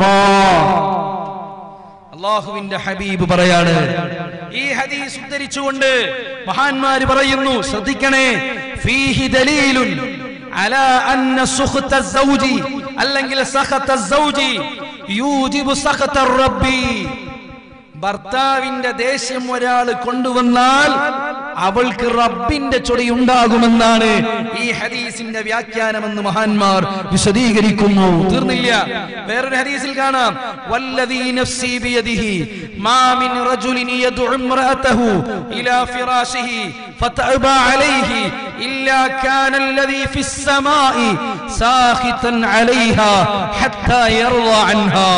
D: അള്ളാഹുവിന്റെ ഹബീബ് പറയാണ് ഈ ഹദീസ് ഉദ്ധരിച്ചുകൊണ്ട് മഹാന്മാര് പറയുന്നു ശ്രദ്ധിക്കണേ ഫീഹി ദലീലുൻ അലാ അന്ന സുഖ്ത സൗജി അല്ലെങ്കിൽ സഖത സൗജി യൂജിബു സഖത റബ്ബി ഭർത്താവിന്റെ ദേഷ്യം ഒരാൾ കൊണ്ടുവന്നാൽ അവൾക്ക് റബ്ബിന്റെ ചൊടി ഉണ്ടാകുമെന്നാണ് ഈ ഹദീസിന്റെ വ്യാഖ്യാനമെന്ന് മഹാന്മാർ വിശദീകരിക്കുന്നു തീർന്നില്ല വേറൊരു ഹദീസിൽ കാണാം വല്ലദീ നഫ്സി ബിയദിഹി മാ മിൻ റജുലിൻ യദ്ഉ ഇംറഅതഹു ഇലാ ഫിറാശിഹി ഫതഅബ അലൈഹി ഇല്ലാ കാന الذي في السماء ساخطا عليها حتى يرضى عنها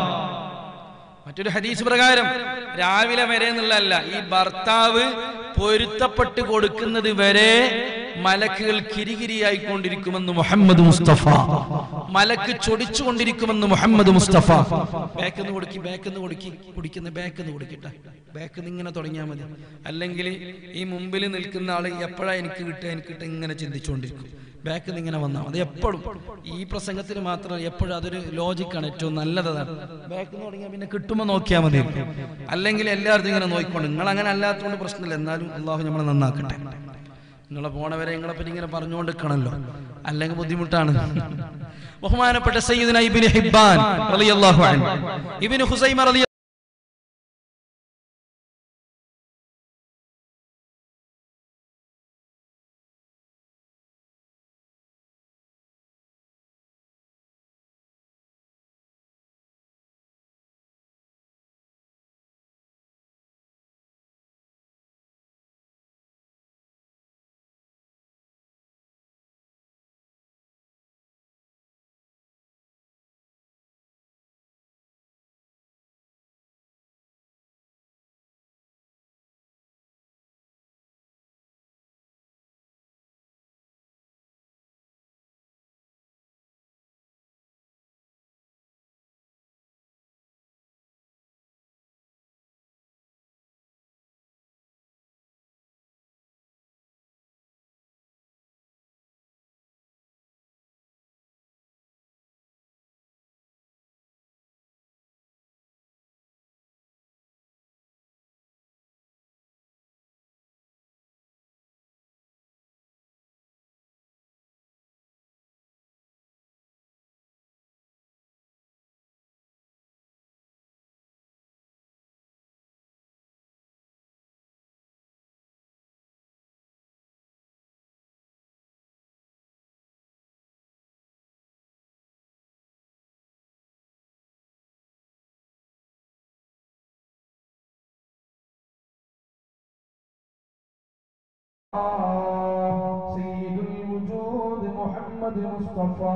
D: മറ്റൊരു ഹദീസ് പ്രകാരം രാവിലെ വരെ എന്നുള്ളതല്ല ഈ ഭർത്താവ് പൊരുത്തപ്പെട്ട് കൊടുക്കുന്നത് വരെ മലക്കുകൾ കിരികിരിയായിക്കൊണ്ടിരിക്കുമെന്ന് മുഹമ്മദ് മുസ്തഫ മലക്ക് ചൊടിച്ചുകൊണ്ടിരിക്കുമെന്ന് മുഹമ്മദ് മുസ്തഫ ബാക്കെന്ന് കൊടുക്കി ബാക്കെന്ന് കൊടുക്കി കുടിക്കുന്ന ബാക്കെന്ന് കുടിക്കട്ടെ ബാക്കെന്ന് ഇങ്ങനെ തുടങ്ങിയാൽ മതി അല്ലെങ്കിൽ ഈ മുമ്പിൽ നിൽക്കുന്ന ആള് എപ്പോഴാ എനിക്ക് കിട്ടുക എനിക്ക് കിട്ടുക ഇങ്ങനെ ചിന്തിച്ചുകൊണ്ടിരിക്കും ബാക്കിൽ നിന്ന് ഇങ്ങനെ വന്നാൽ മതി എപ്പോഴും ഈ പ്രസംഗത്തിന് മാത്രം എപ്പോഴും അതൊരു ലോജിക്കാണ് ഏറ്റവും നല്ലതാണ് ബാക്കിൽ നിന്ന് തുടങ്ങിയാൽ പിന്നെ കിട്ടുമ്പോൾ നോക്കിയാൽ മതി അല്ലെങ്കിൽ എല്ലാവരും ഇങ്ങനെ നോക്കിക്കൊണ്ട് നിങ്ങൾ അങ്ങനെ അല്ലാത്തതുകൊണ്ട് പ്രശ്നമില്ല എന്നാലും അള്ളാഹു നമ്മളെ നന്നാക്കട്ടെ നിങ്ങളെ പോണവരെ നിങ്ങളെ പറ്റി ഇങ്ങനെ പറഞ്ഞുകൊണ്ട് നിൽക്കണമല്ലോ അല്ലെങ്കിൽ ബുദ്ധിമുട്ടാണ് ബഹുമാനപ്പെട്ട സയ്യിദ്ന ഇബ്നു ഹിബ്ബാൻ റളിയല്ലാഹു അൻഹു ഇബ്നു ഹുസൈമ റളിയ
A: سيد الوجود محمد مصطفى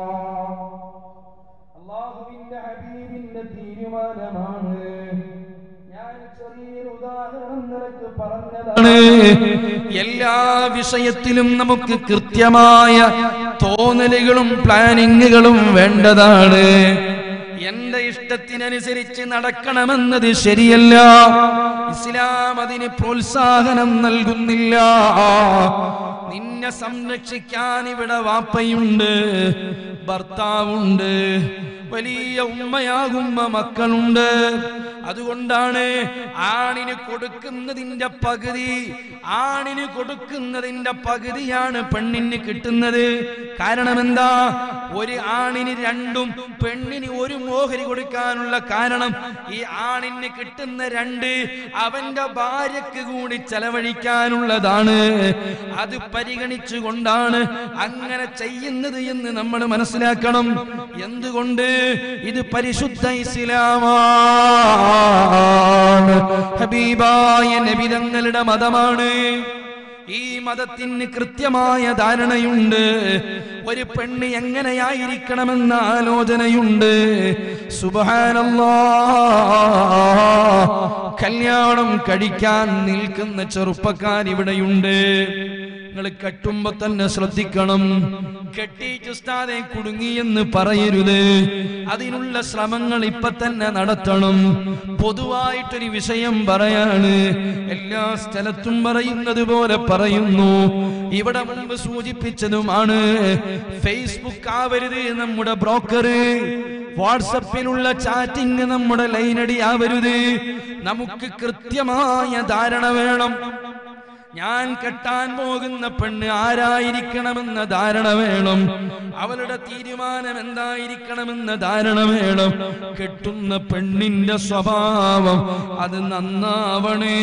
A: അള്ളാഹുവിന്റെ ഹബീബിന്റെ തീരുമാനമാണ് ഞാൻ ചെറിയൊരു ഉദാഹരണം നിനക്ക് പറഞ്ഞതാണ്
D: എല്ലാ വിഷയത്തിലും നമുക്ക് കൃത്യമായ തോന്നലുകളും പ്ലാനിങ്ങുകളും വേണ്ടതാണ് എന്റെ ഇഷ്ടത്തിനനുസരിച്ച് നടക്കണമെന്നത് ശരിയല്ല ഇസ്ലാം അതിന് പ്രോത്സാഹനം നൽകുന്നില്ല നിന്നെ സംരക്ഷിക്കാൻ ഇവിടെ വാപ്പയുണ്ട് ഭർത്താവുണ്ട് വലിയ ഉമ്മയാകുമ്പ മക്കളുണ്ട് അതുകൊണ്ടാണ് ആണിന് കൊടുക്കുന്നതിന്റെ പകുതി ആണിന് കൊടുക്കുന്നതിന്റെ പകുതിയാണ് പെണ്ണിന് കിട്ടുന്നത് കാരണം എന്താ ഒരു ആണിന് രണ്ടും പെണ്ണിന് ഒരു മോഹരി കൊടുക്കാനുള്ള കാരണം ഈ ആണിന് കിട്ടുന്ന രണ്ട് അവന്റെ ഭാര്യക്ക് കൂടി ചെലവഴിക്കാനുള്ളതാണ് അത് പരിഗണിച്ചുകൊണ്ടാണ് അങ്ങനെ ചെയ്യുന്നത് എന്ന് നമ്മൾ മനസ്സിലാക്കണം എന്തുകൊണ്ട് ഇത് പരിശുദ്ധ ഇസ്ലാമാണ് ഹബീബായ നബിതങ്ങളുടെ മതമാണ് ഈ മതത്തിന് കൃത്യമായ ധാരണയുണ്ട് ഒരു പെണ്ണ് എങ്ങനെയായിരിക്കണമെന്ന ആലോചനയുണ്ട് സുബഹാനല്ലാ കല്യാണം കഴിക്കാൻ നിൽക്കുന്ന ചെറുപ്പക്കാർ ഇവിടെയുണ്ട് നിങ്ങൾ കെട്ടുമ്പോ തന്നെ ശ്രദ്ധിക്കണം കെട്ടിച്ചുസ്താതെ കുടുങ്ങിയെന്ന് പറയരുത് അതിനുള്ള ശ്രമങ്ങൾ ഇപ്പൊ തന്നെ നടത്തണം പൊതുവായിട്ടൊരു വിഷയം പറയാണ് എല്ലാ സ്ഥലത്തും പറയുന്നത് പോലെ പറയുന്നു ഇവിടെ മുമ്പ് സൂചിപ്പിച്ചതുമാണ് ഫേസ്ബുക്ക് ആവരുത് നമ്മുടെ ബ്രോക്കർ വാട്സപ്പിലുള്ള ചാറ്റിംഗ് നമ്മുടെ ലൈനടി ആവരുത് നമുക്ക് കൃത്യമായ ധാരണ വേണം ഞാൻ കെട്ടാൻ പോകുന്ന പെണ്ണ് ആരായിരിക്കണമെന്ന ധാരണ വേണം അവളുടെ തീരുമാനം എന്തായിരിക്കണമെന്ന ധാരണ വേണം കെട്ടുന്ന പെണ്ണിന്റെ സ്വഭാവം അത് നന്നാവണേ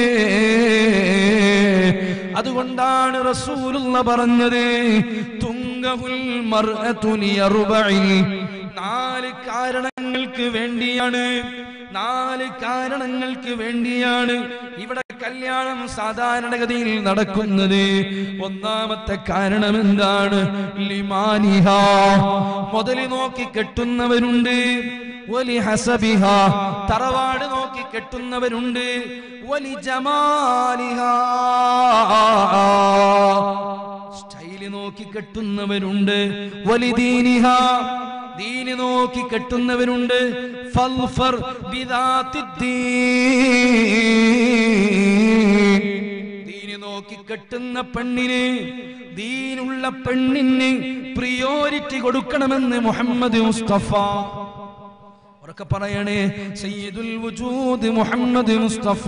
D: അതുകൊണ്ടാണ് റസൂലുള്ള പറഞ്ഞത് തുങ്കഹുൽ മർഅതു ലിയർബഇ നാല് കാരണങ്ങൾക്ക് വേണ്ടിയാണ് നാല് കാരണങ്ങൾക്ക് വേണ്ടിയാണ് ഇവിടെ കല്യാണം സാധാരണഗതിയിൽ നടക്കുന്നത് ഒന്നാമത്തെ കാരണം എന്താണ് ലിമാനിഹ മുതല് നോക്കി കെട്ടുന്നവരുണ്ട് വലി ഹസബിഹ തറവാട് നോക്കി കെട്ടുന്നവരുണ്ട് വലി ജമാലിഹ സ്റ്റൈല് നോക്കി കെട്ടുന്നവരുണ്ട് വലി ദീനിഹ ദീന് നോക്കി കെട്ടുന്നവരുണ്ട് ഫൽഫർ ബിദാത്തിദ്ദീൻ. ദീന് നോക്കി കെട്ടുന്ന പെണ്ണിന് ദീനുള്ള പെണ്ണിന് പ്രിയോറിറ്റി കൊടുക്കണമെന്ന് മുഹമ്മദ് മുസ്തഫ ഉറക്കെ പറയണേ സയ്യിദുൽ വജൂദ് മുഹമ്മദ് മുസ്തഫ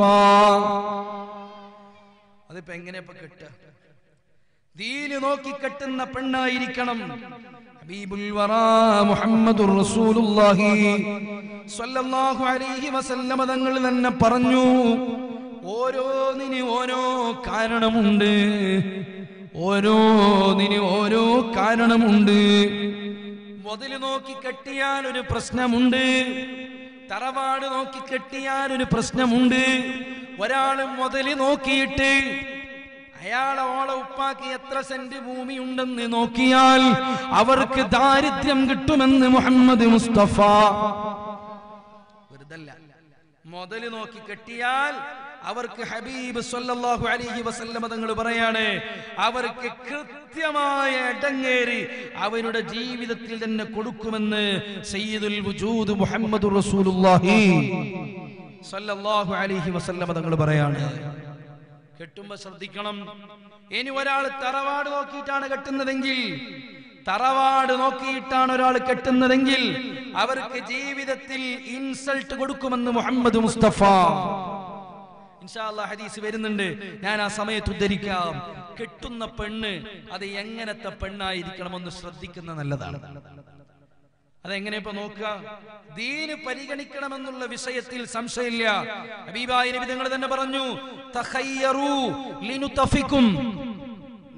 D: അതിപ്പോ എങ്ങനെയാ ഇപ്പൊ കെട്ടുക ദീന് നോക്കി കെട്ടുന്ന പെണ്ണായിരിക്കണം ഹബീബുൽ വറാ മുഹമ്മദുർ റസൂലുള്ളാഹി സ്വല്ലല്ലാഹു അലൈഹി വസല്ലമ തങ്ങൾ തന്നെ പറഞ്ഞു ഓരോന്നിന് ഓരോ കാരണമുണ്ട് ഓരോന്നിന് ഓരോ കാരണമുണ്ട് മുതല് നോക്കി കെട്ടിയാൽ ഒരു പ്രശ്നമുണ്ട് തറവാട് നോക്കി കെട്ടിയാൽ ഒരു പ്രശ്നമുണ്ട് ഒരാള് മുതല് നോക്കിയിട്ട് അയാളെ ഓളെ ഉപ്പാക്ക് എത്ര സെന്റ് ഭൂമി ഉണ്ടെന്ന് നോക്കിയാൽ അവർക്ക് ദാരിദ്ര്യം കിട്ടുമെന്ന് മുഹമ്മദ് മുസ്തഫ വെറുതല്ല മുതല് നോക്കി കെട്ടിയാൽ അവർക്ക് ഹബീബ് സല്ലല്ലാഹു അലൈഹി വസല്ലമ തങ്ങൾ പറയാണ് അവർക്ക് കൃത്യമായ ഇടങ്ങേറി അവരുടെ ജീവിതത്തിൽ തന്നെ കൊടുക്കുമെന്ന് സയ്യിദുൽ വജൂദ് മുഹമ്മദ് റസൂലുള്ളാഹി സല്ലല്ലാഹു അലൈഹി വസല്ലമ തങ്ങൾ പറയാണ് കെട്ടുമ്പോ ശ്രദ്ധിക്കണം ഇനി ഒരാൾ തറവാട് നോക്കിയിട്ടാണ് കെട്ടുന്നതെങ്കിൽ തറവാട് നോക്കിയിട്ടാണ് ഒരാൾ കെട്ടുന്നതെങ്കിൽ അവർക്ക് ജീവിതത്തിൽ ഇൻസൾട്ട് കൊടുക്കുമെന്ന് മുഹമ്മദ് മുസ്തഫ ഇൻഷാ അല്ലാ ഹദീസ് വരുന്നുണ്ട് ഞാൻ ആ സമയത്ത് ഉദ്ധരിക്കാം കെട്ടുന്ന പെണ്ണ് അത് എങ്ങനത്തെ പെണ്ണായിരിക്കണമെന്ന് ശ്രദ്ധിക്കുന്ന നല്ലതാണ് അതെങ്ങനെ ഇപ്പൊ നോക്കുക ദീന് പരിഗണിക്കണമെന്നുള്ള വിഷയത്തിൽ സംശയമില്ല ഹബീബായ നബി തങ്ങൾ തന്നെ പറഞ്ഞു തഖയ്യറൂ ലിനുതഫിക്കും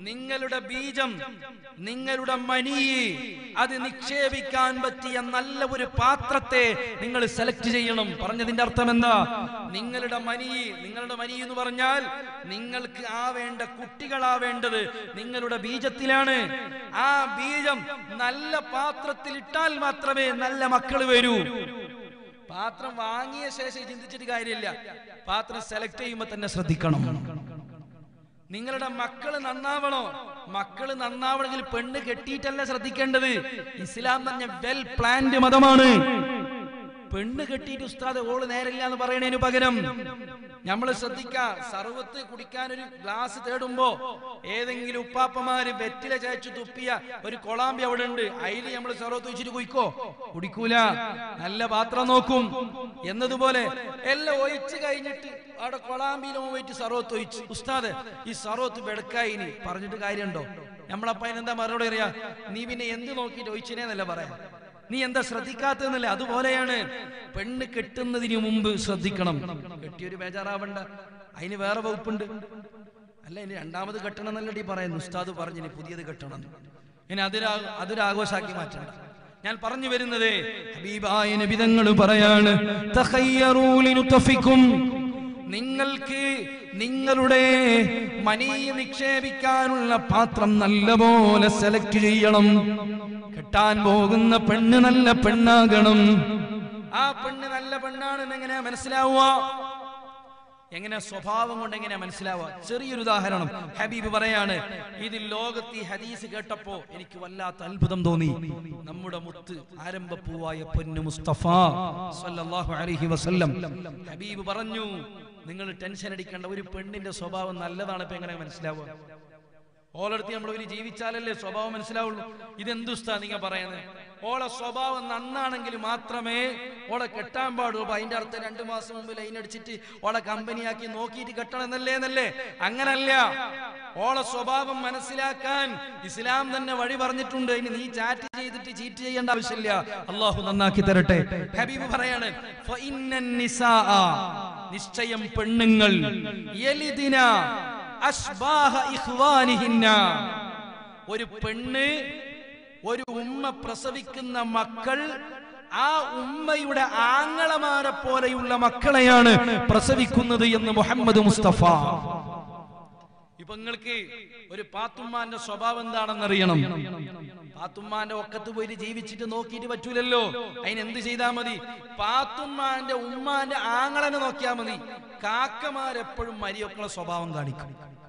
D: നിങ്ങളുടെ ബീജം നിങ്ങളുടെ മണി അത് നിക്ഷേപിക്കാൻ പറ്റിയ നല്ല ഒരു പാത്രത്തെ നിങ്ങൾ സെലക്ട് ചെയ്യണം പറഞ്ഞതിന്റെ അർത്ഥം എന്താ നിങ്ങളുടെ മനി നിങ്ങളുടെ മനി എന്ന് പറഞ്ഞാൽ നിങ്ങൾക്ക് ആവേണ്ട കുട്ടികളാവേണ്ടത് നിങ്ങളുടെ ബീജത്തിലാണ് ആ ബീജം നല്ല പാത്രത്തിൽ ഇട്ടാൽ മാത്രമേ നല്ല മക്കൾ വരൂ പാത്രം വാങ്ങിയ ശേഷം ചിന്തിച്ചിട്ട് കാര്യമില്ല പാത്രം സെലക്ട് ചെയ്യുമ്പോൾ തന്നെ ശ്രദ്ധിക്കണം നിങ്ങളുടെ മക്കള് നന്നാവണോ മക്കള് നന്നാവണമെങ്കിൽ പെണ്ണ് കെട്ടിയിട്ടല്ല ശ്രദ്ധിക്കേണ്ടത് ഇസ്ലാം പറഞ്ഞ വെൽ പ്ലാൻഡ് മതമാണ് പെണ്ണ് കെട്ടിയിട്ട് ഉസ്താദ് ഓള് നേരില്ല എന്ന് പറയണതിന് പകരം നമ്മൾ ശ്രദ്ധിക്ക സർവത്ത് കുടിക്കാൻ ഒരു ഗ്ലാസ് തേടുമ്പോ ഏതെങ്കിലും ഉപ്പാപ്പമാര് വെറ്റില ചായച്ചു തുപ്പിയ ഒരു കൊളാമ്പി അവിടെ ഉണ്ട് അതിൽ നമ്മൾ സർവത്ത് വെച്ചിട്ട് കുയിക്കോ കുടിക്കൂല നല്ല പാത്രം നോക്കും എന്നതുപോലെ എല്ലാം ഒഴിച്ചു കഴിഞ്ഞിട്ട് അവിടെ കൊളാമ്പിയിലും പോയിട്ട് സർവത്ത് ഒഴിച്ചു ഉസ്താദ് ഈ സർവത്ത് വെടുക്കായിനി പറഞ്ഞിട്ട് കാര്യമുണ്ടോ നമ്മളപ്പ അതിനെന്താ മറുപടി അറിയാ നീ പിന്നെ എന്ത് നോക്കിയിട്ട് ഒഴിച്ചിനേന്നല്ല പറയാം നീ എന്താ ശ്രദ്ധിക്കാത്തതെന്നല്ലേ അതുപോലെയാണ് പെണ്ണ് കെട്ടുന്നതിന് മുമ്പ് ശ്രദ്ധിക്കണം കെട്ടിയൊരു ബേജാറാവണ്ട അതിന് വേറെ വകുപ്പുണ്ട് അല്ല ഇനി രണ്ടാമത് കെട്ടണം എന്നല്ലടി പറയുന്നു ഉസ്താദ് പറഞ്ഞു ഇനി പുതിയത് കെട്ടണം എന്ന്. ഇനി അതൊരു അതൊരു ആഘോഷാക്കി മാറ്റണ്ട ഞാൻ പറഞ്ഞു വരുന്നത് ഹബീബായ നബിതങ്ങൾ പറയാണ് തഖയ്യറൂ ലിനുതഫിക്കും നിങ്ങൾക്ക് നിങ്ങളുടെ മനി നിക്ഷേപിക്കാനുള്ള പാത്രം നല്ലപോലെ സെലക്ട് ചെയ്യണം കെട്ടാൻ പോകുന്ന പെണ്ണ് നല്ല പെണ്ണാകണം ആ പെണ്ണ് നല്ല പെണ്ണാണെന്ന് എങ്ങനെയാ മനസ്സിലാവുക എങ്ങനെ സ്വഭാവം കൊണ്ട് എങ്ങനെ മനസ്സിലാവുക ചെറിയൊരു ഉദാഹരണം ഹബീബ് പറയാണ് ഇത് ലോകത്ത് ഈ ഹദീസ് കേട്ടപ്പോ എനിക്ക് വല്ലാത്ത അത്ഭുതം തോന്നി നമ്മുടെ മുത്ത് ആരംഭപ്പൂവായ പൊന്നു മുസ്തഫ സല്ലല്ലാഹു അലൈഹി വസല്ലം ഹബീബ് പറഞ്ഞു നിങ്ങൾ ടെൻഷൻ അടിക്കേണ്ട ഒരു പെണ്ണിന്റെ സ്വഭാവം നല്ലതാണ് ഇപ്പൊ എങ്ങനെ മനസ്സിലാവുക ഓളടുത്ത് നമ്മൾ ഒരു ജീവിച്ചാലല്ലേ സ്വഭാവം മനസ്സിലാവുള്ളൂ ഇതെന്തുസ്താ നിങ്ങൾ പറയുന്നത് ഓളെ സ്വഭാവം നന്നാണെങ്കിൽ മാത്രമേ ഓളെ കെട്ടാൻ പാടുള്ളൂ അപ്പൊ അതിന്റെ അർത്ഥം രണ്ടു മാസം മുമ്പ് ലൈൻ അടിച്ചിട്ട് ഓളെ കമ്പനിയാക്കി നോക്കിയിട്ട് കെട്ടണം എന്നല്ലേ എന്നല്ലേ അങ്ങനല്ല ഓളെ സ്വഭാവം മനസ്സിലാക്കാൻ ഇസ്ലാം തന്നെ വഴി പറഞ്ഞിട്ടുണ്ട് ഇനി നീ ചാറ്റ് ചെയ്തിട്ട് ചീറ്റ് ചെയ്യേണ്ട ആവശ്യമില്ല അള്ളാഹു നന്നാക്കി തരട്ടെ ഹബീബ് പറയാണ് "ഫഇന്നൻ നിസാഅ", നിശ്ചയം പെണ്ണുങ്ങൾ യലിദിന അശ്ബാഹ ഇഖ്വാനിഹിന്ന. ഒരു പെണ്ണ് ഒരു ഉമ്മ പ്രസവിക്കുന്ന മക്കൾ ആ ഉമ്മയുടെ ആങ്ങളമാരെ പോലെയുള്ള മക്കളെയാണ് പ്രസവിക്കുന്നത് എന്ന് മുഹമ്മദ് മുസ്തഫ ഇപ്പൊ നിങ്ങൾക്ക് ഒരു പാത്തുമ്മാന്റെ സ്വഭാവം എന്താണെന്ന് അറിയണം പാത്തുമ്മാന്റെ ഒക്കത്ത് പോയിട്ട് ജീവിച്ചിട്ട് നോക്കിയിട്ട് പറ്റൂലല്ലോ അതിന് എന്ത് ചെയ്താ മതി പാത്തുമ്മാന്റെ ഉമ്മാന്റെ ആങ്ങളനെ നോക്കിയാ മതി കാക്കമാരെപ്പോഴും മരിയൊക്കളെ സ്വഭാവം കാണിക്കും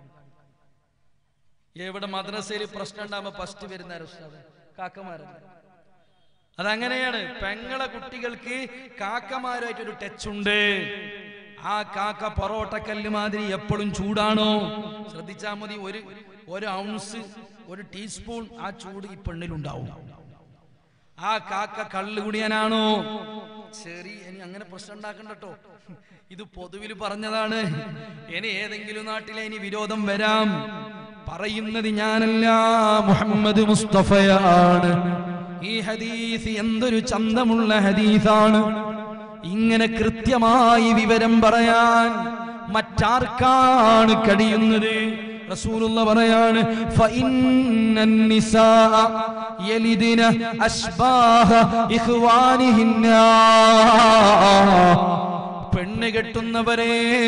D: എവിടെ മദ്രസയിൽ പ്രശ്നം ഉണ്ടാകുമ്പോ ഫസ്റ്റ് വരുന്ന കാക്കമാരല്ല അതങ്ങനെയാണ് പെങ്ങളെ കുട്ടികൾക്ക് കാക്കമാരുമായിട്ട് ഒരു ടച്ച് ഉണ്ട് ആ കാക്ക പൊറോട്ടക്കല്ല് മാതിരി എപ്പോഴും ചൂടാണോ ശ്രദ്ധിച്ചാ മതി ഒരു ഒരു ഔൺസ് ഒരു ടീസ്പൂൺ ആ ചൂട് ഈ പെണ്ണിലുണ്ടാവും ആ കാക്ക കള്ള് കുടിയാനാണോ ശരി ഇനി അങ്ങനെ പ്രശ്നം ഉണ്ടാക്കണ്ടട്ടോ ഇത് പൊതുവിൽ പറഞ്ഞതാണ് ഇനി ഏതെങ്കിലും നാട്ടിലെ ഇനി വിരോധം വരാം പറയുന്നത് ഞാനല്ല മുഹമ്മദ് മുസ്തഫയാണ് ഈ ഹദീസ് എന്തൊരു ചന്തമുള്ള ഹദീസാണ് ഇങ്ങനെ കൃത്യമായി വിവരം പറയാൻ മറ്റാർക്കാണ് കഴിയുന്നത് റസൂലുള്ള പറയാണ് ഫഇന്നൻ നിസാഅ യലിദിന അശ്ബാഹ ഇഖ്വാനിഹിന്ന പെണ്ണ് കെട്ടുന്നവരെ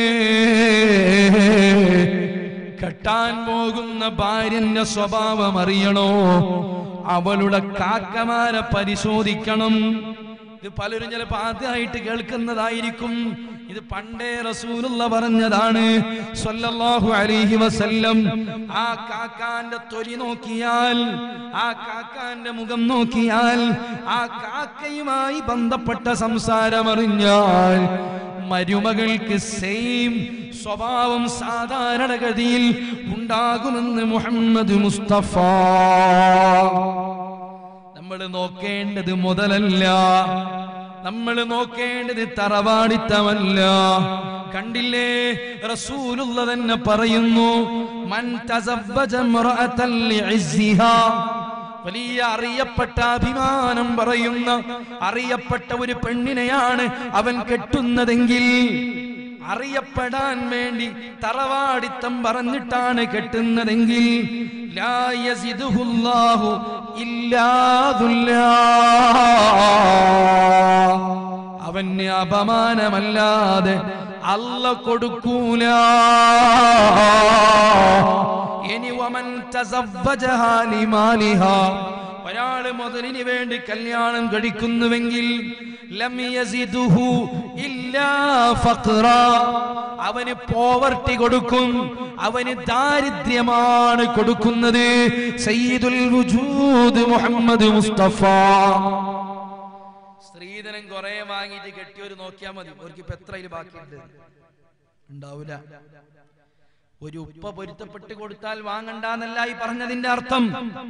D: കെട്ടാൻ പോകുന്ന ഭാര്യന്റെ സ്വഭാവം അറിയണോ അവളുടെ കാക്കമാരെ പരിശോധിക്കണം ഇത് പലരും ചിലപ്പോ ആദ്യമായിട്ട് കേൾക്കുന്നതായിരിക്കും ഇത് പണ്ടേ റസൂലുള്ള പറഞ്ഞതാണ് സ്വല്ലല്ലാഹു അലൈഹി വസല്ലം ആ കാക്കാന്റെ തൊലി നോക്കിയാൽ ആ കാക്കാന്റെ മുഖം നോക്കിയാൽ ആ കാക്കയുമായി ബന്ധപ്പെട്ട സംസാരം അറിഞ്ഞാൽ മരുമകൾക്ക് സെയിം സ്വഭാവം സാധാരണഗതിയിൽ ഉണ്ടാകുമെന്ന് മുഹമ്മദ് മുസ്തഫ നമ്മൾ നോക്കേണ്ടത് മുതലല്ല നമ്മൾ നോക്കേണ്ടത് തറവാടിത്തമല്ല കണ്ടില്ലേ റസൂലുള്ള തന്നെ പറയുന്നു മൻ തസവ്വജ ഇമ്രഅതൻ ലിഇസ്സിഹാ വലിയ അറിയപ്പെട്ട അഭിമാനം പറയുന്ന അറിയപ്പെട്ട ഒരു പെണ്ണിനെയാണ് അവൻ കെട്ടുന്നതെങ്കിൽ അറിയപ്പെടാൻ വേണ്ടി തറവാടിത്തം പറഞ്ഞിട്ടാണ് കെട്ടുന്നതെങ്കിൽ ലാ യസിദുഹുല്ലാഹു ഇല്ലാ ദുല്ലാ. അവന് അപമാനമല്ലാതെ അല്ല കൊടുക്കൂല ഇനി വമൻ തസവ്വജഹാ ലിമാലിഹാ ഒരാള് മുതലിന് വേണ്ടി കല്യാണം കഴിക്കുന്നുവെങ്കിൽ ലം യസിദുഹു ഇല്ലാ ഫഖ്റാ. അവന് പോവർട്ടി കൊടുക്കും അവന് ദാരിദ്ര്യമാണ് കൊടുക്കുന്നത് സയ്യിദുൽ വുജൂദ് മുഹമ്മദ് മുസ്തഫ സ്ത്രീധനം കുറെ വാങ്ങിയിട്ട് കെട്ടിയൊരു നോക്കിയാൽ മതി അവർക്ക് ഇപ്പൊ എത്ര അതിൽ ബാക്കിയുണ്ട് ഉണ്ടാവൂല ഒരു ഉപ്പ പൊരുത്തപ്പെട്ട് കൊടുത്താൽ വാങ്ങണ്ടെന്നല്ല ഈ പറഞ്ഞതിന്റെ അർത്ഥം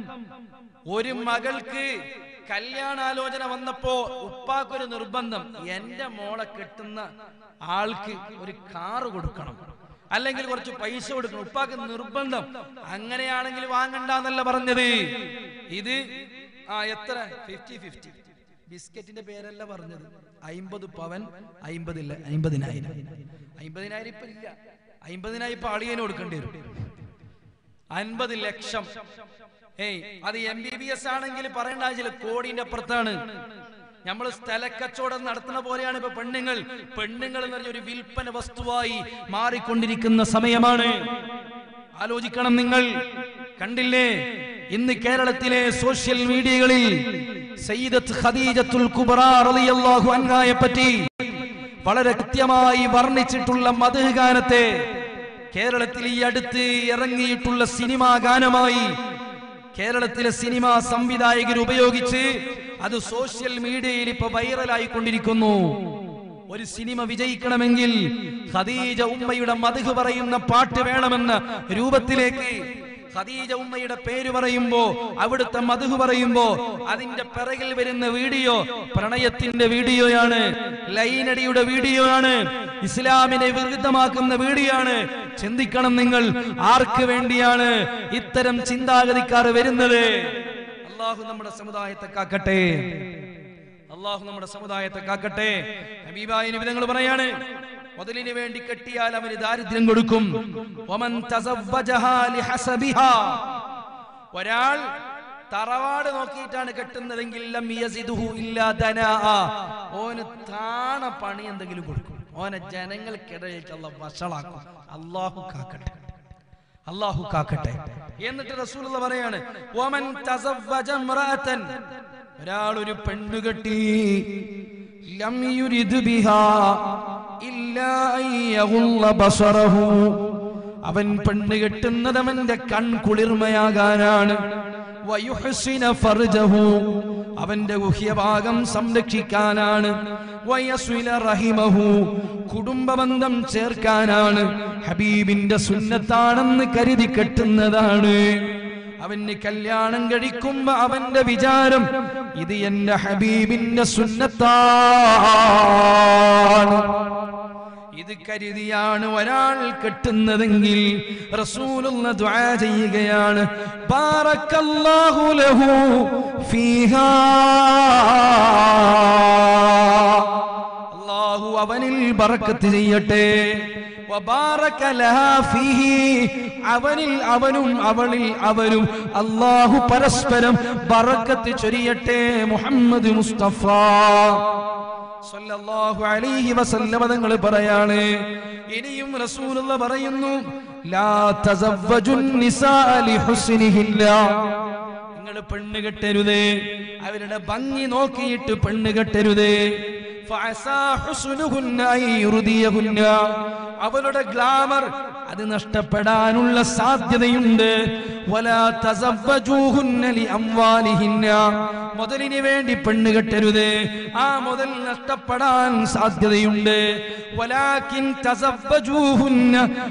D: ഒരു മകൾക്ക് കല്യാണാലോചന വന്നപ്പോ ഉപ്പാക്കൊരു നിർബന്ധം എന്റെ മോളെ കെട്ടുന്ന ആൾക്ക് ഒരു കാറ് കൊടുക്കണം അല്ലെങ്കിൽ കുറച്ച് പൈസ കൊടുക്കണം ഉപ്പാക്ക് നിർബന്ധം അങ്ങനെയാണെങ്കിൽ വാങ്ങണ്ടെന്നല്ല പറഞ്ഞത് ഇത് ആ എത്ര ഫിഫ്റ്റി ഫിഫ്റ്റി ബിസ്ക്കറ്റിന്റെ പേരല്ല പറഞ്ഞത് അയിമ്പത് പവൻ അയിമ്പതില്ല അയിമ്പതിനായിരം അയിമ്പതിനായിരം ഇപ്പൊ ഇല്ല അയിമ്പതിനായിരം ഇപ്പൊ അളിയന് കൊടുക്കേണ്ടി വരും അൻപത് ലക്ഷം ഏയ് അത് എം ബി ബി എസ് ആണെങ്കിൽ പറയേണ്ട ആവശ്യമില്ല കോടിന്റെ അപ്പുറത്താണ് നമ്മൾ സ്ഥലക്കച്ചവടം നടത്തുന്ന പോലെയാണ് ഇപ്പൊ പെണ്ണുങ്ങൾ പെണ്ണുങ്ങൾ എന്ന് പറഞ്ഞ ഒരു വിൽപ്പന വസ്തുവായി മാറിക്കൊണ്ടിരിക്കുന്ന സമയമാണ് ആലോചിക്കണം നിങ്ങൾ കണ്ടില്ലേ ഇന്ന് കേരളത്തിലെ സോഷ്യൽ മീഡിയകളിൽ സയ്യിദത്ത് ഖദീജത്തുൽ കുബ്ര റളിയല്ലാഹു അൻഹായെ പറ്റി വളരെ കൃത്യമായി വർണ്ണിച്ചിട്ടുള്ള മധു ഗാനത്തെ കേരളത്തിൽ ഈ അടുത്ത് ഇറങ്ങിയിട്ടുള്ള സിനിമാ ഗാനമായി കേരളത്തിലെ സിനിമാ സംവിധായകർ ഉപയോഗിച്ച് അത് സോഷ്യൽ മീഡിയയിൽ ഇപ്പൊ വൈറലായി കൊണ്ടിരിക്കുന്നു ഒരു സിനിമ വിജയിക്കണമെങ്കിൽ ഖദീജ ഉമ്മയുടെ മധു പറയുന്ന പാട്ട് വേണമെന്ന രൂപത്തിലേക്ക് ഖദീജ ഉമ്മയുടെ പേര് പറയുമ്പോ അവിടുത്തെ മധു പറയുമ്പോ അതിന്റെ പിറകിൽ വരുന്ന വീഡിയോ പ്രണയത്തിന്റെ വീഡിയോയാണ് ലൈനടിയുടെ വീഡിയോ ആണ് ഇസ്ലാമിനെ വിരുദ്ധമാക്കുന്ന വീഡിയോ ആണ് ചിന്തിക്കണം നിങ്ങൾ ആർക്ക് വേണ്ടിയാണ് ഇത്തരം ചിന്താഗതിക്കാർ വരുന്നത് അള്ളാഹു നമ്മുടെ സമുദായത്തെ കാക്കട്ടെ അള്ളാഹു നമ്മുടെ സമുദായത്തെ കാക്കട്ടെ ഹബീബായ നിബിധങ്ങൾ പറയാണ് മുതലിന് വേണ്ടി കെട്ടിയാൽ അവന് ദാരിദ്ര്യം കൊടുക്കും വമൻ തസവ്വജഹാ ലിഹസബിഹാ. ഒരാൾ തറവാട് നോക്കിയിട്ടാണ് കെട്ടുന്നതെങ്കിൽ ലം യസിദുഹു ഇല്ലാ ദനാഅ. ഓന് താണ പണി എന്തെങ്കിലും കൊടുക്കും ഓനെ ജനങ്ങൾക്കിടയിൽ അല്ല വഷളാക്കും അള്ളാഹു കാക്കട്ടെ അള്ളാഹു കാക്കട്ടെ എന്നിട്ട് റസൂലുള്ള പറയാണ് വമൻ തസവ്വജ ഇമ്രഅതൻ ഒരാൾ ഒരു പെണ്ണു കെട്ടി ലം യുരിദ് ബിഹാ ഇല്ലാ അൻ യഗുള്ള ബസറഹു അവൻ പെണ്ണ് കെട്ടുന്നത് അവന്റെ കൺ കുളിർമയാകാനാണ് വയുഹ്സിന ഫർജഹു അവന്റെ ഗുഹ്യഭാഗം സംരക്ഷിക്കാനാണ് വയസ്വില റഹിമഹു കുടുംബബന്ധം ചേർക്കാനാണ് ഹബീബിന്റെ സുന്നത്താണെന്ന് കരുതി കെട്ടുന്നതാണ് അവന് കല്യാണം കഴിക്കുമ്പോ അവന്റെ വിചാരം ഇത് എന്റെ ഹബീബിന്റെ സുന്നത്താണ് ഇത് കരുതിയാണ് ഒരാൾ കെട്ടുന്നതെങ്കിൽ റസൂലുള്ള ദുആ ചെയ്യുകയാണ് ബാറക്കല്ലാഹു ലഹു ഫീഹാ അല്ലാഹു അവനിൽ ബറക്കത്ത് ചെയ്യട്ടെ വബാറക ലഹാ ഫീഹി. അവനിൽ അവനും അവളിൽ അവനും അല്ലാഹു പരസ്പരം ബറക്കത്ത് ചൊരിയട്ടെ മുഹമ്മദ് മുസ്തഫ സല്ലല്ലാഹു അലൈഹി വസല്ലമ തങ്ങൾ പറയാണ് ഇനിയും റസൂലുള്ള പറയുന്നു ലാ തസവ്വജുൻ നിസാഅ ലിഹുസ്നിഹില്ല നിങ്ങൾ പെണ്ണ് കെട്ടരുത് അവരുടെ ഭംഗി നോക്കിയിട്ട് പെണ്ണ് കെട്ടരുത് ഫഅസാ ഹുസ്നുഹുന്ന അൻ യുർദിയഹുന്ന. അവരുടെ ഗ്ലാമർ അത് നഷ്ടപ്പെടാനുള്ള സാധ്യതയുണ്ട് വലാ തസവ്വജൂഹുന്ന ലിഅംവാലിഹിന്ന. മുതലിന് വേണ്ടി പെണ്ണ് കെട്ടരുത് ആ മുതൽ നഷ്ടപ്പെടാൻ സാധ്യതയുണ്ട് വലാകിൻ തസവ്വജൂഹുന്ന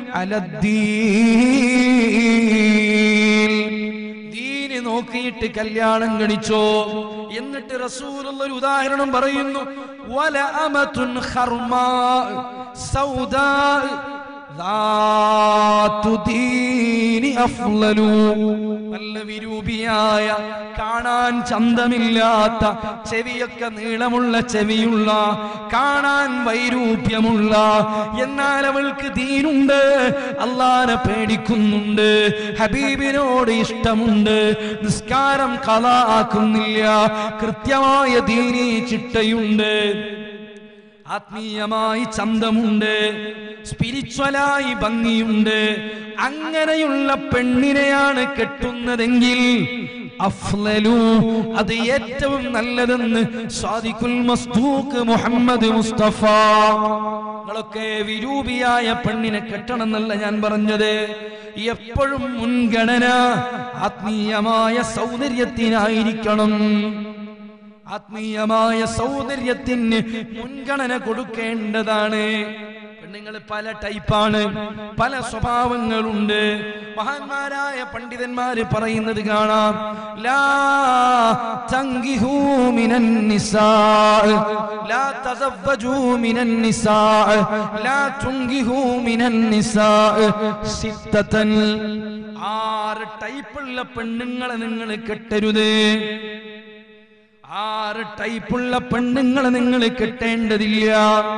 D: അലദ്ദീൻ ദീന് നോക്കിയിട്ട് കല്യാണം കഴിച്ചോ എന്നിട്ട് റസൂലുള്ള ഒരു ഉദാഹരണം പറയുന്നു വല അമതുൻ ഖർമാ സൗദാ ذات دين أفضل നല്ല വിരൂപിയായ കാണാൻ ചന്തമില്ലാത്ത ചെവിയൊക്കെ നീളമുള്ള ചെവിയുള്ള കാണാൻ വൈരൂപ്യമുള്ള എന്നാൽ അവൾക്ക് ദീനുണ്ട് അള്ളാനെ പേടിക്കുന്നുണ്ട് ഹബീബിനോട് ഇഷ്ടമുണ്ട് നിസ്കാരം കഥ ആക്കുന്നില്ല കൃത്യമായ ദീനി ചിട്ടയുണ്ട് ആത്മീയമായി ചന്തമുണ്ട് സ്പിരിച്വലായി ഭംഗിയുണ്ട് അങ്ങനെയുള്ള പെണ്ണിനെയാണ് കെട്ടുന്നതെങ്കിൽ അഫ്ലലു അത് ഏറ്റവും നല്ലതെന്ന് സാദിഖുൽ മസ്തൂക്ക് മുഹമ്മദ് മുസ്തഫ നിങ്ങളൊക്കെ വിരൂപിയായ പെണ്ണിനെ കെട്ടണം എന്നല്ല ഞാൻ പറഞ്ഞത് എപ്പോഴും മുൻഗണന ആത്മീയമായ സൗന്ദര്യത്തിനായിരിക്കണം ആത്മീയമായ സൗന്ദര്യത്തിന് മുൻഗണന കൊടുക്കേണ്ടതാണ് പെണ്ണുങ്ങൾ പല ടൈപ്പാണ് പല സ്വഭാവങ്ങളുണ്ട് മഹാന്മാരായ പണ്ഡിതന്മാര് പറയുന്നത് കാണാം ലാ തങ്കിഹൂ മിനൻ നിസാ ലാ തസവ്വജൂ മിനൻ നിസാ ലാ തുങ്കിഹൂ മിനൻ നിസാ സിത്തതൻ ആറ് ടൈപ്പുള്ള പെണ്ണുങ്ങളെ നിങ്ങൾ കെട്ടരുത് ആറ് ടൈപ്പുള്ള പെണ്ണുങ്ങളെ നിങ്ങൾ കെട്ടേണ്ടതില്ല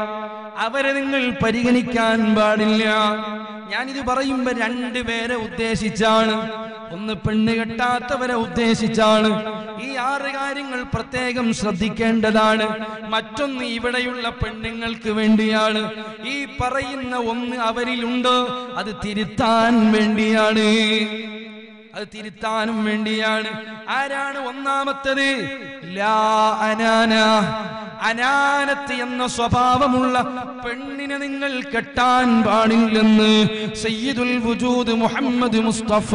D: അവരെ നിങ്ങൾ പരിഗണിക്കാൻ പാടില്ല ഞാനിത് പറയുമ്പോ രണ്ടുപേരെ ഉദ്ദേശിച്ചാണ് ഒന്ന് പെണ്ണ് കെട്ടാത്തവരെ ഉദ്ദേശിച്ചാണ് ഈ ആറ് കാര്യങ്ങൾ പ്രത്യേകം ശ്രദ്ധിക്കേണ്ടതാണ് മറ്റൊന്ന് ഇവിടെയുള്ള പെണ്ണുങ്ങൾക്ക് വേണ്ടിയാണ് ഈ പറയുന്ന ഒന്ന് അവരിലുണ്ട് അത് തിരുത്താൻ വേണ്ടിയാണ് അത് തിരുത്താനും വേണ്ടിയാണ് ആരാണ് ഒന്നാമത്തത് ലാ അനാന അനാനത്ത് എന്ന സ്വഭാവമുള്ള പെണ്ണിനെ നിങ്ങൾ കെട്ടാൻ പാടില്ലെന്ന് സയ്യിദുൽ വജൂദ് മുഹമ്മദ് മുസ്തഫ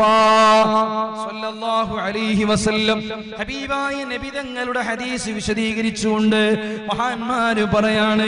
D: സല്ലല്ലാഹു അലൈഹി വസല്ലം ഹബീബായ നബി തങ്ങളുടെ ഹദീസ് വിശദീകരിച്ചുകൊണ്ട് മഹാന്മാര് പറയാണ്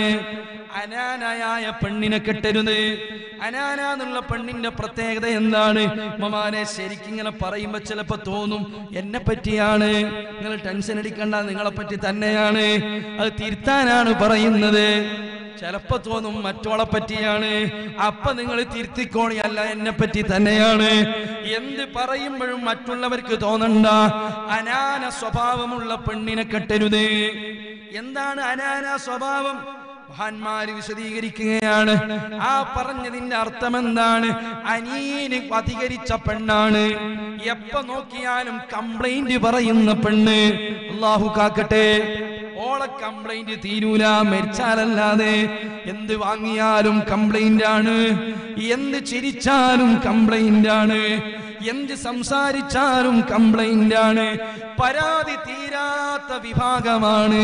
D: അനാനായ പെണ്ണിനെ കെട്ടരുത് അനാന എന്നുള്ള പെണ്ണിന്റെ പ്രത്യേകത എന്താണ് മമാനെ ശരിക്കും ഇങ്ങനെ പറയുമ്പോ ചിലപ്പോ തോന്നും എന്നെ പറ്റിയാണ് നിങ്ങൾ ടെൻഷൻ അടിക്കണ്ട നിങ്ങളെ പറ്റി തന്നെയാണ് അത് തിരുത്താനാണ് പറയുന്നത് ചിലപ്പോ തോന്നും മറ്റോളെ പറ്റിയാണ് അപ്പൊ നിങ്ങൾ തിരുത്തിക്കോണി അല്ല എന്നെ പറ്റി തന്നെയാണ് എന്ത് പറയുമ്പോഴും മറ്റുള്ളവർക്ക് തോന്നണ്ട അനാന സ്വഭാവമുള്ള പെണ്ണിനെ കെട്ടരുത് എന്താണ് അനാന സ്വഭാവം മഹാന്മാര് വിശദീകരിക്കുകയാണ് ആ പറഞ്ഞതിന്റെ അർത്ഥം എന്താണ് അനീന് അധികരിച്ച പെണ്ണാണ് എപ്പ നോക്കിയാലും കംപ്ലൈന്റ് പറയുന്ന പെണ്ണ് അള്ളാഹു കാക്കട്ടെ ഓളെ കംപ്ലൈന്റ് തീരൂല മരിച്ചാലല്ലാതെ എന്ത് വാങ്ങിയാലും കംപ്ലൈന്റ് ആണ് എന്ത് ചിരിച്ചാലും കംപ്ലൈന്റ് ആണ് എന്ത് സംസാരിച്ചാലും കംപ്ലൈന്റ് ആണ് പരാതി തീരാത്ത വിഭാഗമാണ്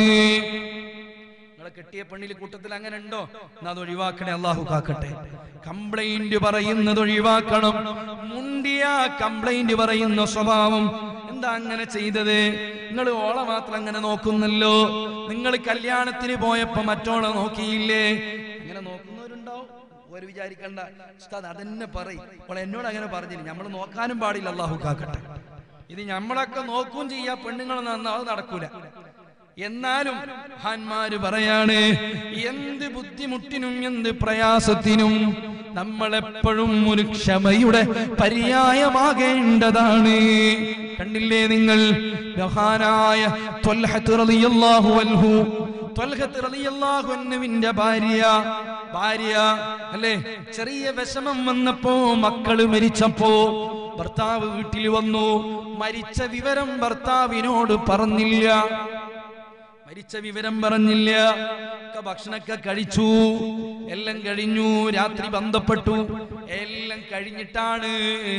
D: നിങ്ങളെ കെട്ടിയ പെണ്ണിൽ കൂട്ടത്തിൽ അങ്ങനെ ഉണ്ടോ എന്നാ അത് ഒഴിവാക്കണേ അള്ളാഹു കാക്കട്ടെ കംപ്ലൈന്റ് പറയുന്നത് ഒഴിവാക്കണം മുണ്ടിയ കംപ്ലൈന്റ് പറയുന്ന സ്വഭാവം എന്താ അങ്ങനെ ചെയ്തത് നിങ്ങൾ ഓളെ മാത്രം അങ്ങനെ നോക്കുന്നല്ലോ നിങ്ങൾ കല്യാണത്തിന് പോയപ്പോ മറ്റോളെ നോക്കിയില്ലേ അങ്ങനെ നോക്കുന്നവരുണ്ടാവും ഒരു വിചാരിക്കണ്ട ഉസ്താദ് അതെന്നെ പറയും അപ്പോൾ എന്നോട് അങ്ങനെ പറഞ്ഞില്ല നമ്മൾ നോക്കാനും പാടില്ല അള്ളാഹു കാക്കട്ടെ ഇത് നമ്മളൊക്കെ നോക്കും ചെയ്യാ പെണ്ണുങ്ങൾ നന്നാ അത് നടക്കൂല എന്നാലും മഹാന്മാര് പറയാണ് എന്ത് ബുദ്ധിമുട്ടിനും എന്ത് പ്രയാസത്തിനും നമ്മളെപ്പോഴും ഒരു ക്ഷമയുടെ പര്യായമാകേണ്ടതാണ് കണ്ടില്ലേ നിങ്ങൾ മഹാനായ ത്വൽഹത്ത് റളിയല്ലാഹു അൻഹു ത്വൽഹത്ത് റളിയല്ലാഹു അൻഹുവിന്റെ ഭാര്യ ഭാര്യ അല്ലേ ചെറിയ വിഷമം വന്നപ്പോ മക്കള് മരിച്ചപ്പോ ഭർത്താവ് വീട്ടിൽ വന്നു മരിച്ച വിവരം ഭർത്താവിനോട് പറഞ്ഞില്ല മരിച്ച വിവരം പറഞ്ഞില്ല ഒക്കെ ഭക്ഷണമൊക്കെ കഴിച്ചു എല്ലാം കഴിഞ്ഞു രാത്രി ബന്ധപ്പെട്ടു എല്ലാം കഴിഞ്ഞിട്ടാണ്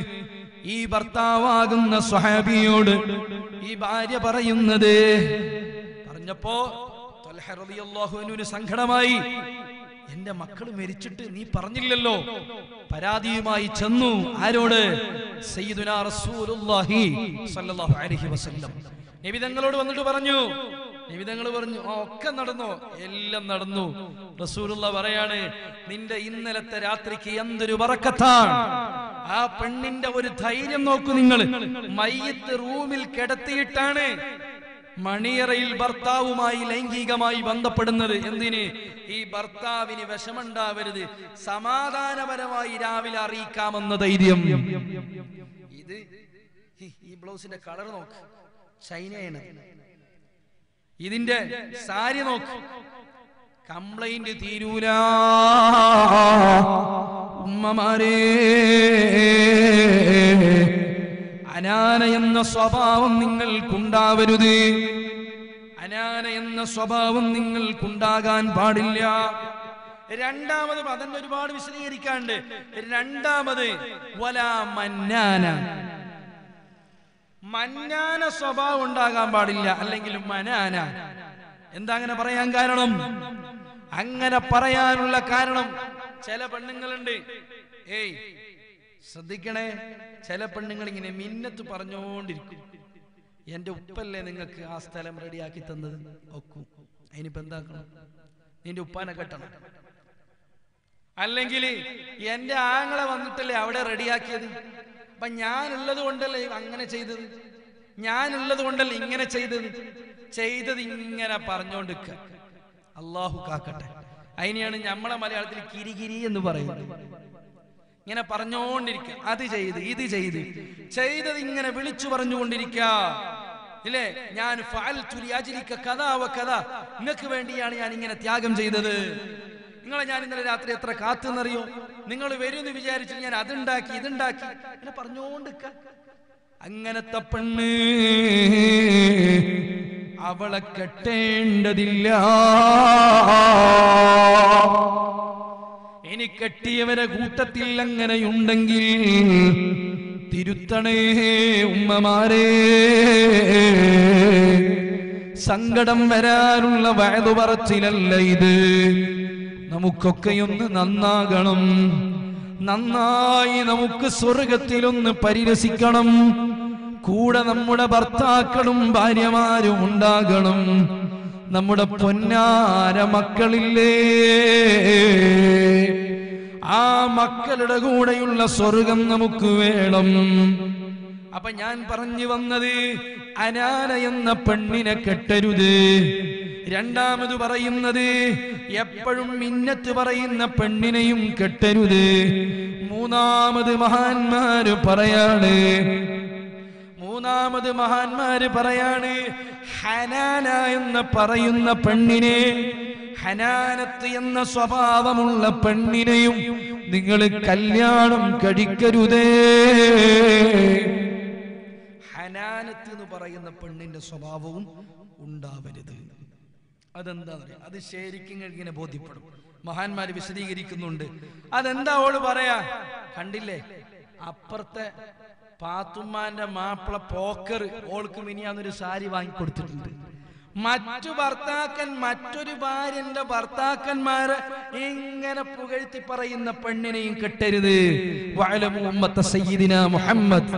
D: ഈ ഭർത്താവാകുന്ന സ്വഹാബിയോട് ഈ ഭാര്യ പറയുന്നത് പറഞ്ഞപ്പോ ത്വൽഹ റളിയല്ലാഹു അൻഹുവിന് സങ്കടമായി എന്റെ മക്കൾ മരിച്ചിട്ട് നീ പറഞ്ഞില്ലല്ലോ പരാതിയുമായി ചെന്നു ആരോട് സയ്യിദുനാ റസൂലുള്ളാഹി സ്വല്ലല്ലാഹു അലൈഹി വസല്ലം നബി തങ്ങളോട് വന്നിട്ട് പറഞ്ഞു നബി തങ്ങൾ പറഞ്ഞു "ആ, ഒക്കെ നടന്നു എല്ലാം നടന്നു റസൂലുള്ള പറയാണ് നിന്റെ ഇന്നലത്തെ രാത്രിക്ക് എന്തൊരു വറക്കത്താണ് ആ പെണ്ണിന്റെ ഒരു ധൈര്യം നോക്കൂ നിങ്ങൾ മയ്യത്ത് റൂമിൽ കിടത്തിയിട്ടാണ് മണിയറയിൽ ഭർത്താവുമായി ലൈംഗികമായി ബന്ധപ്പെടുന്നത് എന്തിന് ഈ ഭർത്താവിന് വിഷമുണ്ടാവരുത് സമാധാനപരമായി രാവിലെ അറിയിക്കാമെന്ന ധൈര്യം ഇത് ഈ- ഈ ബ്ലൗസിന്റെ കളർ നോക്ക് ചൈനയാണ് ഇതിന്റെ സാരി നോക്ക് കംപ്ലൈന്റ് തീരൂല ഉമ്മമാരേ അനാന എന്ന സ്വഭാവം നിങ്ങൾക്കുണ്ടാവരുത് അനാന എന്ന സ്വഭാവം നിങ്ങൾക്കുണ്ടാകാൻ പാടില്ല രണ്ടാമത് അതിന് ഒരുപാട് വിശദീകരിക്കാണ്ട് രണ്ടാമത് വല മന്നാന മന്നാന സ്വഭാവം ഉണ്ടാകാൻ പാടില്ല അല്ലെങ്കിൽ മനാന എന്താ അങ്ങനെ പറയാൻ കാരണം അങ്ങനെ പറയാനുള്ള കാരണം ചില പെണ്ണുങ്ങളുണ്ട് ഏയ് ശ്രദ്ധിക്കണേ ചില പെണ്ണുങ്ങൾ ഇങ്ങനെ മിന്നത്ത് പറഞ്ഞുകൊണ്ടിരിക്കും എന്റെ ഉപ്പല്ലേ നിങ്ങൾക്ക് ആ സ്ഥലം റെഡിയാക്കി തന്നത് ഒക്കും അതിനിപ്പോ എന്താക്കണം നിന്റെ ഉപ്പാനെ കെട്ടണം അല്ലെങ്കിൽ എന്റെ ആങ്ങളെ വന്നിട്ടല്ലേ അവിടെ റെഡിയാക്കിയത് അപ്പൊ ഞാനുള്ളത് കൊണ്ടല്ലേ അങ്ങനെ ചെയ്തത് ഞാനുള്ളത് കൊണ്ടല്ലേ ഇങ്ങനെ ചെയ്തത് ചെയ്തത് ഇങ്ങനെ പറഞ്ഞോണ്ടിരിക്ക അള്ളാഹു കാക്കട്ടെ അതിനെയാണ് നമ്മളെ മലയാളത്തിൽ കിരികിരി എന്ന് പറയുന്നത് ഇങ്ങനെ പറഞ്ഞുകൊണ്ടിരിക്കുക അത് ചെയ്ത് ഇത് ചെയ്ത് ചെയ്തത് ഇങ്ങനെ വിളിച്ചു പറഞ്ഞുകൊണ്ടിരിക്കുക ഇല്ലേ ഞാൻ ഫഅൽതു ലിഅജ്ലിക കഥാ വ കഥാ നിങ്ങൾക്ക് വേണ്ടിയാണ് ഞാൻ ഇങ്ങനെ ത്യാഗം ചെയ്തത് നിങ്ങളെ ഞാൻ ഇന്നലെ രാത്രി എത്ര കാത്തുന്നറിയോ നിങ്ങൾ വരുമെന്ന് വിചാരിച്ചു ഞാൻ അതുണ്ടാക്കി ഇതുണ്ടാക്കി ഇങ്ങനെ പറഞ്ഞുകൊണ്ടിരിക്ക അങ്ങനത്തെ പെണ്ണ് അവളെ കെട്ടേണ്ടതില്ല ഇനി കെട്ടിയവരെ കൂട്ടത്തിൽ അങ്ങനെയുണ്ടെങ്കിൽ തിരുത്തണേ ഉമ്മമാരേ സങ്കടം വരാനുള്ള വയതു പറച്ചിലല്ല ഇത് നമുക്കൊക്കെയൊന്ന് നന്നാകണം നന്നായി നമുക്ക് സ്വർഗത്തിലൊന്ന് പരിരസിക്കണം കൂടെ നമ്മുടെ ഭർത്താക്കളും ഭാര്യമാരും ഉണ്ടാകണം നമ്മുടെ പൊന്നാര മക്കളില്ലേ ആ മക്കളുടെ കൂടെയുള്ള സ്വർഗം നമുക്ക് വേണം അപ്പൊ ഞാൻ പറഞ്ഞു വന്നത് അനാന എന്ന പെണ്ണിനെ കെട്ടരുത് രണ്ടാമത് പറയുന്നത് എപ്പോഴും മിന്നത്ത് പറയുന്ന പെണ്ണിനെയും കെട്ടരുത് മൂന്നാമത് മഹാന്മാര് പറയാണ് മൂന്നാമത് മഹാന്മാര് പറയാണ് ഹനാന എന്ന് പറയുന്ന പെണ്ണിനെ ഹനാനത്ത് എന്ന സ്വഭാവമുള്ള പെണ്ണിനെയും നിങ്ങൾ കല്യാണം കഴിക്കരുതേ ഹനാനത്ത് എന്ന് പറയുന്ന പെണ്ണിന്റെ സ്വഭാവവും ഉണ്ടാവരുത് അതെന്താ പറയാ അത് ശരിക്കും ഇങ്ങനെ ബോധ്യപ്പെടും മഹാന്മാര് വിശദീകരിക്കുന്നുണ്ട് അതെന്താ ഓള് പറയാ കണ്ടില്ലേ അപ്പുറത്തെ പാത്തുമ്മാന്റെ മാപ്പിള പോക്കർ ഓൾക്ക് മിനിയാന്നൊരു സാരി വാങ്ങിക്കൊടുത്തിട്ടുണ്ട് മറ്റു ഭർത്താക്കൻ മറ്റൊരു ഭാര്യന്റെ ഭർത്താക്കന്മാരെ ഇങ്ങനെ പുകഴ്ത്തി പറയുന്ന പെണ്ണിനെയും കെട്ടരുത് വഅലമു ഉമ്മത്ത സയ്യിദിന മുഹമ്മദ്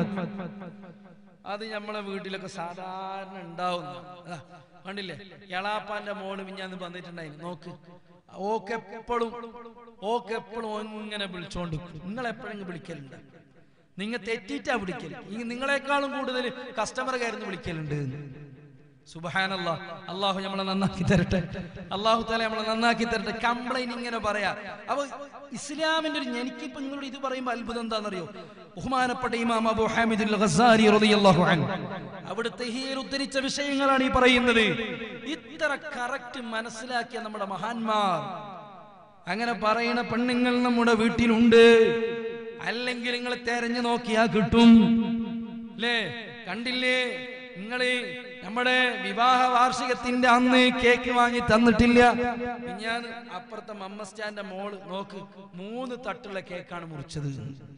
D: അത് നമ്മളെ വീട്ടിലൊക്കെ സാധാരണ ഉണ്ടാവുന്നു അതാ, കണ്ടില്ലേ എളാപ്പാന്റെ മോള് മിഞ്ഞാന്ന് വന്നിട്ടുണ്ടായിരുന്നു നോക്ക് ഓക്ക് എപ്പോഴും ഓക്ക് എപ്പോഴും ഇങ്ങനെ വിളിച്ചോണ്ട് നിങ്ങൾ എപ്പോഴെങ്കിലും വിളിക്കലുണ്ട് നിങ്ങൾ തെറ്റിയിട്ടാ വിളിക്കൽ ഈ നിങ്ങളെക്കാളും കൂടുതൽ കസ്റ്റമർ കയറുന്ന വിളിക്കലുണ്ട് സുബഹാനല്ല അള്ളാഹു നമ്മളെ നന്നാക്കി തരട്ടെ അള്ളാഹു താല നമ്മളെ നന്നാക്കി തരട്ടെ കംപ്ലൈന്റ് ഇങ്ങനെ പറയാ അപ്പൊ ഇസ്ലാമിന്റെ ഒരു എനിക്കിപ്പോ നിങ്ങളോട് ഇത് പറയുമ്പോ അത്ഭുതം എന്താണെന്നറിയോ ബഹുമാനപ്പെട്ട ഇമാം അബു ഹാമിദുൽ ഖസാരി റളിയല്ലാഹു അൻഹു അവിടുത്തെ ഈ ഉദ്ധരിച്ച വിഷയങ്ങളാണ് ഈ പറയുന്നത് ഇത്ര കറക്റ്റ് മനസ്സിലാക്കിയ നമ്മുടെ മഹാന്മാർ അങ്ങനെ പറയുന്ന പെണ്ണുങ്ങൾ നമ്മുടെ വീട്ടിലുണ്ട് അല്ലെങ്കിൽ നിങ്ങൾ തെരഞ്ഞു നോക്കിയാ കിട്ടും അല്ലേ കണ്ടില്ലേ നിങ്ങള് നമ്മുടെ വിവാഹ വാർഷികത്തിന്റെ അന്ന് കേക്ക് വാങ്ങി തന്നിട്ടില്ല ഞാൻ അപ്പുറത്തെ മമ്മസ്റ്റാന്റെ മോള് നോക്ക് മൂന്ന് തട്ടുള്ള കേക്കാണ് മുറിച്ചത്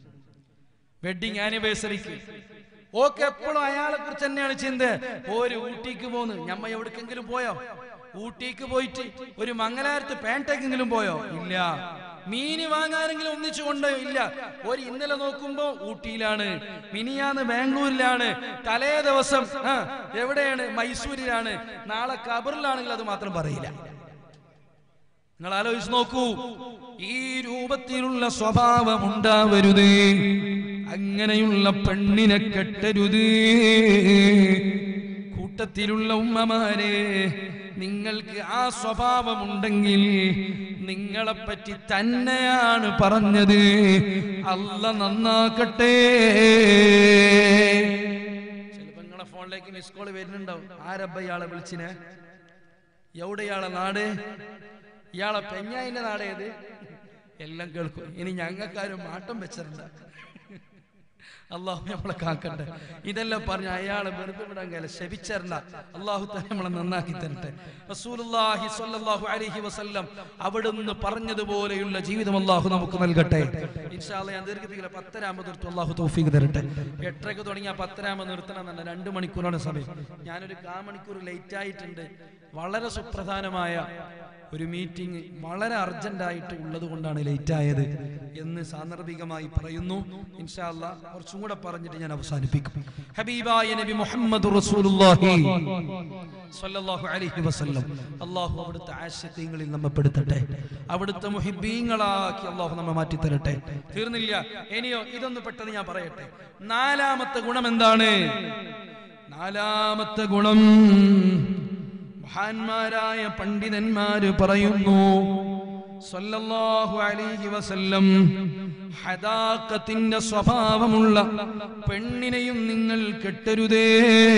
D: വെഡിങ് ആനിവേഴ്സറിക്ക് ഓക്കെ എപ്പോഴും അയാളെ കുറിച്ച് തന്നെയാണ് ചിന്ത ഒരു ഊട്ടിക്ക് പോന്ന് ഞമ്മ എവിടേക്കെങ്കിലും പോയോ ഊട്ടിക്ക് പോയിട്ട് ഒരു മംഗലാരത്ത് പേണ്ടേക്കെങ്കിലും പോയോ ഇല്ല മീന് വാങ്ങാനെങ്കിലും ഒന്നിച്ചു കൊണ്ടോ ഇല്ല ഒരു ഇന്നലെ നോക്കുമ്പോ ഊട്ടിയിലാണ് മിനിയാന്ന് ബാംഗ്ലൂരിലാണ് തലേ ദിവസം ആ, എവിടെയാണ് മൈസൂരിലാണ് നാളെ കബറിലാണെങ്കിൽ അത് മാത്രം പറയില്ല നിങ്ങൾ ആലോചിച്ച് നോക്കൂ ഈ രൂപത്തിലുള്ള സ്വഭാവം ഉണ്ടാവരുത് അങ്ങനെയുള്ള പെണ്ണിനെ കെട്ടരുത് കൂട്ടത്തിലുള്ള ഉമ്മമാരെ നിങ്ങൾക്ക് ആ സ്വഭാവമുണ്ടെങ്കിൽ നിങ്ങളെപ്പറ്റി തന്നെയാണ് പറഞ്ഞത് അല്ല നന്നാക്കട്ടെ ചിലപ്പോ നിങ്ങളെ ഫോണിലേക്ക് മിസ് കോൾ വരുന്നുണ്ടാവും ആരബ്ബ ഇയാളെ വിളിച്ചിനെ എവിടെ ഇയാളെ നാട് ഇയാളെ പെഞ്ഞായിന്റെ നാട് ഏത് എല്ലാം കേൾക്കും ഇനി ഞങ്ങൾക്കാരും മാറ്റം വെച്ചിട്ടുണ്ട് അള്ളാഹു നമ്മളെ കാക്കട്ടെ ഇതെല്ലാം പറഞ്ഞ അയാളെ വെറുതെ വിടാൻ കഴിയില്ല ശപിച്ചരണ്ട അള്ളാഹു തന്നെ നമ്മളെ നന്നാക്കി തരട്ടെ റസൂലുള്ളാഹി സ്വല്ലല്ലാഹു അലൈഹി വസല്ലം അവിടുന്ന് പറഞ്ഞതുപോലെയുള്ള ജീവിതം അള്ളാഹു നമുക്ക് നൽകട്ടെ ഇൻഷാ അല്ലാഹ് ഞാൻ ദീർഘിപ്പിക്കില്ല പത്തരാമത് നിർത്തും അള്ളാഹു തൗഫീഖ് തരട്ടെ എട്ടരക്ക് തുടങ്ങിയ പത്തരാമത് നിർത്തണം എന്നല്ല രണ്ട് മണിക്കൂറാണ് സമയം ഞാനൊരു കാ മണിക്കൂർ ലേറ്റ് ആയിട്ടുണ്ട് വളരെ സുപ്രധാനമായ ഒരു മീറ്റിംഗ് വളരെ അർജന്റ് ആയിട്ട് ഉള്ളത് കൊണ്ടാണ് ലേറ്റ് ആയത് എന്ന് സാന്ദർഭികമായി പറയുന്നു ഇൻഷാ അല്ലാ കുറച്ചും കൂടെ പറഞ്ഞിട്ട് ഞാൻ അവസാനിപ്പിക്കും ഹബീബായ നബി മുഹമ്മദ് റസൂലുള്ളാഹി സ്വല്ലല്ലാഹു അലൈഹി വസല്ലം അള്ളാഹു അവിടുത്തെ ആശയങ്ങളിൽ നമ്മെ പെടുത്തട്ടെ അവിടുത്തെ മുഹിബീങ്ങളാക്കി അള്ളാഹു നമ്മെ മാറ്റി തരട്ടെ തീർന്നില്ല ഇനിയോ ഇതൊന്ന് പെട്ടെന്ന് ഞാൻ പറയട്ടെ നാലാമത്തെ ഗുണം എന്താണ് നാലാമത്തെ ഗുണം മഹാന്മാരായ പണ്ഡിതന്മാര് പറയുന്നു സല്ലല്ലാഹു അലൈഹി വസല്ലം ഹദാക്കത്തിന്റെ സ്വഭാവമുള്ള പെണ്ണിനെയും നിങ്ങൾ കെട്ടരുതേ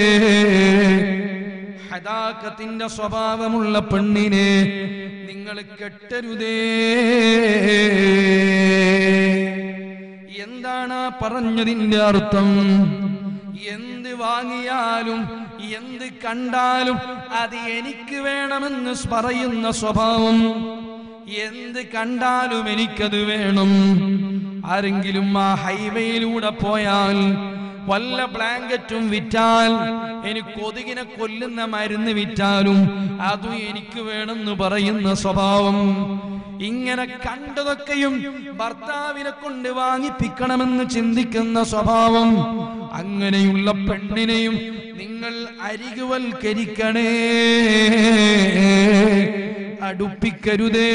D: ഹദാക്കത്തിന്റെ സ്വഭാവമുള്ള പെണ്ണിനെ നിങ്ങൾ കെട്ടരുതേ എന്താണ് ആ പറഞ്ഞതിന്റെ അർത്ഥം എന്ത് വാങ്ങിയാലും എന്ത് കണ്ടാലും അത് എനിക്ക് വേണമെന്ന് പറയുന്ന സ്വഭാവം എന്ത് കണ്ടാലും എനിക്കത് വേണം ആരെങ്കിലും ആ ഹൈവേയിലൂടെ പോയാൽ വല്ല ബ്ലാങ്കറ്റും വിറ്റാൽ എനിക്ക് കൊതുകിനെ കൊല്ലുന്ന മരുന്ന് വിറ്റാലും അതും എനിക്ക് വേണമെന്ന് പറയുന്ന സ്വഭാവം ഇങ്ങനെ കണ്ടതൊക്കെയും ഭർത്താവിനെ കൊണ്ട് വാങ്ങിപ്പിക്കണമെന്ന് ചിന്തിക്കുന്ന സ്വഭാവം അങ്ങനെയുള്ള പെണ്ണിനെയും നിങ്ങൾ അരികുവൽക്കരിക്കണേ അടുപ്പിക്കരുതേ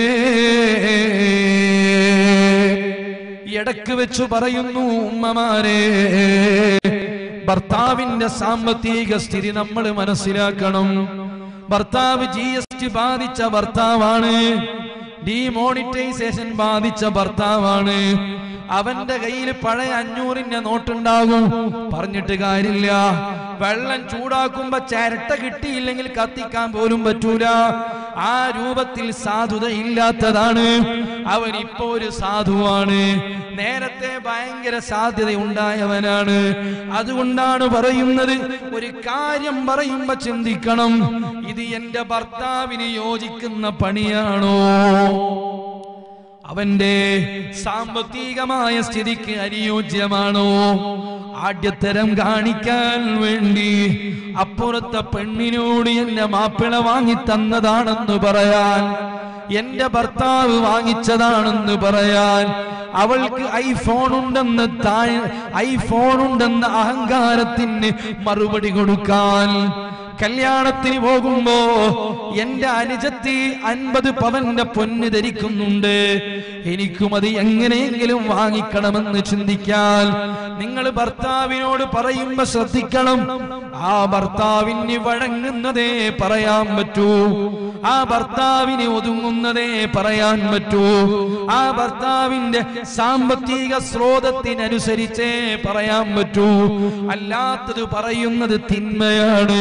D: ഇടക്ക് വെച്ച് പറയുന്നു ഉമ്മമാരെ ഭർത്താവിന്റെ സാമ്പത്തിക സ്ഥിതി നമ്മൾ മനസ്സിലാക്കണം ഭർത്താവ് ജി എസ് ടി ബാധിച്ച ഭർത്താവാണ് ഡിമോണിറ്റൈസേഷൻ ബാധിച്ച ഭർത്താവാണ് അവന്റെ കയ്യിൽ പഴയ അഞ്ഞൂറിന്റെ നോട്ടുണ്ടാകും പറഞ്ഞിട്ട് കാര്യമില്ല വെള്ളം ചൂടാക്കുമ്പോ ചിരട്ട കിട്ടിയില്ലെങ്കിൽ കത്തിക്കാൻ പോലും പറ്റൂല ആ രൂപത്തിൽ സാധുത ഇല്ലാത്തതാണ് അവൻ ഇപ്പോ ഒരു സാധുവാണ് നേരത്തെ ഭയങ്കര സാധ്യത ഉണ്ടായവനാണ് അതുകൊണ്ടാണ് പറയുന്നത് ഒരു കാര്യം പറയുമ്പോ ചിന്തിക്കണം ഇത് എന്റെ ഭർത്താവിന് യോജിക്കുന്ന പണിയാണോ അവന്റെ സാമ്പത്തികമായ സ്ഥിതിക്ക് അനുയോജ്യമാണോ ആദ്യത്തരം കാണിക്കാൻ വേണ്ടി അപ്പുറത്തെ പെണ്ണിനോട് എന്റെ മാപ്പിള വാങ്ങി തന്നതാണെന്ന് പറയാൻ എന്റെ ഭർത്താവ് വാങ്ങിച്ചതാണെന്ന് പറയാൻ അവൾക്ക് ഐഫോൺ ഉണ്ടെന്ന് താഴെ ഐഫോൺ ഉണ്ടെന്ന അഹങ്കാരത്തിന് മറുപടി കൊടുക്കാൻ കല്യാണത്തിന് പോകുമ്പോ എന്റെ അനുജത്തി അൻപത് പവന്റെ പൊന്ന് ധരിക്കുന്നുണ്ട് എനിക്കും അത് എങ്ങനെയെങ്കിലും വാങ്ങിക്കണമെന്ന് ചിന്തിക്കാൻ നിങ്ങൾ ഭർത്താവിനോട് പറയുമ്പോ ശ്രദ്ധിക്കണം ആ ഭർത്താവിന് വഴങ്ങുന്നതേ പറയാൻ പറ്റൂ ആ ഭർത്താവിന് ഒതുങ്ങുന്നതേ പറയാൻ പറ്റൂ ആ ഭർത്താവിന്റെ സാമ്പത്തിക സ്രോതത്തിനനുസരിച്ചേ പറയാൻ പറ്റൂ അല്ലാത്തത് പറയുന്നത് തിന്മയാണ്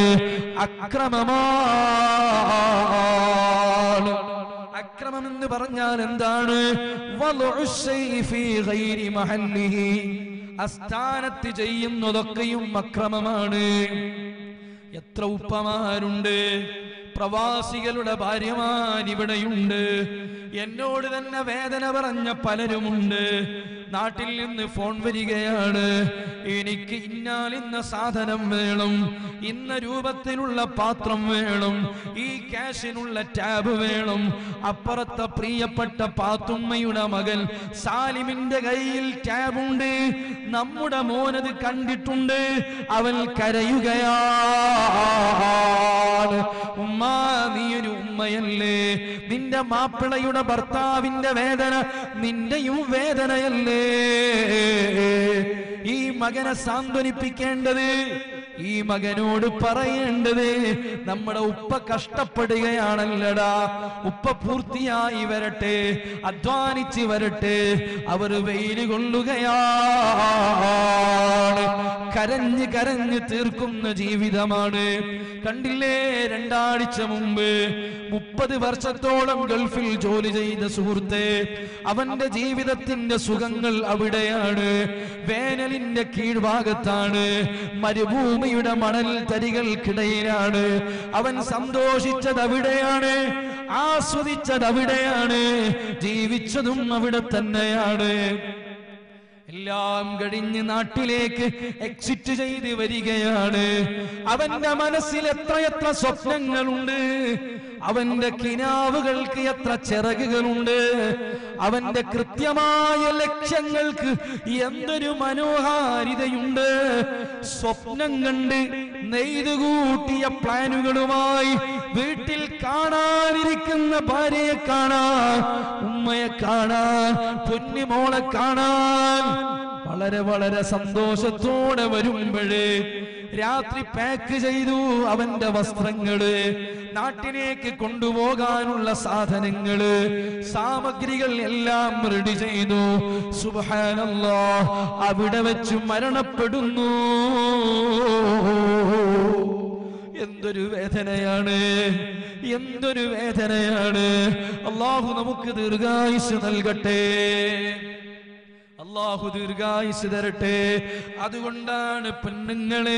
D: അക്രമമാണ് അക്രമം എന്ന് പറഞ്ഞാൽ എന്താണ് വളുഉ ശൈഇ ഫീ ഗൈരി മഹല്ലിഹി. അസ്ഥാനത്ത് ചെയ്യുന്നതൊക്കെയും അക്രമമാണ് എത്ര ഉപ്പമാരുണ്ട് പ്രവാസികളുടെ ഭാര്യമാർ ഇവിടെയുണ്ട് എന്നോട് തന്നെ വേദന പറഞ്ഞ പലരുമുണ്ട് നാട്ടിൽ നിന്ന് ഫോൺ വരികയാണ് എനിക്ക് ഇന്നാലിന്ന സാധനം വേണം ഇന്ന രൂപത്തിലുള്ള പാത്രം വേണം ഈ ക്യാഷിനുള്ള ടാബ് വേണം അപ്പുറത്തെ പ്രിയപ്പെട്ട പാത്തുമ്മയുടെ മകൻ സാലിമിന്റെ കയ്യിൽ ടാബുണ്ട് നമ്മുടെ മോനത് കണ്ടിട്ടുണ്ട് അവൻ കരയുകയാണ് ഉമ്മ നീ ഒരു ഉമ്മയല്ലേ നിന്റെ മാപ്പിളയുടെ ഭർത്താവിന്റെ വേദന നിന്റെയും വേദനയല്ലേ ഈ മകനെ സാന്ത്വനിപ്പിക്കേണ്ടത് ഈ മകനോട് പറയേണ്ടത് നമ്മുടെ ഉപ്പ കഷ്ടപ്പെടുകയാണല്ലടാ ഉപ്പ പൂർത്തിയായി വരട്ടെ അധ്വാനിച്ച് വരട്ടെ അവർ വെയില് കൊള്ളുകയാണ് കരഞ്ഞ് കരഞ്ഞ് തീർക്കുന്ന ജീവിതമാണ് കണ്ടില്ലേ രണ്ടാഴ്ച മുമ്പ് മുപ്പത് വർഷത്തോളം ഗൾഫിൽ ജോലി ചെയ്ത സുഹൃത്തെ അവന്റെ ജീവിതത്തിന്റെ സുഖങ്ങൾ അവിടെയാണ് വേനലിന്റെ കീഴ്ഭാഗത്താണ് മരുഭൂമിയുടെ മണൽ തരികൾക്കിടയിലാണ് അവൻ സന്തോഷിച്ചത് അവിടെയാണ് ആസ്വദിച്ചത് അവിടെയാണ് ജീവിച്ചതും അവിടെ തന്നെയാണ് എല്ലാം കഴിഞ്ഞ് നാട്ടിലേക്ക് എക്സിറ്റ് ചെയ്ത് വരികയാണ് അവന്റെ മനസ്സിൽ എത്രയെത്ര സ്വപ്നങ്ങളുണ്ട് അവന്റെ കിനാവുകൾക്ക് എത്ര ചിറകുകളുണ്ട് അവന്റെ കൃത്യമായ ലക്ഷ്യങ്ങൾക്ക് എന്തൊരു മനോഹാരിതയുണ്ട് സ്വപ്നം കണ്ട് നെയ്തുകൂട്ടിയ പ്ലാനുകളുമായി വീട്ടിൽ കാണാനിരിക്കുന്ന ഭാര്യയെ കാണാൻ ഉമ്മയെ കാണാൻ പൊന്നുമോളെ കാണാൻ വളരെ വളരെ സന്തോഷത്തോടെ വരുമ്പോഴേ രാത്രി പാക്ക് ചെയ്തു അവന്റെ വസ്ത്രങ്ങള് നാട്ടിലേക്ക് കൊണ്ടുപോകാനുള്ള സാധനങ്ങള് സാമഗ്രികൾ എല്ലാം റെഡി ചെയ്തു സുബാനല്ലോ അവിടെ വെച്ച് മരണപ്പെടുന്നു എന്തൊരു വേദനയാണ് എന്തൊരു വേദനയാണ് അള്ളാഹു നമുക്ക് ദീർഘായുസ് നൽകട്ടെ അള്ളാഹു ദീർഘായുസ് തരട്ടെ അതുകൊണ്ടാണ് പെണ്ണുങ്ങളെ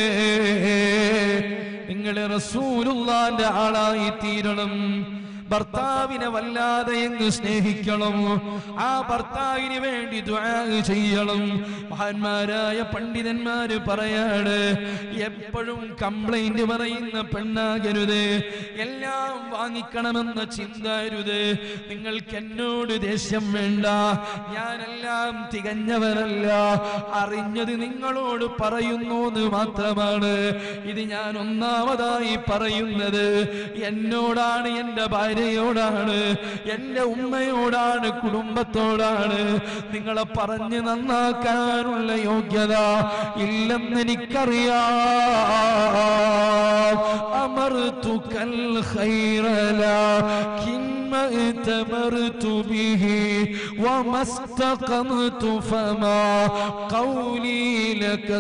D: നിങ്ങളെ റസൂലുള്ളാന്റെ ആളായി തീരണം ഭർത്താവിനെ വല്ലാതെ എങ്ങ് സ്നേഹിക്കണം ആ ഭർത്താവിന് വേണ്ടി ദുആ ചെയ്യണം മഹാന്മാരായ പണ്ഡിതന്മാര് പറയാണ് എപ്പോഴും കംപ്ലൈന്റ് പറയുന്ന പെണ്ണാകരുത് എല്ലാം വാങ്ങിക്കണമെന്ന ചിന്ത അരുത് നിങ്ങൾക്ക് എന്നോട് ദേഷ്യം വേണ്ട ഞാനെല്ലാം തികഞ്ഞവരല്ല അറിഞ്ഞത് നിങ്ങളോട് പറയുന്നു എന്ന് മാത്രമാണ് ഇത് ഞാൻ ഒന്നാമതായി പറയുന്നത് എന്നോടാണ് എൻ്റെ ഭാര്യയോടാണ് എൻ്റെ ഉമ്മയോടാണ് കുടുംബത്തോടാണ് നിങ്ങളെ പറഞ്ഞ് നന്നാക്കാനുള്ള യോഗ്യത ഇല്ലെന്ന് എനിക്കറിയാം അമർത്തുക്കൽ ഖൈറല ما ائتمرت به وما استقمت فما قولي لك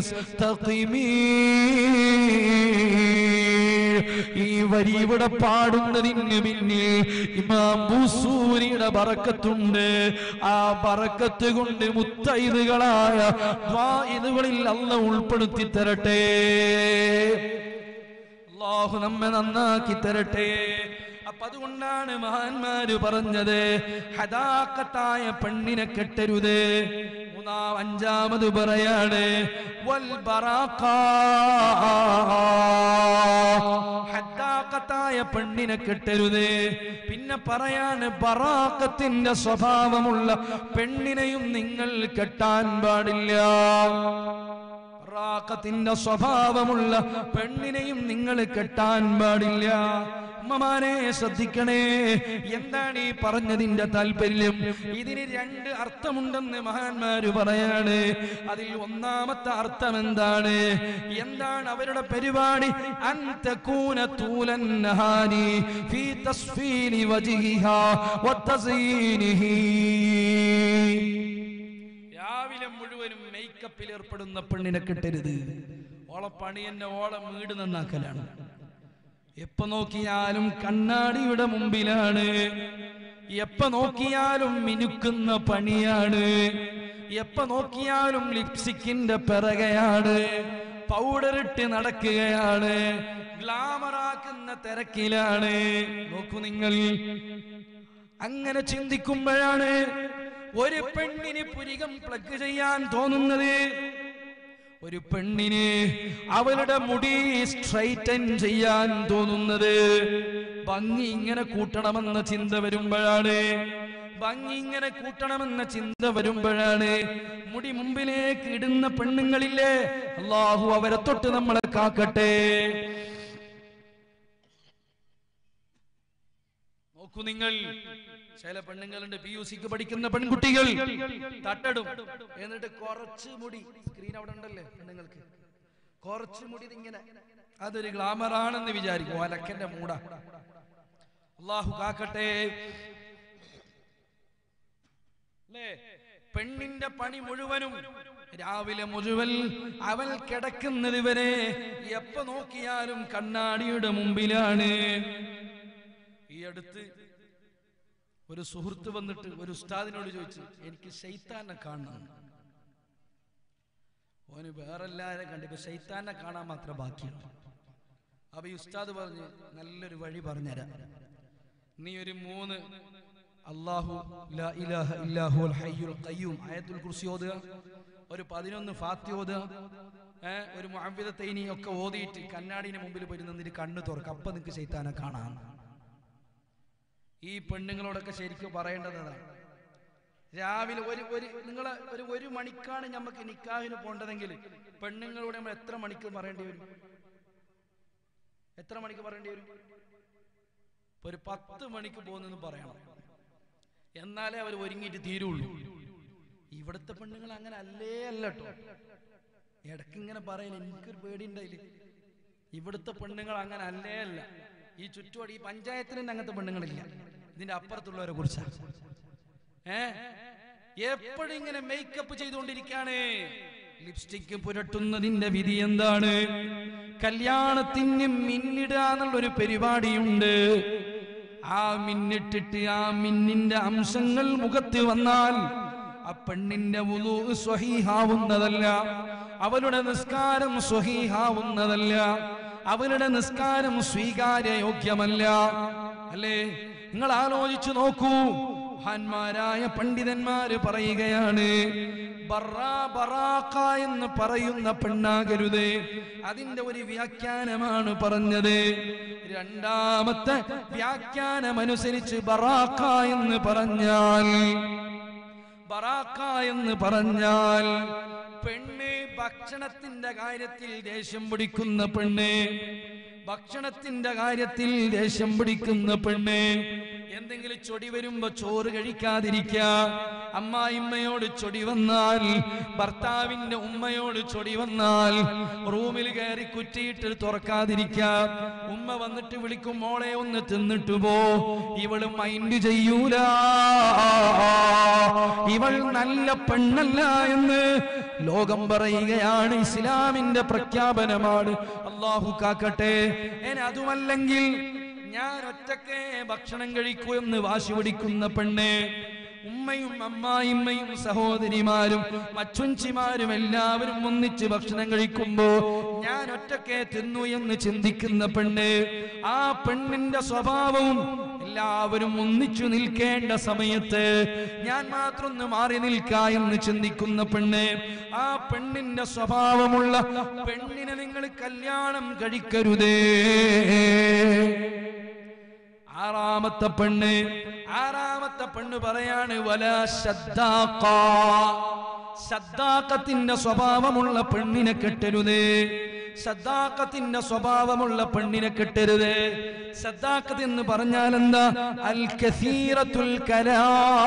D: استقمي ഈ വരി ഇവിടെ പാടുന്നതിന് പിന്നിൽ ഇമാം ബൂസൂരിയുടെ ബറക്കത്തുണ്ട് ആ ബറക്കത്ത് കൊണ്ട് മുത്തൈതുകളായ ദ്വാഇതുകളിൽ അല്ല ഉൾപ്പെടുത്തി തരട്ടെ അള്ളാഹു നമ്മെ നന്നാക്കി തരട്ടെ അപ്പൊ അതുകൊണ്ടാണ് മഹാന്മാര് പറഞ്ഞത് ഹദാക്കത്തായ പെണ്ണിനെ കെട്ടരുത് മൂന്നാം അഞ്ചാമത് പറയാണ് വൽ ബറാഖ. ഹദ്ദാക്കത്തായ പെണ്ണിനെ കെട്ടരുത് പിന്നെ പറയാണ് ബറാക്കത്തിന്റെ സ്വഭാവമുള്ള പെണ്ണിനെയും നിങ്ങൾ കെട്ടാൻ പാടില്ല റാക്കത്തിന്റെ സ്വഭാവമുള്ള പെണ്ണിനെയും നിങ്ങൾ കെട്ടാൻ പാടില്ല ഉമ്മമാനെ ശ്രദ്ധിക്കണേ എന്താണ് ഈ പറഞ്ഞതിന്റെ താല്പര്യം ഇതിന് രണ്ട് അർത്ഥമുണ്ടെന്ന് മഹാന്മാര് പറയാണ് അതിൽ ഒന്നാമത്തെ അർത്ഥം എന്താണ് എന്താണ് അവരുടെ പരിപാടി അന്തകൂന തൂലൻ നഹാനി ഫീ തസ്ഫീനി വജ്ഹിഹാ വതസീനിഹി രാവിലെ മുഴുവനും മേക്കപ്പിൽ ഏർപ്പെടുന്ന പെണ്ണിനെ കിട്ടരുത് ഓളെ പണി എന്നെ ഓളെ വീട് നന്നാക്കലാണ് എപ്പോ നോക്കിയാലും കണ്ണാടിയുടെ മുമ്പിലാണ് എപ്പോ നോക്കിയാലും മിനുക്കുന്ന പണിയാണ് എപ്പോ നോക്കിയാലും ലിപ്സ്റ്റിക്കിന്റെ പിറകെയാണ് പൗഡർ ഇട്ട് നടക്കുകയാണ് ഗ്ലാമറാക്കുന്ന തിരക്കിലാണ് നോക്കൂ നിങ്ങൾ അങ്ങനെ ചിന്തിക്കുമ്പോഴാണ് ഒരു പെണ്ണിന് പുരികം പ്ലഗ് ചെയ്യാൻ തോന്നുന്നത് ഒരു പെണ്ണിന് അവളുടെ മുടി സ്ട്രൈറ്റൻ ചെയ്യാൻ തോന്നുന്നത് ഭംഗി ഇങ്ങനെ കൂട്ടണമെന്ന ചിന്ത വരുമ്പോഴാണ് ഭംഗി ഇങ്ങനെ കൂട്ടണമെന്ന ചിന്ത വരുമ്പോഴാണ് മുടി മുമ്പിലേക്ക് ഇടുന്ന പെണ്ണുങ്ങളില്ലേ അള്ളാഹു അവരെ തൊട്ട് നമ്മളെ കാക്കട്ടെ നോക്കൂ നിങ്ങൾ ചില പെണ്ണുങ്ങളുണ്ട് പി യു സിക്ക് പഠിക്കുന്ന പെൺകുട്ടികൾ തട്ടടും എന്നിട്ട് കുറച്ച് മുടി സ്ക്രീൻ അവിടെ ഉണ്ടല്ലേ പെണ്ണുങ്ങൾക്ക് കുറച്ച് മുടി ഇങ്ങനെ അതൊരു ഗ്ലാമർ ആണെന്ന് വിചാരിക്കും അലക്കന്റെ മൂട അള്ളാഹു കാക്കട്ടെ അല്ലേ പെണ്ണിന്റെ പണി മുഴുവനും രാവിലെ മുഴുവൻ അവൾ കിടക്കുന്നത് വരെ എപ്പോ നോക്കിയാലും കണ്ണാടിയുടെ മുമ്പിലാണ് ഈ അടുത്ത് ഒരു സുഹൃത്ത് വന്നിട്ട് ഒരു ഉസ്താദിനോട് ചോദിച്ചു എനിക്ക് ശൈത്താനെ കാണണം ഓന് വേറെല്ലാരെ കണ്ടിപ്പോ ശൈത്താനെ കാണാൻ മാത്രം ബാക്കിയാണ് അപ്പൊ ഈ ഉസ്താദ് പറഞ്ഞു നല്ലൊരു വഴി പറഞ്ഞുതരാം നീ ഒരു മൂന്ന് അള്ളാഹു ലാ ഇലാഹ ഇല്ലാഹു അൽ ഹയ്യുൽ ഖയ്യൂം ആയത്തുൽ കുർസി ഓതുക ഒരു പതിനൊന്ന് ഫാത്തി ഓതുക ഏ, ഒരു മുഅവ്വിദത്തൈനി ഒക്കെ ഓതിയിട്ട് കണ്ണാടിന് മുമ്പിൽ പോയി നിന്നിട്ട് കണ്ണ് തുറക്കുക അപ്പൊ നിനക്ക് ശൈത്താനെ കാണാം ഈ പെണ്ണുങ്ങളോടൊക്കെ ശരിക്കും പറയേണ്ടത് അതാണ് രാവിലെ ഒരു ഒരു നിങ്ങളെ ഒരു ഒരു മണിക്കാണ് നമുക്ക് നിക്കാഹിന് പോണ്ടതെങ്കിൽ പെണ്ണുങ്ങളോട് നമ്മൾ എത്ര മണിക്ക് പറയേണ്ടി വരും എത്ര മണിക്ക് പറയേണ്ടി വരും ഇപ്പൊ ഒരു പത്ത് മണിക്ക് പോകുന്നെന്ന് പറയണം എന്നാലേ അവർ ഒരുങ്ങിയിട്ട് തീരുള്ളൂ ഇവിടുത്തെ പെണ്ണുങ്ങൾ അങ്ങനെ അല്ലേ അല്ല കേട്ടോ ഇടയ്ക്ക് ഇങ്ങനെ പറയാൻ എനിക്കൊരു പേടി ഉണ്ടായില്ലേ ഇവിടുത്തെ പെണ്ണുങ്ങൾ അങ്ങനെ അല്ലേ അല്ല ഈ ചുറ്റുപാട് ഈ പഞ്ചായത്തിൽ തന്നെ അങ്ങനത്തെ പെണ്ണുങ്ങളില്ല ഇതിന്റെ അപ്പുറത്തുള്ളവരെ കുറിച്ചാണ് ഏ എപ്പോഴും ഇങ്ങനെ മേക്കപ്പ് ചെയ്തുകൊണ്ടിരിക്കാണ് ലിപ്സ്റ്റിക് പുരട്ടുന്നതിന്റെ വിധി എന്താണ് കല്യാണത്തിന് മിന്നിടുക എന്നുള്ളൊരു പരിപാടിയുണ്ട് ആ മിന്നിട്ടിട്ട് ആ മിന്നിന്റെ അംശങ്ങൾ മുഖത്ത് വന്നാൽ ആ പെണ്ണിന്റെ വുളു സ്വഹീഹാവുന്നതല്ല അവളുടെ നിസ്കാരം സ്വഹീഹാവുന്നതല്ല അവളുടെ നിസ്കാരം സ്വീകാര്യയോഗ്യമല്ല അല്ലേ നിങ്ങൾ ആലോചിച്ചു നോക്കൂ മഹാന്മാരായ പണ്ഡിതന്മാര് പറയുകയാണ് ബറാ ബറാക്ക എന്ന് പറയുന്ന പെണ്ണാകരുത് അതിന്റെ ഒരു വ്യാഖ്യാനമാണ് പറഞ്ഞത് രണ്ടാമത്തെ വ്യാഖ്യാനമനുസരിച്ച് ബറാക്ക എന്ന് പറഞ്ഞാൽ ബറാക്ക എന്ന് പറഞ്ഞാൽ പെണ്ണ് ഭക്ഷണത്തിന്റെ കാര്യത്തിൽ ദേഷ്യം പിടിക്കുന്ന പെണ്ണ് ഭക്ഷണത്തിന്റെ കാര്യത്തിൽ ദേഷ്യം പിടിക്കുന്ന പെണ്ണ് എന്തെങ്കിലും ചൊടി വരുമ്പോ ചോറ് കഴിക്കാതിരിക്ക അമ്മായിമ്മയോട് ചൊടി വന്നാൽ ഭർത്താവിന്റെ ഉമ്മയോട് ചൊടി വന്നാൽ റൂമിൽ കയറി കുറ്റിയിട്ട് തുറക്കാതിരിക്ക ഉമ്മ വന്നിട്ട് വിളിക്കും മോളെ ഒന്ന് തിന്നിട്ട് പോ ഇവള് മൈൻഡ് ചെയ്യൂല ഇവൾ നല്ല പെണ്ണല്ല എന്ന് ലോകം പറയുകയാണ് ഇസ്ലാമിന്റെ പ്രഖ്യാപനമാണ് അള്ളാഹു കാക്കട്ടെ എന്നെ അതുമല്ലെങ്കിൽ ഞാൻ ഒറ്റക്കെ ഭക്ഷണം കഴിക്കൂ എന്ന് വാശി പിടിക്കുന്ന പെണ്ണ് ഉമ്മയും അമ്മായിമ്മയും സഹോദരിമാരും മച്ചുഞ്ചിമാരും എല്ലാവരും ഒന്നിച്ച് ഭക്ഷണം കഴിക്കുമ്പോ ഞാൻ ഒറ്റക്കെ തിന്നു എന്ന് ചിന്തിക്കുന്ന പെണ്ണ് ആ പെണ്ണിന്റെ സ്വഭാവവും എല്ലാവരും ഒന്നിച്ചു നിൽക്കേണ്ട സമയത്ത് ഞാൻ മാത്രം ഒന്ന് മാറി നിൽക്ക എന്ന് ചിന്തിക്കുന്ന പെണ്ണ് ആ പെണ്ണിന്റെ സ്വഭാവമുള്ള പെണ്ണിനെ നിങ്ങൾ കല്യാണം കഴിക്കരുതേ ആറാമത്തെ പെണ്ണ് ആറാമത്തെ പെണ്ണ് പറയാണ് വല ശദ്ദാക്ക ശദ്ദാക്കത്തിന്റെ സ്വഭാവമുള്ള പെണ്ണിനെ കെട്ടരുത് സദ്ദാക്കത്തിന്റെ സ്വഭാവമുള്ള പെണ്ണിനെ കെട്ടരുത് സദ്ദാക്കത്ത് എന്ന് പറഞ്ഞാൽ എന്താ അൽ കസീറത്തുൽ കലാ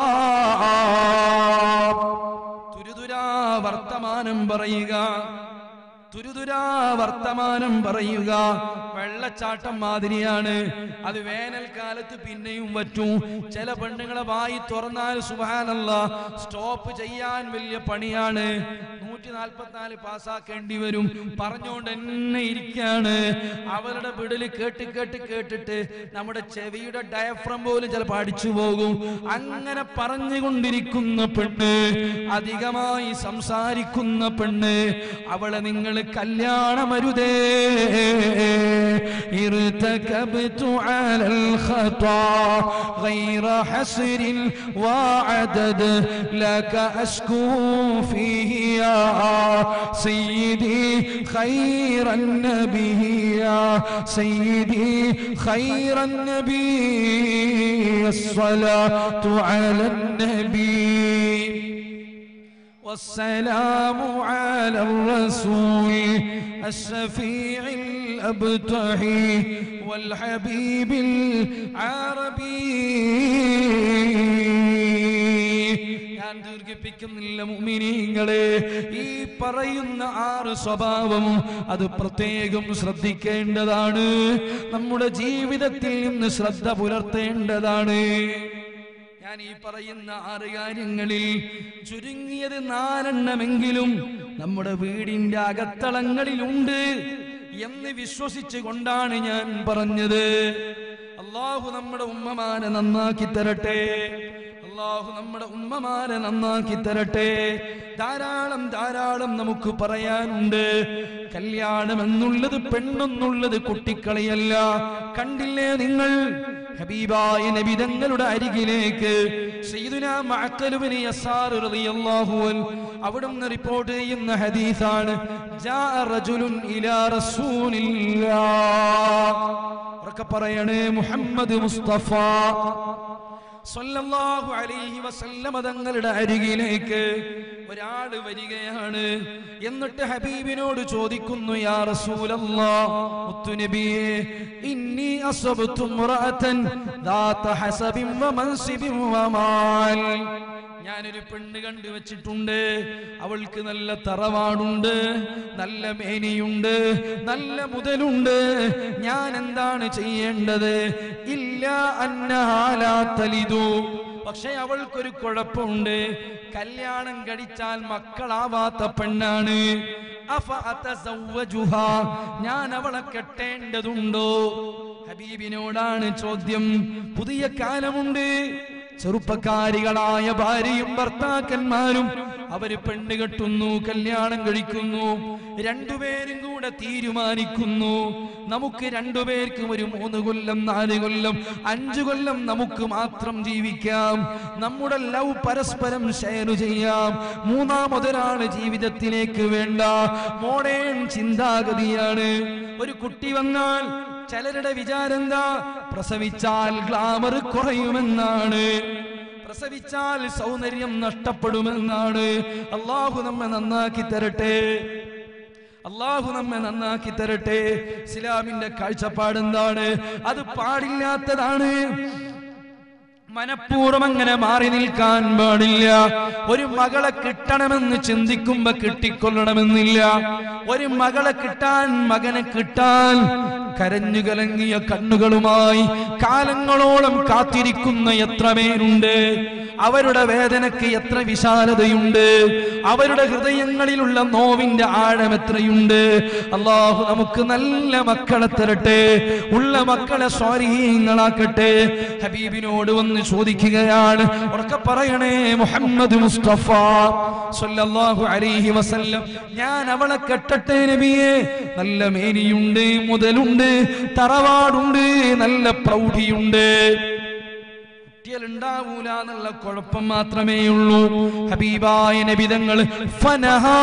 D: തുരുതുരാ വർത്തമാനം പറയുക തുരുതുരാ വർത്തമാനം പറയുക വെള്ളച്ചാട്ടം മാതിരിയാണ് അത് വേനൽക്കാലത്ത് പിന്നെയും പറ്റും ചില പെണ്ണുങ്ങളെ വായി തുറന്നാൽ സുബാനല്ല സ്റ്റോപ്പ് ചെയ്യാൻ വലിയ പണിയാണ് നൂറ്റി നാൽപ്പത്തിനാല് പാസ്സാക്കേണ്ടി വരും പറഞ്ഞുകൊണ്ട് എന്നെ ഇരിക്കാണ് അവരുടെ വിടല് കേട്ട് കേട്ട് കേട്ടിട്ട് നമ്മുടെ ചെവിയുടെ ഡയഫ്രം പോലും ചിലപ്പോൾ അടിച്ചു പോകും അങ്ങനെ പറഞ്ഞുകൊണ്ടിരിക്കുന്ന പെണ്ണ് അധികമായി സംസാരിക്കുന്ന പെണ്ണ് അവളെ നിങ്ങൾ കല്യാണമരുതേ ارتكبت على الخطا غير حسر وعدد لك أشكو فيه يا سيدي خير النبي يا سيدي خير النبي الصلاة على النبي والسلام على الرسول الشفيع الأبتحي والحبيب العربي ഞാൻ ദീർഘ സൂചിപ്പിക്കുന്നില്ല മുഅ്മിനീങ്ങളെ ഈ പറയുന്ന ആറ് സ്വഭാവവും അത് പ്രത്യേകം ശ്രദ്ധിക്കേണ്ടതാണ് നമ്മുടെ ജീവിതത്തിൽ നിന്ന് ശ്രദ്ധ പുലർത്തേണ്ടതാണ് ഞാൻ ഈ പറയുന്ന ആറ് കാര്യങ്ങളിൽ ചുരുങ്ങിയത് നാലെണ്ണമെങ്കിലും നമ്മുടെ വീടിന്റെ അകത്തളങ്ങളിലുണ്ട് എന്ന് വിശ്വസിച്ചു കൊണ്ടാണ് ഞാൻ പറഞ്ഞത് അള്ളാഹു നമ്മുടെ ഉമ്മമാരെ നന്നാക്കി തരട്ടെ അള്ളാഹു നമ്മുടെ ഉമ്മമാരെ നന്നാക്കി തരട്ടെ ധാരാളം ധാരാളം നമുക്ക് പറയാനുണ്ട് കല്യാണം എന്നുള്ളത് പെണ്ണെന്നുള്ളത് കുട്ടിക്കളിയല്ല കണ്ടില്ലേ നിങ്ങൾ ഹബീബായ നബിതങ്ങളുടെ അരികിലേക്ക് സയ്യിദുനാ മഅക്കലുബ്നു യസാർ റളിയല്ലാഹു അൻ അവിടുന്ന് റിപ്പോർട്ട് ചെയ്യുന്ന ഹദീസാണ് ജാഅ റജുലുൻ ഇലാ റസൂലില്ലാഹ് ഉറക്കെ പറയണേ മുഹമ്മദ് മുസ്തഫ സല്ലല്ലാഹു അലൈഹി വസല്ലമ തങ്ങളുടെ അരികിലേക്ക് ഒരാള് വരികയാണ് എന്നിട്ട് ഹബീബിനോട് ചോദിക്കുന്നു യാ റസൂലല്ലാഹ് മുത്തുനബിയേ ഇന്നി അസബ്തു മുറഅതൻ ദാത ഹസബിൻ വമൻസിബിൻ വമാൽ ഞാനൊരു പെണ്ണ് കണ്ടുവച്ചിട്ടുണ്ട് അവൾക്ക് നല്ല തറവാടുണ്ട് നല്ല മേനിയുണ്ട് നല്ല മുതലുണ്ട് ഞാൻ എന്താണ് ചെയ്യേണ്ടത് ഇല്ല അന്നഹാലാത്തലിതു പക്ഷെ അവൾക്കൊരു കുഴപ്പമുണ്ട് കല്യാണം കഴിച്ചാൽ മക്കളാവാത്ത പെണ്ണാണ് അഫ അതസവ്വജുഹ. ഞാൻ അവളെ കെട്ടേണ്ടതുണ്ടോ ഹബീബിനോടാണ് ചോദ്യം പുതിയ കാലമുണ്ട് ചെറുപ്പക്കാരികളായ ഭാര്യയും ഭർത്താക്കന്മാരും അവര് പെണ്ണ് കെട്ടുന്നു കല്യാണം കഴിക്കുന്നു രണ്ടുപേരും കൂടെ തീരുമാനിക്കുന്നു നമുക്ക് രണ്ടുപേർക്കും ഒരു മൂന്ന് കൊല്ലം നാല് കൊല്ലം അഞ്ചു കൊല്ലം നമുക്ക് മാത്രം ജീവിക്കാം നമ്മുടെ ലവ് പരസ്പരം ഷെയർ ചെയ്യാം മൂന്നാമതൊരാള് ജീവിതത്തിലേക്ക് വേണ്ട മോഡേൺ ചിന്താഗതിയാണ് ഒരു കുട്ടി വന്നാൽ ചിലരുടെ വിചാരം എന്താ പ്രസവിച്ചാൽ ഗ്ലാമർ കുറയുമെന്നാണ് പ്രസവിച്ചാൽ സൗന്ദര്യം നഷ്ടപ്പെടുമെന്നാണ് അള്ളാഹു നമ്മെ നന്നാക്കി തരട്ടെ അള്ളാഹു നമ്മെ നന്നാക്കി തരട്ടെ ഇസ്ലാമിന്റെ കാഴ്ചപ്പാട് എന്താണ് അത് പാടില്ലാത്തതാണ് മനഃപൂർവ്വം അങ്ങനെ മാറി നിൽക്കാൻ പാടില്ല ഒരു മകളെ കിട്ടണമെന്ന് ചിന്തിക്കുമ്പോ കിട്ടിക്കൊള്ളണമെന്നില്ല ഒരു മകളെ കിട്ടാൻ മകനെ കിട്ടാൻ കരഞ്ഞു കലങ്ങിയ കണ്ണുകളുമായി കാലങ്ങളോളം കാത്തിരിക്കുന്ന എത്ര പേരുണ്ട് അവരുടെ വേദനയ്ക്ക് എത്ര വിശാലതയുണ്ട് അവരുടെ ഹൃദയങ്ങളിലുള്ള നോവിന്റെ ആഴം എത്രയുണ്ട് അള്ളാഹു നമുക്ക് നല്ല മക്കളെ തരട്ടെ ഉള്ള മക്കളെ സ്വാരീങ്ങളാക്കട്ടെ ഹബീബിനോട് വന്ന് ചോദിക്കുകയാണ് ഉറക്കെ പറയണേ മുഹമ്മദ് മുസ്തഫ സല്ലല്ലാഹു അലൈഹി വസല്ലം ഞാൻ അവളെ കെട്ടട്ടെ നബിയെ നല്ല മേനിയുണ്ട് മുതലുണ്ട് തറവാടുണ്ട് നല്ല പ്രൗഢിയുണ്ട് കുട്ടികൾ ഉണ്ടാവൂല എന്നുള്ള കുഴപ്പം മാത്രമേ ഉള്ളൂ ഹബീബായ നബിതങ്ങൾ ഫനഹാ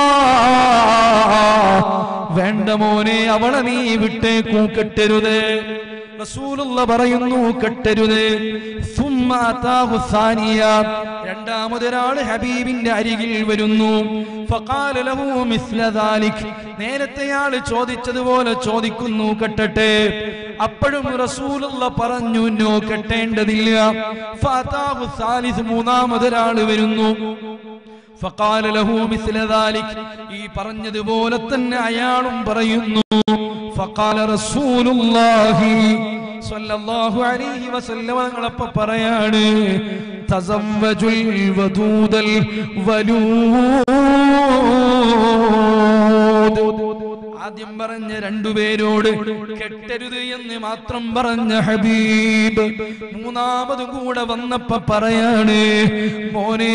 D: വേണ്ട മോനെ അവളെ നീ വിട്ടേക്കൂ കെട്ടരുത് റസൂലുള്ള പറയുന്നു കെട്ടരുത് സുമ്മ അതാഹു സാനിയ രണ്ടാമതൊരാൾ ഹബീബിന്റെ അരികിൽ വരുന്നു ഫഖാല ലഹു മിസ്ല ദാലിക് നേരത്തെയാള് ചോദിച്ചതുപോലെ ചോദിക്കുന്നു കെട്ടട്ടെ അപ്പോഴും റസൂലുള്ള പറഞ്ഞു നോ കെട്ടേണ്ടതില്ല ഫഅതാഹു സാലിസ് മൂന്നാമതൊരാൾ വരുന്നു ഫഖാല ലഹു മിസ്ല ദാലിക് ഈ പറഞ്ഞതുപോലെ തന്നെ അയാളും പറയുന്നു ഫഖാല റസൂലുള്ളാഹി സ്വല്ലല്ലാഹു അലൈഹി വസല്ലം ഞങ്ങളപ്പ പറയാണ് തസവ്വജുൽ വദൂദൽ വലൂദ് ആദ്യം പറഞ്ഞ രണ്ടുപേരോട് കെട്ടരുത് എന്ന് മാത്രം പറഞ്ഞ ഹബീബ് മൂന്നാമത് കൂടെ വന്നപ്പോ പറയാണ് മോനെ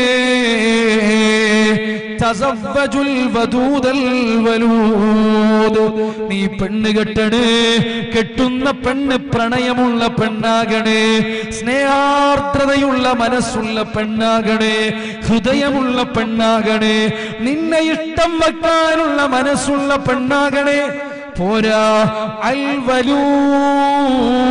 D: തസവ്വജുൽ വദൂദൽ വലൂദ് നീ പെണ്ണ് കെട്ടണ് കെട്ടുന്ന പെണ്ണ് പ്രണയമുള്ള പെണ്ണാകണേ സ്നേഹാർദ്രതയുള്ള മനസ്സുള്ള പെണ്ണാകണേ ഹൃദയമുള്ള പെണ്ണാകണേ നിന്നെ ഇഷ്ടം വെക്കാനുള്ള മനസ്സുള്ള പെണ്ണാകണേ പോരാ അൽവലൂ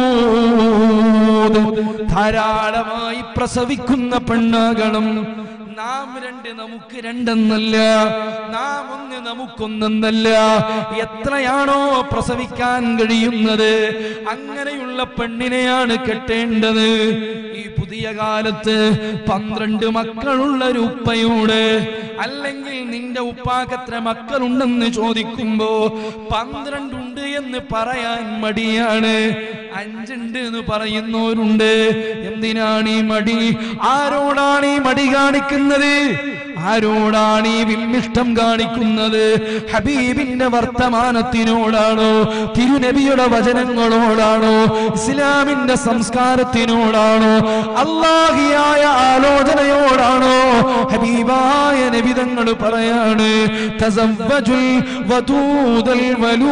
D: ധാരാളമായി പ്രസവിക്കുന്ന പെണ്ണാകണം നാം രണ്ട് നമുക്ക് രണ്ടെന്നല്ല നാം ഒന്ന് നമുക്കൊന്നെന്നല്ല എത്രയാണോ പ്രസവിക്കാൻ കഴിയുന്നത് അങ്ങനെയുള്ള പെണ്ണിനെയാണ് കെട്ടേണ്ടത് ഈ പുതിയ കാലത്ത് പന്ത്രണ്ട് മക്കളുള്ള ഒരു ഉപ്പയോട് അല്ലെങ്കിൽ നിന്റെ ഉപ്പാക്ക് എത്ര മക്കളുണ്ടെന്ന് ചോദിക്കുമ്പോ പന്ത്രണ്ടുണ്ട് എന്ന് പറയാൻ മടിയാണ് അഞ്ചുണ്ട് എന്ന് പറയുന്നവരുണ്ട് എന്തിനാണ് ഈ മടി ആരോടാണ് ഈ മടി കാണിക്കുന്നത് ആരോടാണ് ഈ വിമ്മിഷ്ടം കാണിക്കുന്നത് ഹബീബിന്റെ വർത്തമാനത്തിനോടാണോ തിരുനബിയുടെ വചനങ്ങളോടാണോ ഇസ്ലാമിന്റെ സംസ്കാരത്തിനോടാണോ അള്ളാഹിയായ ആലോചനയോടാണോ ഹബീബായ നബിതങ്ങൾ പറയാണ് തസവ്വജുൽ വദൂദൽ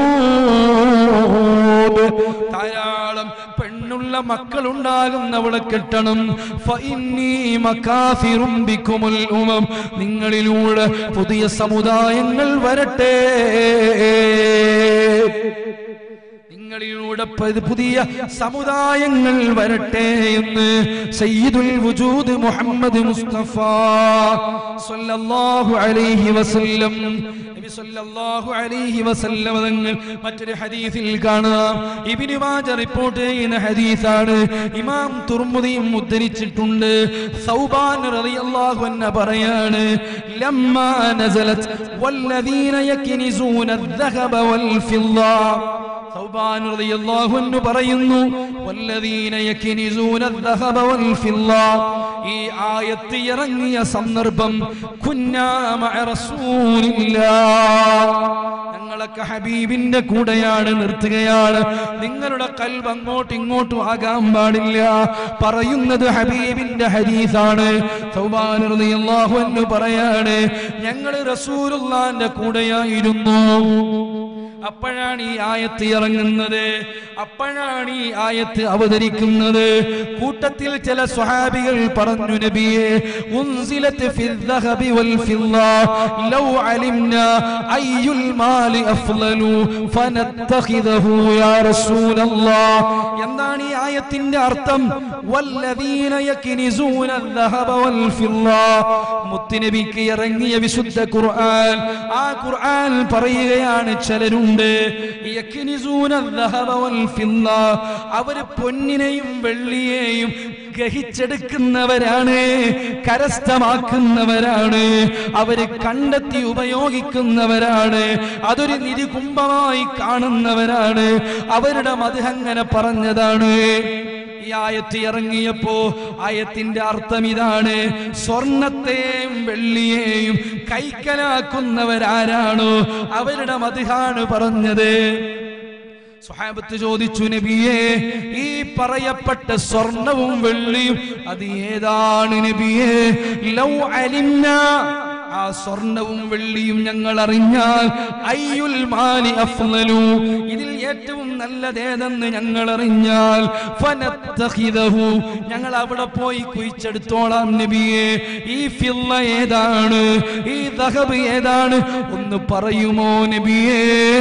D: വലൂദ് ധാരാളം പെണ്ണുള്ള മക്കളുണ്ടാകുന്നവളെ കെട്ടണം ഫഇന്നീ മകാഫിറും ബിക്കുമുൽ ഉമം നിങ്ങളിലൂടെ പുതിയ സമുദായങ്ങൾ വരട്ടെ നിങ്ങളിലൂടെ പ- പുതിയ സമുദായങ്ങൾ വരട്ടെ എന്ന് സയ്യിദുൽ വജൂദ് മുഹമ്മദ് മുസ്തഫ സല്ലല്ലാഹു അലൈഹി വസല്ലം നബി സല്ലല്ലാഹു അലൈഹി വസല്ലം തങ്ങൾ മറ്റൊരു ഹദീസിൽ കാണാം ഇബ്നു മാജ റിപ്പോർട്ട് ചെയ്യുന്ന ഹദീസാണ് ഇമാം തുർമുദിയും ഉദ്ധരിച്ചിട്ടുണ്ട് സൗബാൻ റളിയല്ലാഹു അൻഹു പറയാണ് ലമ്മാ നസലത് വല്ലദീന യക്നിസൂന الذهب والفضة സൗബാൻ റളിയല്ലാഹു അൻഹു പറയുന്നു വല്ലദീന യക്നിസൂന الذهب والفضة ഈ ആയത്ത് ഇറങ്ങിയ സന്ദർഭം കുന്നാ മഅ റസൂലില്ലാഹ് ഞങ്ങളൊക്കെ ഹബീബിന്റെ കൂടെയാണ് നിർത്തുകയാണ് നിങ്ങളുടെ കൽബ് അങ്ങോട്ടും ഇങ്ങോട്ടും ആകാൻ പാടില്ല പറയുന്നത് ഹബീബിന്റെ ഹദീസാണ് സൗബാൻ റളിയല്ലാഹു അൻഹു പറയാണ് ഞങ്ങൾ റസൂലുള്ളാന്റെ കൂടെയായിരുന്നു അപ്പോഴാണ് ഈ ആയത്ത് ഇറങ്ങുന്നത് അപ്പോഴാണ് ഈ ആയത്ത് അവതരിക്കുന്നത് കൂട്ടത്തിൽ ചില സ്വഹാബികൾ പറഞ്ഞു നബിയെ ഉൻസിലത്ത് ഫിൽ الذهب والفضة لو علمنا أي المال أفضل فنتخذه يا رسول الله എന്താണ് ഈ ആയത്തിന്റെ അർത്ഥം വല്ലദീന യക്നിസൂന الذهب والفضة മുത്തുനബിക്ക് ഇറങ്ങിയ വിശുദ്ധ ഖുർആൻ ആ ഖുർആൻ പറയുകയാണ് ചിലരുണ്ട് യക്നിസൂന الذهب والفضة അവര് പൊന്നിനെയും വെള്ളിയെയും ഗ്രഹിച്ചെടുക്കുന്നവരാണ് കരസ്ഥമാക്കുന്നവരാണ് അവര് കണ്ടെത്തി ഉപയോഗിക്കുന്നവരാണ് അതൊരു നിരുകുംഭമായി കാണുന്നവരാണ് അവരുടെ മതങ്ങനെ പറഞ്ഞതാണ് ഈ ആയത്ത് ഇറങ്ങിയപ്പോ ആയത്തിന്റെ അർത്ഥം ഇതാണ് സ്വർണത്തെയും വെള്ളിയെയും കൈക്കലാക്കുന്നവരാരാണോ അവരുടെ മതിഹാണ് പറഞ്ഞത് സ്വഹാബത്ത് ചോദിച്ചു നബിയെ ഈ പറയപ്പെട്ട സ്വർണവും വെള്ളിയും അത് ഏതാണ് നബിയെ ലൗ അലിന്ന ആ സ്വർണവും വെള്ളിയും ഞങ്ങൾ അറിഞ്ഞാൽ അയ്യുൽ മാലി അഫ്ളലു ഇതിൽ ഏറ്റവും നല്ലതേതെന്ന് ഞങ്ങൾ അറിഞ്ഞാൽ ഫനത്തഖിദഹു ഞങ്ങൾ അവിടെ പോയി കുഴിച്ചെടുത്തോളാം നബിയെ ഈ ഫില്ല ഏതാണ് ഈ ദഹബ് ഏതാണ് ഒന്ന് പറയുമോ നബിയേ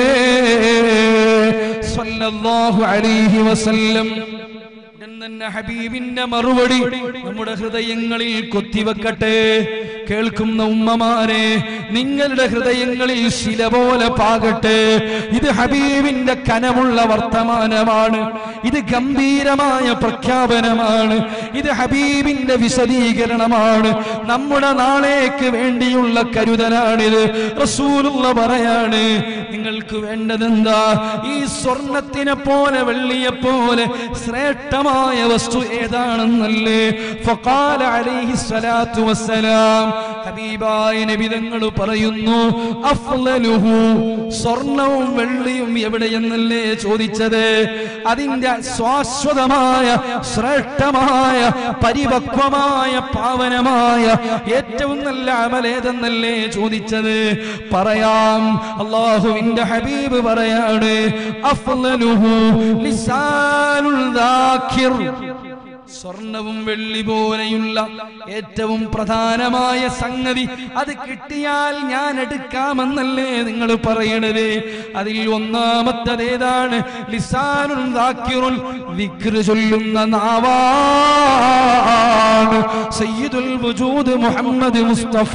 D: സല്ലല്ലാഹു അലൈഹി വസല്ലം ഉടൻ തന്നെ ഹബീബിന്റെ മറുപടി നമ്മുടെ ഹൃദയങ്ങളിൽ കൊത്തിവെക്കട്ടെ കേൾക്കുന്ന ഉമ്മമാരെ നിങ്ങളുടെ ഹൃദയങ്ങളിൽ ശില പോലെ പാകട്ടെ ഇത് ഹബീബിന്റെ കനമുള്ള വർത്തമാനമാണ് ഇത് ഗംഭീരമായ പ്രഖ്യാപനമാണ് ഇത് ഹബീബിന്റെ വിശദീകരണമാണ് നമ്മുടെ നാളേക്ക് വേണ്ടിയുള്ള കരുതലാണിത് റസൂലുള്ള പറയാണ് നിങ്ങൾക്ക് വേണ്ടതെന്താ ഈ സ്വർണത്തിനെ പോലെ വെള്ളിയെ പോലെ ശ്രേഷ്ഠമായ വസ്തു ഏതാണെന്നല്ലേ ഫഖാല അലൈഹി സ്വലാത്തു വസ്സലാം ഹബീബായ നബിതങ്ങൾ പറയുന്നു അഫ്ളലുഹു സ്വർണവും വെള്ളിയും എവിടെയെന്നല്ലേ ചോദിച്ചത് അതിന്റെ ശാശ്വതമായ ശ്രേഷ്ഠമായ പരിപക്വമായ പാവനമായ ഏറ്റവും നല്ല അമലേതെന്നല്ലേ ചോദിച്ചത് പറയാം അള്ളാഹുവിന്റെ ഹബീബ് പറയാണ് അഫ്ളലുഹു ലിസാനുൽ ദാഖിർ സ്വർണവും വെള്ളി പോലെയുള്ള ഏറ്റവും പ്രധാനമായ സംഗതി അത് കിട്ടിയാൽ ഞാൻ എടുക്കാമെന്നല്ലേ നിങ്ങൾ പറയണത് അതിൽ ഒന്നാമത്തതേതാണ് ലിസാനുൽ ദാക്കിറുൽ വിക്ര് ചൊല്ലുന്ന നാവാ നാവാണ് സയ്യിദുൽ വജൂദ് മുഹമ്മദ് മുസ്തഫ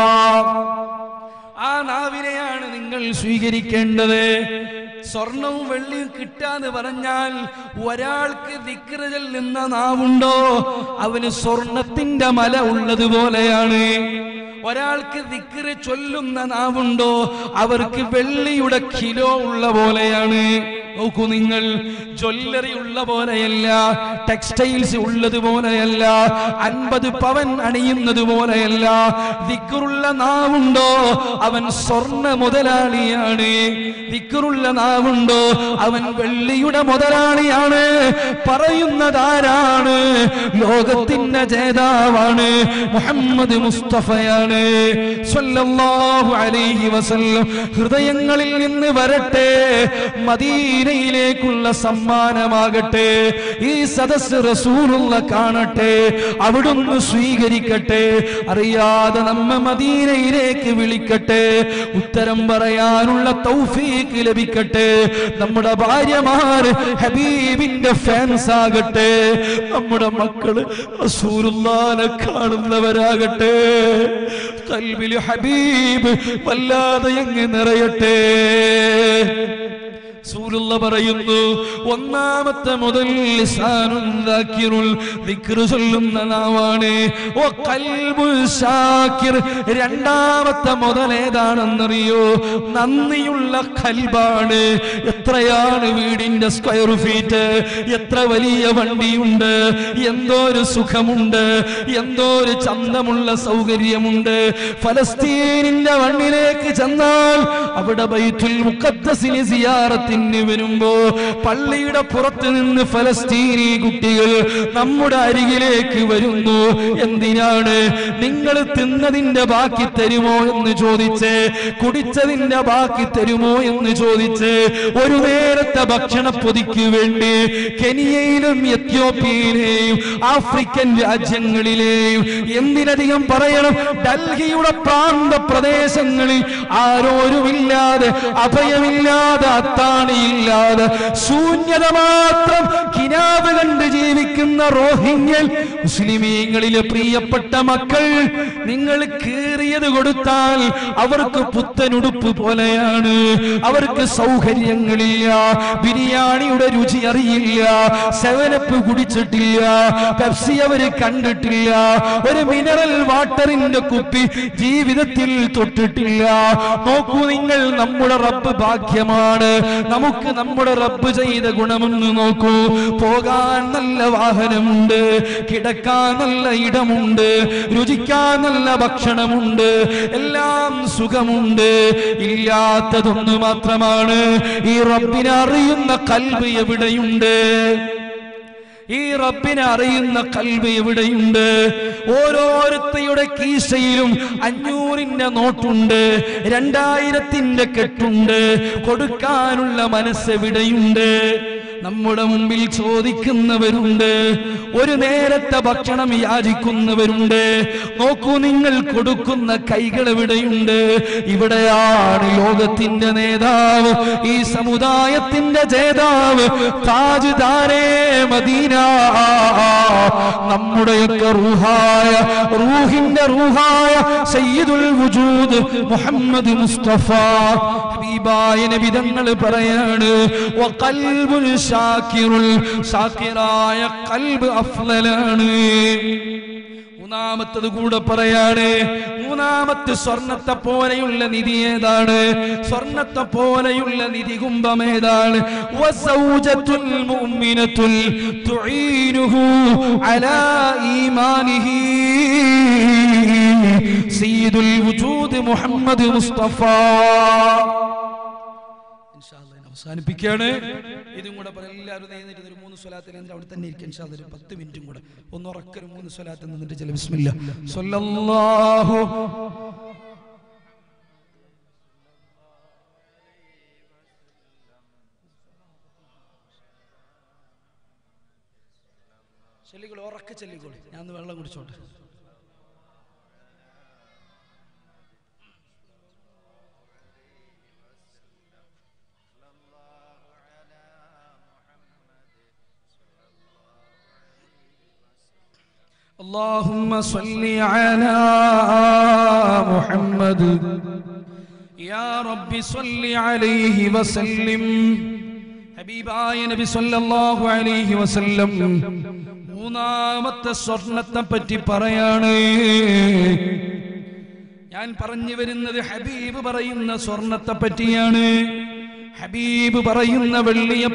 D: ആ നാവിനെയാണ് നിങ്ങൾ സ്വീകരിക്കേണ്ടത് സ്വർണവും വെള്ളിയും കിട്ടാന്ന് പറഞ്ഞാൽ ഒരാൾക്ക് ദിക്റ് ചെല്ലുന്ന നാവുണ്ടോ അവന് സ്വർണത്തിന്റെ മല ഉള്ളതുപോലെയാണ് ഒരാൾക്ക് ദിക്റ് ചൊല്ലുന്ന നാവുണ്ടോ അവർക്ക് വെള്ളിയുടെ കിലോ ഉള്ള പോലെയാണ് നോക്കൂ നിങ്ങൾ ജ്വല്ലറി ഉള്ള പോലെയല്ല ടെക്സ്റ്റൈൽസ് ഉള്ളത് പോലെയല്ല അൻപത് പവൻ അണിയുന്നത് പോലെയല്ല ദിക്കറുള്ള നാവുണ്ടോ അവൻ സ്വർണ്ണ മുതലാളിയാണ് ദിക്കറുള്ള നാവുണ്ടോ അവൻ വെള്ളിയുടെ മുതലാളിയാണ് പറയുന്നതാരാണ് ലോകത്തിന്റെ ജേതാവാണ് മുഹമ്മദ് മുസ്തഫയാണ് സ്വല്ലല്ലാഹു അലൈഹി വസല്ലം ഹൃദയങ്ങളിൽ നിന്ന് വരട്ടെ മദീനയിലേക്കുള്ള സമ്മാനമാകട്ടെ ഈ സദസ് റസൂലുള്ള കാണട്ടെ അവിടുന്ന് സ്വീകരിക്കട്ടെ അറിയാതെ നമ്മ മദീനയിലേക്ക് വിളിക്കട്ടെ ഉത്തരം പറയാനുള്ള തൗഫീക്ക് ലഭിക്കട്ടെ നമ്മുടെ ഭാര്യമാർ ഹബീബിന്റെ ഫാൻസ് ആകട്ടെ നമ്മുടെ മക്കള് റസൂലുള്ളാനെ കാണുന്നവരാകട്ടെ കൽബിൽ ഹബീബ് വല്ലാതെ അങ്ങ് നിറയട്ടെ റസൂലുള്ള പറയുന്നു ഒന്നാമത്തെ മുതൽ ലിസാനുൻ ദാക്കിറുൽ ദിക്റ് ചൊല്ലുന്ന നാവാണ് ഓ കൽബുൽ ഷാക്കിർ രണ്ടാമത്തെ മുതൽ ഏതാണെന്നറിയോ നന്ദിയുള്ള കൽബാണ് എത്രയാണ് വീടിന്റെ സ്ക്വയർ ഫീറ്റ് എത്ര വലിയ വണ്ടിയുണ്ട് എന്തോ ഒരു സുഖമുണ്ട് എന്തോ ഒരു ചന്തമുള്ള സൗകര്യമുണ്ട് ഫലസ്തീനിന്റെ മണ്ണിലേക്ക് ചെന്നാൽ അവിടെ ബൈത്തുൽ മുഖദ്ദസിന് സിയാറത്തിന് വരുമ്പോ പള്ളിയുടെ പുറത്ത് നിന്ന് ഫലസ്തീനി കുട്ടികൾ നമ്മുടെ അരികിലേക്ക് വരുന്നു എന്തിനാണ് നിങ്ങൾ തിന്നതിന്റെ ബാക്കി തരുമോ എന്ന് ചോദിച്ച് കുടിച്ചതിന്റെ ബാക്കി തരുമോ എന്ന് ചോദിച്ച് ഒരു നേരത്തെ ഭക്ഷണ പൊതിക്ക് വേണ്ടി കെനിയയിലും എത്യോപ്യയിലെയും ആഫ്രിക്കൻ രാജ്യങ്ങളിലെയും എന്തിനധികം പറയണം ഡൽഹിയുടെ പ്രാന്ത പ്രദേശങ്ങളിൽ ആരോരുമില്ലാതെ അഭയമില്ലാതെ അത്താണിയില്ലാതെ ശൂന്യത മാത്രം കിനാവ് കണ്ട് ജീവിക്കുന്ന റോഹിംഗ്യൻ മുസ്ലിമീങ്ങളിലെ പ്രിയപ്പെട്ട മക്കൾ നിങ്ങൾ കീറിയത് കൊടുത്താൽ അവർക്ക് പുത്തനുടുപ്പ് പോലെയാണ് അവർക്ക് സൗകര്യങ്ങളില്ല ബിരിയാണിയുടെ രുചി അറിയില്ല സെവനപ്പ് കുടിച്ചിട്ടില്ല പെപ്സി അവര് കണ്ടിട്ടില്ല ഒരു മിനറൽ വാട്ടറിന്റെ കുപ്പി ജീവിതത്തിൽ തൊട്ടിട്ടില്ല നോക്കൂ നിങ്ങൾ നമ്മുടെ റബ്ബ് ഭാഗ്യമാണ് നമുക്ക് നമ്മുടെ റബ്ബ് ചെയ്ത ഗുണമെന്ന് നോക്കൂ പോകാൻ നല്ല വാഹനമുണ്ട് കിടക്കാൻ നല്ല ഇടമുണ്ട് രുചിക്കാൻ നല്ല ഭക്ഷണമുണ്ട് എല്ലാം സുഖമുണ്ട് ഇല്ലാത്തതൊന്നു മാത്രമാണ് ഈ റബ്ബിനെ അറിയുന്ന കൽബ് എവിടെയുണ്ട് ഈ റബ്ബിനെ അറിയുന്ന കൽവ് എവിടെയുണ്ട് ഓരോരുത്തയുടെ കീശയിലും അഞ്ഞൂറിന്റെ നോട്ടുണ്ട് രണ്ടായിരത്തിന്റെ കെട്ടുണ്ട് കൊടുക്കാനുള്ള മനസ്സ് എവിടെയുണ്ട് നമ്മുടെ മുമ്പിൽ ചോദിക്കുന്നവരുണ്ട് ഒരു നേരത്തെ ഭക്ഷണം യാചിക്കുന്നവരുണ്ട് നോക്കൂ നിങ്ങൾ കൊടുക്കുന്ന കൈകൾ എവിടെയുണ്ട് ഇവിടെയാണ് ലോകത്തിന്റെ നേതാവ് ഈ സമുദായത്തിന്റെ ജേതാവ് താജ് ദാരേ മദീന നമ്മുടെയൊക്കെ റൂഹായ റൂഹിന്റെ റൂഹായ സയ്യിദുൽ വുജൂദ് മുഹമ്മദ് മുസ്തഫ ഹബീബായ നബിതങ്ങൾ പറയാണ് വഖൽബുൽ ഷാക്കിറുൽ ഷാക്കിറായ കൽബ് അഫ്ളലാണ് മൂന്നാമത്തത് കൂടെ പറയാണ് മൂന്നാമത്തെ സ്വർണത്തെ പോലെയുള്ള നിധി ഏതാണ് സ്വർണത്തെ പോലെയുള്ള നിധി കുംഭം ഏതാണ് വസൗജത്തുൽ മുഅ്മിനത്തുൽ തുഈനുഹു അലാ ഈമാനിഹി സയ്യിദുൽ വുജൂദ് മുഹമ്മദ് മുസ്തഫ ഇൻഷാ അല്ലാഹ് ഞാൻ അവസാനിപ്പിക്കുകയാണ് ഇതും കൂടെ പറ എല്ലാവരും നേരിട്ട് ഒരു മൂന്ന് സ്വലാത്തിൽ എന്നിട്ട് അവിടെ തന്നെ ഇരിക്കും ഇൻഷാ അല്ലാഹ് ഒരു പത്ത് മിനിറ്റും കൂടെ ഒന്ന് ഉറക്കൊരു മൂന്ന് സ്വലാത്തിൽ നിന്നിട്ട് ചില ബിസ്മില്ല സ്വല്ലല്ലാഹു ചെല്ലിക്കോളൂ ഉറക്കെ ചെല്ലിക്കോളൂ ഞാൻ ഒന്ന് വെള്ളം കുടിച്ചോട്ടെ اللهم صل على محمد يا رب صل عليه وسلم ഹബീബായ നബി സല്ലല്ലാഹു അലൈഹി വസല്ലം മൂന്നാമത്തെ സ്വർണത്തെ പറ്റി പറയാണ് ഞാൻ പറഞ്ഞു വരുന്നത് ഹബീബ് പറയുന്ന സ്വർണത്തെ പറ്റിയാണ് ഹബീബ് പറയുന്ന വെള്ളിയെ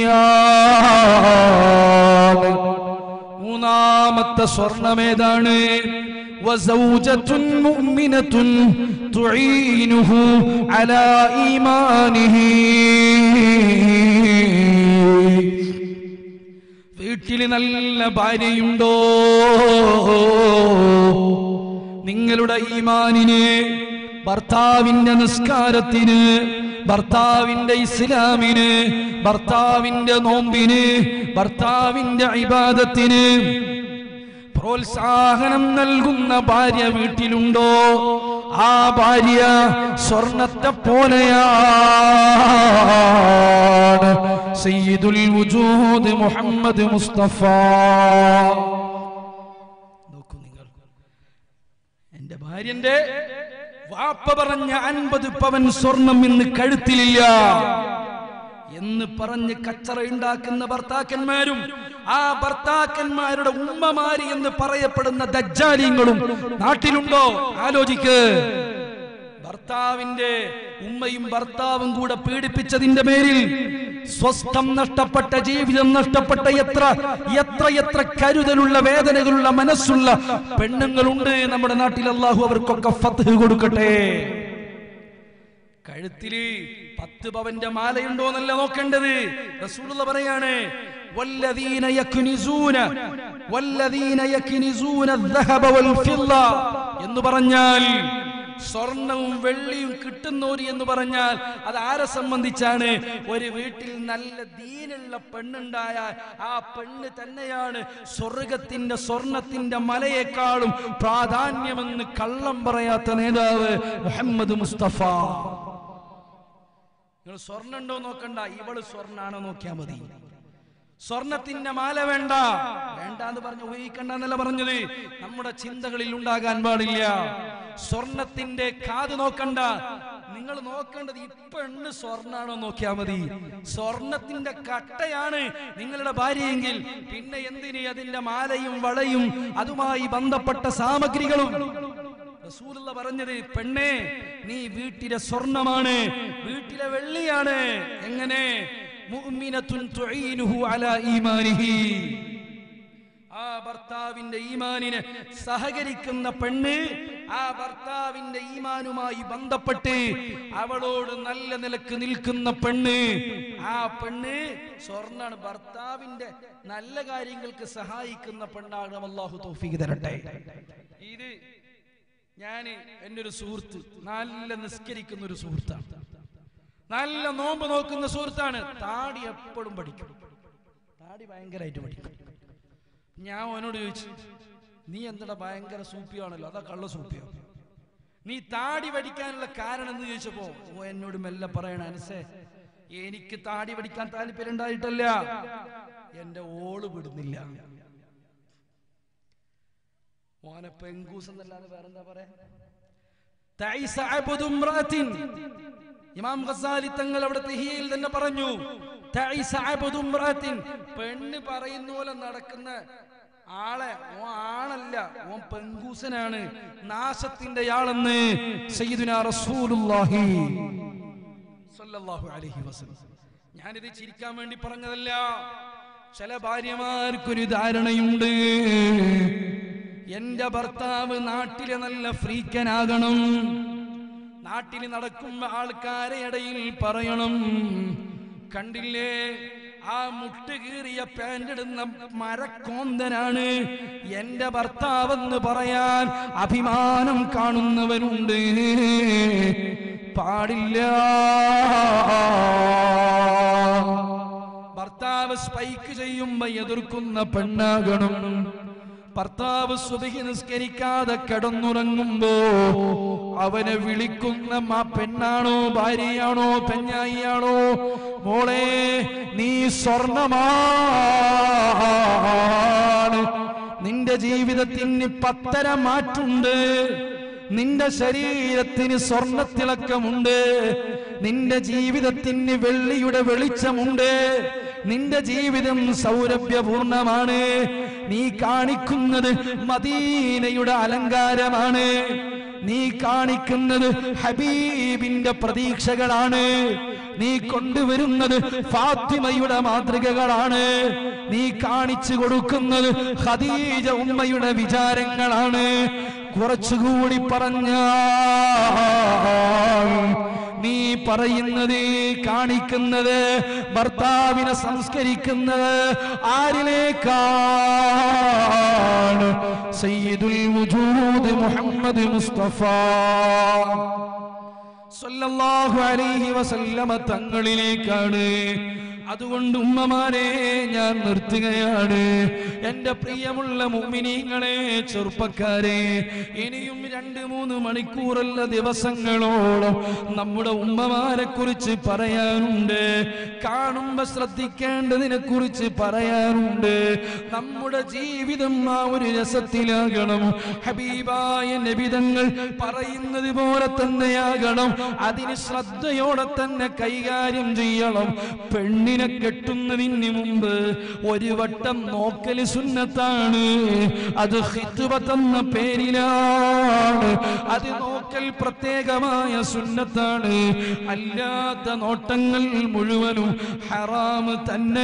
D: പറ്റിയാണ് മൂന്നാമത്തെ സ്വർണമേതാണ് وزوجة مؤمنة تعينه على إيمانه വീട്ടിൽ നല്ല ഭാര്യയുണ്ടോ നിങ്ങളുടെ ഈമാനിന് ഭർത്താവിന്റെ നിസ്കാരത്തിന് ഭർത്താവിന്റെ ഇസ്ലാമിന് ഭർത്താവിന്റെ നോമ്പിന് ഭർത്താവിന്റെ ഇബാദത്തിന് പ്രോത്സാഹനം നൽകുന്ന ഭാര്യ വീട്ടിലുണ്ടോ ആ ഭാര്യ സ്വർണത്തെ പോലെയാണ് സയ്യിദുൽ വുജൂദ് മുഹമ്മദ് മുസ്തഫ നോക്കൂ നിങ്ങൾ എന്റെ ഭാര്യന്റെ വാപ്പ പറഞ്ഞ അൻപത് പവൻ സ്വർണം ഇന്ന് കഴുത്തിലില്ല എന്ന് പറഞ്ഞ് കച്ചറ ഉണ്ടാക്കുന്ന ഭർത്താക്കന്മാരും ആ ഭർത്താക്കന്മാരുടെ ഉമ്മമാരി എന്ന് പറയപ്പെടുന്ന ദജ്ജാലിങ്ങളും നാട്ടിലുണ്ടോ ആലോചിക്ക് ഭർത്താവിന്റെ ഉമ്മയും ഭർത്താവും കൂടെ പീഡിപ്പിച്ചതിന്റെ പേരിൽ സ്വസ്ഥം നഷ്ടപ്പെട്ട ജീവിതം നഷ്ടപ്പെട്ട എത്ര എത്ര എത്ര കരുതലുള്ള വേദനകളുള്ള മനസ്സുള്ള പെണ്ണുങ്ങളുണ്ട് നമ്മുടെ നാട്ടിൽ അള്ളാഹു അവർക്കൊക്കെ ഫത്ത് കൊടുക്കട്ടെ കഴുത്തില് പത്ത് പവന്റെ മാലയുണ്ടോ എന്നല്ല നോക്കേണ്ടത് റസൂലുള്ള പറയാണ് والذين يكنزون والذين يكنزون الذهب والفضة എന്ന് പറഞ്ഞാൽ സ്വർണവും വെള്ളിയും കിട്ടുന്നോര് എന്ന് പറഞ്ഞാൽ അത് ആരെ സംബന്ധിച്ചാണ് ഒരു വീട്ടിൽ നല്ല ദീനുള്ള പെണ്ണുണ്ടായാൽ ആ പെണ്ണ് തന്നെയാണ് സ്വർഗത്തിന്റെ സ്വർണത്തിന്റെ മലയെക്കാളും പ്രാധാന്യമെന്ന് കള്ളം പറയാത്ത നേതാവ് മുഹമ്മദ് മുസ്തഫ നിങ്ങൾ സ്വർണ്ണം ഉണ്ടോ നോക്കണ്ട ഇവള് സ്വർണ്ണാണോ നോക്കിയാ മതി സ്വർണത്തിന്റെ മാല വേണ്ട വേണ്ട എന്ന് പറഞ്ഞ് ഉപയോഗിക്കണ്ട എന്നല്ല പറഞ്ഞത് നമ്മുടെ ചിന്തകളിൽ ഉണ്ടാകാൻ പാടില്ല സ്വർണത്തിന്റെ കാത് നോക്കണ്ട നിങ്ങൾ നോക്കേണ്ടത് ഇപ്പൊ ഉണ്ട് സ്വർണ്ണാണോ നോക്കിയാ മതി സ്വർണത്തിന്റെ കട്ടയാണ് നിങ്ങളുടെ ഭാര്യയെങ്കിൽ പിന്നെ എന്തിന് അതിന്റെ മാലയും വളയും അതുമായി ബന്ധപ്പെട്ട സാമഗ്രികളും റസൂലുള്ള പറഞ്ഞത് പെണ്ണേ നീ വീട്ടിലെ സ്വർണമാണ് വീട്ടിലെ വെള്ളിയാണ് എങ്ങനെ മുഅ്മിനത്തുൻ തുഈനുഹു അലാ ഈമാനിഹി ആ ഭർത്താവിന്റെ ഈമാനിന് സഹകരിക്കുന്ന പെണ്ണ് ആ ഭർത്താവിന്റെ ഈമാനുമായി ബന്ധപ്പെട്ട് അവളോട് നല്ല നിലക്ക് നിൽക്കുന്ന പെണ്ണ് ആ പെണ്ണ് സ്വർണ്ണാണ് ഭർത്താവിന്റെ നല്ല കാര്യങ്ങൾക്ക് സഹായിക്കുന്ന പെണ്ണാകണം അള്ളാഹു തൗഫീഖ് തരട്ടെ ഇത് ഞാൻ എൻ്റെ ഒരു സുഹൃത്ത് നല്ല നിസ്കരിക്കുന്ന ഒരു സുഹൃത്താണ് നല്ല നോമ്പ് നോക്കുന്ന സുഹൃത്താണ് താടി എപ്പോഴും പഠിക്കും താടി ഭയങ്കരമായിട്ട് പഠിക്കും ഞാൻ അവനോട് ചോദിച്ചു നീ എന്താ ഭയങ്കര സൂപ്പിയാണല്ലോ അതാ കള്ള സൂപ്പിയോ നീ താടി പഠിക്കാനുള്ള കാരണം എന്ന് ചോദിച്ചപ്പോ ഓ എന്നോട് മെല്ലെ പറയണ അനസേ എനിക്ക് താടി പഠിക്കാൻ താല്പര്യം ഉണ്ടായിട്ടല്ല എന്റെ ഓള് വിടുന്നില്ല മോനെ പെങ്കൂസ് എന്നല്ലാതെ വേറെന്താ പറയാ തൈസ അബ്ദു ഇമ്രാത്തിൻ. ഇമാം ഖസാലി തങ്ങൾ അവിടെ തെഹിയയിൽ തന്നെ പറഞ്ഞു തൈസ അബ്ദു ഇമ്രാത്തിൻ. പെണ്ണ് പറയുന്ന പോലെ നടക്കുന്ന ആളെ ഓ ആണല്ല ഓൻ പെങ്കൂസനാണ് നാശത്തിന്റെ ആളെന്ന് സയ്യിദുനാ റസൂലുള്ളാഹി സ്വല്ലല്ലാഹു അലൈഹി വസല്ലം ഞാനിത് ചിരിക്കാൻ വേണ്ടി പറഞ്ഞതല്ല ചില ഭാര്യമാർക്കൊരു ധാരണയുണ്ട് എന്റെ ഭർത്താവ് നാട്ടിലെ നല്ല ഫ്രീക്കനാകണം നാട്ടിൽ നടക്കുമ്പോ ആൾക്കാരെ ഇടയിൽ പറയണം കണ്ടില്ലേ ആ മുട്ട് കീറിയ പാന്റ് ഇടുന്ന മരക്കോന്തനാണ് എന്റെ ഭർത്താവെന്ന് പറയാൻ അഭിമാനം കാണുന്നവരുണ്ട് പാടില്ല ഭർത്താവ് സ്പൈക്ക് ചെയ്യുമ്പോ എതിർക്കുന്ന പെണ്ണാകണം ഭർത്താവ് സുബഹി നിസ്കരിക്കാതെ കിടന്നുറങ്ങുമ്പോ അവനെ വിളിക്കുന്ന ആ പെണ്ണാണോ ഭാര്യയാണോ പെഞ്ഞായിയാണോ മോളെ നീ സ്വർണമാണ് നിന്റെ ജീവിതത്തിന് പത്തര മാറ്റുണ്ട് നിന്റെ ശരീരത്തിന് സ്വർണത്തിളക്കമുണ്ട് നിന്റെ ജീവിതത്തിന് വെള്ളിയുടെ വെളിച്ചമുണ്ട് നിന്റെ ജീവിതം സൗരഭ്യപൂർണമാണ് നീ കാണിക്കുന്നത് മദീനയുടെ അലങ്കാരമാണ് നീ കാണിക്കുന്നത് ഹബീബിന്റെ പ്രതീക്ഷകളാണ് നീ കൊണ്ടുവരുന്നത് ഫാത്തിമയുടെ മാതൃകകളാണ് നീ കാണിച്ചു കൊടുക്കുന്നത് ഖദീജ ഉമ്മയുടെ വിചാരങ്ങളാണ് കുറച്ചുകൂടി പറഞ്ഞ നീ പറയുന്നത് കാണിക്കുന്നത് ഭർത്താവിനെ സംസ്കരിക്കുന്നത് ആരിലേക്കാണ് സയ്യിദുൽ വജൂദ് മുഹമ്മദ് മുസ്തഫ സല്ലല്ലാഹു അലൈഹി വസല്ലമ തങ്ങളിലേക്കാണ് അതുകൊണ്ട് ഉമ്മമാരെ ഞാൻ നിർത്തുകയാണ് എന്റെ പ്രിയമുള്ള മുമിനീങ്ങളെ ചെറുപ്പക്കാരെ ഇനിയും രണ്ട് മൂന്ന് മണിക്കൂറല്ല ദിവസങ്ങളോളം നമ്മുടെ ഉമ്മമാരെ കുറിച്ച് പറയാനുണ്ട് കാണുമ്പോ ശ്രദ്ധിക്കേണ്ടതിനെ കുറിച്ച് പറയാനുണ്ട് നമ്മുടെ ജീവിതം ആ ഒരു രസത്തിലാകണം ഹബീബായ നബിതങ്ങൾ പറയുന്നത് പോലെ തന്നെയാകണം അതിന് ശ്രദ്ധയോടെ തന്നെ കൈകാര്യം ചെയ്യണം പെണ്ണിനെ കെട്ടുന്നതിന് മുമ്പ് ഒരു വട്ടം നോക്കല് സുന്നത്താണ് അത് ഹിത്തുബത്തെന്ന പേരിലാണ് അത് നോക്കൽ പ്രത്യേകമായ സുന്നത്താണ് അല്ലാത്ത നോട്ടങ്ങൾ മുഴുവനും ഹറാമ്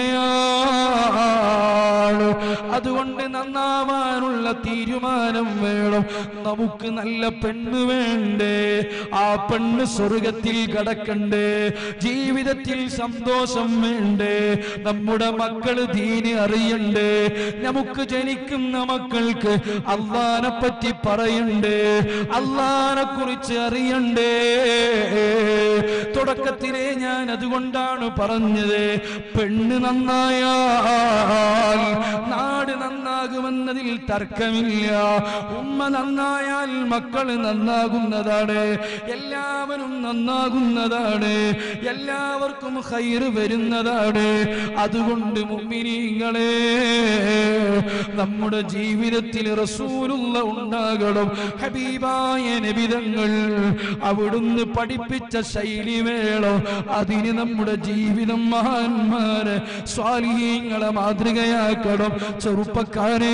D: തന്നെയാണ് അതുകൊണ്ട് നന്നാവാനുള്ള തീരുമാനം വേണം നമുക്ക് നല്ല പെണ്ണ് വേണ്ടേ ആ പെണ്ണ് സ്വർഗത്തിൽ കടക്കണ്ടേ ജീവിതത്തിൽ സന്തോഷം വേണ്ടേ നമ്മുടെ മക്കള് ദീന് അറിയണ്ടേ നമുക്ക് ജനിക്കുന്ന മക്കൾക്ക് അള്ളാനെ പറ്റി പറയണ്ടേ അള്ളാനെ കുറിച്ച് അറിയണ്ടേ തുടക്കത്തിലെ ഞാൻ അതുകൊണ്ടാണ് പറഞ്ഞത് പെണ്ണ് നന്നായാൽ നാട് നന്നാകുമെന്നതിൽ തർക്കമില്ല ഉമ്മ നന്നായാൽ മക്കൾ നന്നാകുന്നതാണ് എല്ലാവരും നന്നാകുന്നതാണ് എല്ലാവർക്കും ഹൈറ് വരുന്നതാണ് അതുകൊണ്ട് മുമ്മിനീങ്ങളെ നമ്മുടെ ജീവിതത്തിൽ റസൂലുള്ള ഉണ്ടാകണം ഹബീബായ നബിതങ്ങൾ അവിടുന്ന് പഠിപ്പിച്ച ശൈലി വേണം അതിന് നമ്മുടെ ജീവിതം മഹാന്മാരെ സ്വാലിഹീങ്ങളെ മാതൃകയാക്കണം ചെറുപ്പക്കാരെ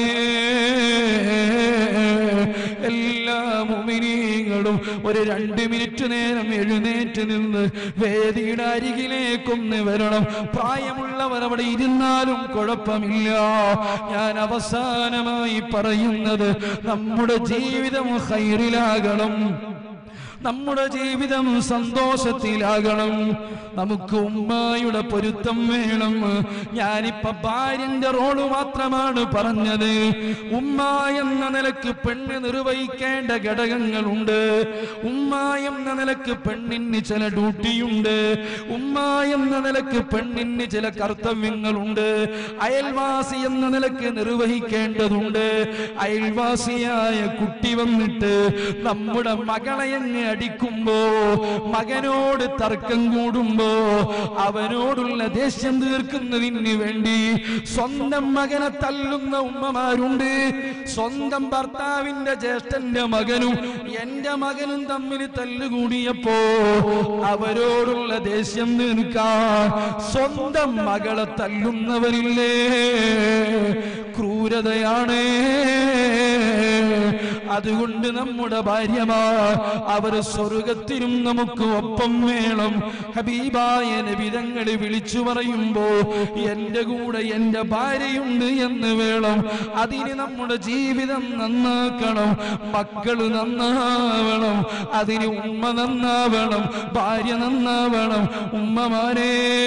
D: എല്ലാ മുമിനീങ്ങളും ഒരു രണ്ട് മിനിറ്റ് നേരം എഴുന്നേറ്റ് നിന്ന് വേദിയുടെ അരികിലേക്കൊന്ന് വരണം പ്രായമുള്ളവർ അവിടെ ഇരുന്നാലും കുഴപ്പമില്ല ഞാൻ അവസാനമായി പറയുന്നത് നമ്മുടെ ജീവിതം ഹൈറിലാകണം നമ്മുടെ ജീവിതം സന്തോഷത്തിലാകണം നമുക്ക് ഉമ്മായുടെ പൊരുത്തം വേണം ഞാനിപ്പോ ഭാര്യന്റെ റോള് മാത്രമാണ് പറഞ്ഞത് ഉമ്മ എന്ന നിലക്ക് പെണ്ണ് നിർവഹിക്കേണ്ട ഘടകങ്ങളുണ്ട് ഉമ്മ എന്ന നിലക്ക് പെണ്ണിന് ചില ഡ്യൂട്ടിയുണ്ട് ഉമ്മ എന്ന നിലക്ക് പെണ്ണിന് ചില കർത്തവ്യങ്ങളുണ്ട് അയൽവാസി എന്ന നിലക്ക് നിർവഹിക്കേണ്ടതുണ്ട് അയൽവാസിയായ കുട്ടി വന്നിട്ട് നമ്മുടെ മകളെ അങ്ങ് അടിക്കുമ്പോ മകനോട് തർക്കം കൂടുമ്പോ അവനോടുള്ള ദേഷ്യം തീർക്കുന്നതിന് വേണ്ടി സ്വന്തം മകനെ തല്ലുന്ന ഉമ്മമാരുണ്ട് സ്വന്തം ഭർത്താവിന്റെ ജ്യേഷ്ഠന്റെ മകനും എന്റെ മകനും തമ്മിൽ തല്ലുകൂടിയപ്പോ അവരോടുള്ള ദേഷ്യം തീർക്കാൻ സ്വന്തം മകളെ തല്ലുന്നവരില്ലേ ക്രൂരതയാണ് അതുകൊണ്ട് നമ്മുടെ ഭാര്യമാർ അവർ സ്വർഗത്തിനും നമുക്ക് ഒപ്പം വേണം ഹബീബായ നബിതങ്ങൾ വിളിച്ചു പറയുമ്പോ എന്റെ കൂടെ എന്റെ ഭാര്യയുണ്ട് എന്ന് വേണം അതിന് നമ്മുടെ ജീവിതം നന്നാക്കണം മക്കള് നന്നാവണം അതിന് ഉമ്മ നന്നാവണം ഭാര്യ നന്നാവണം ഉമ്മമാരേ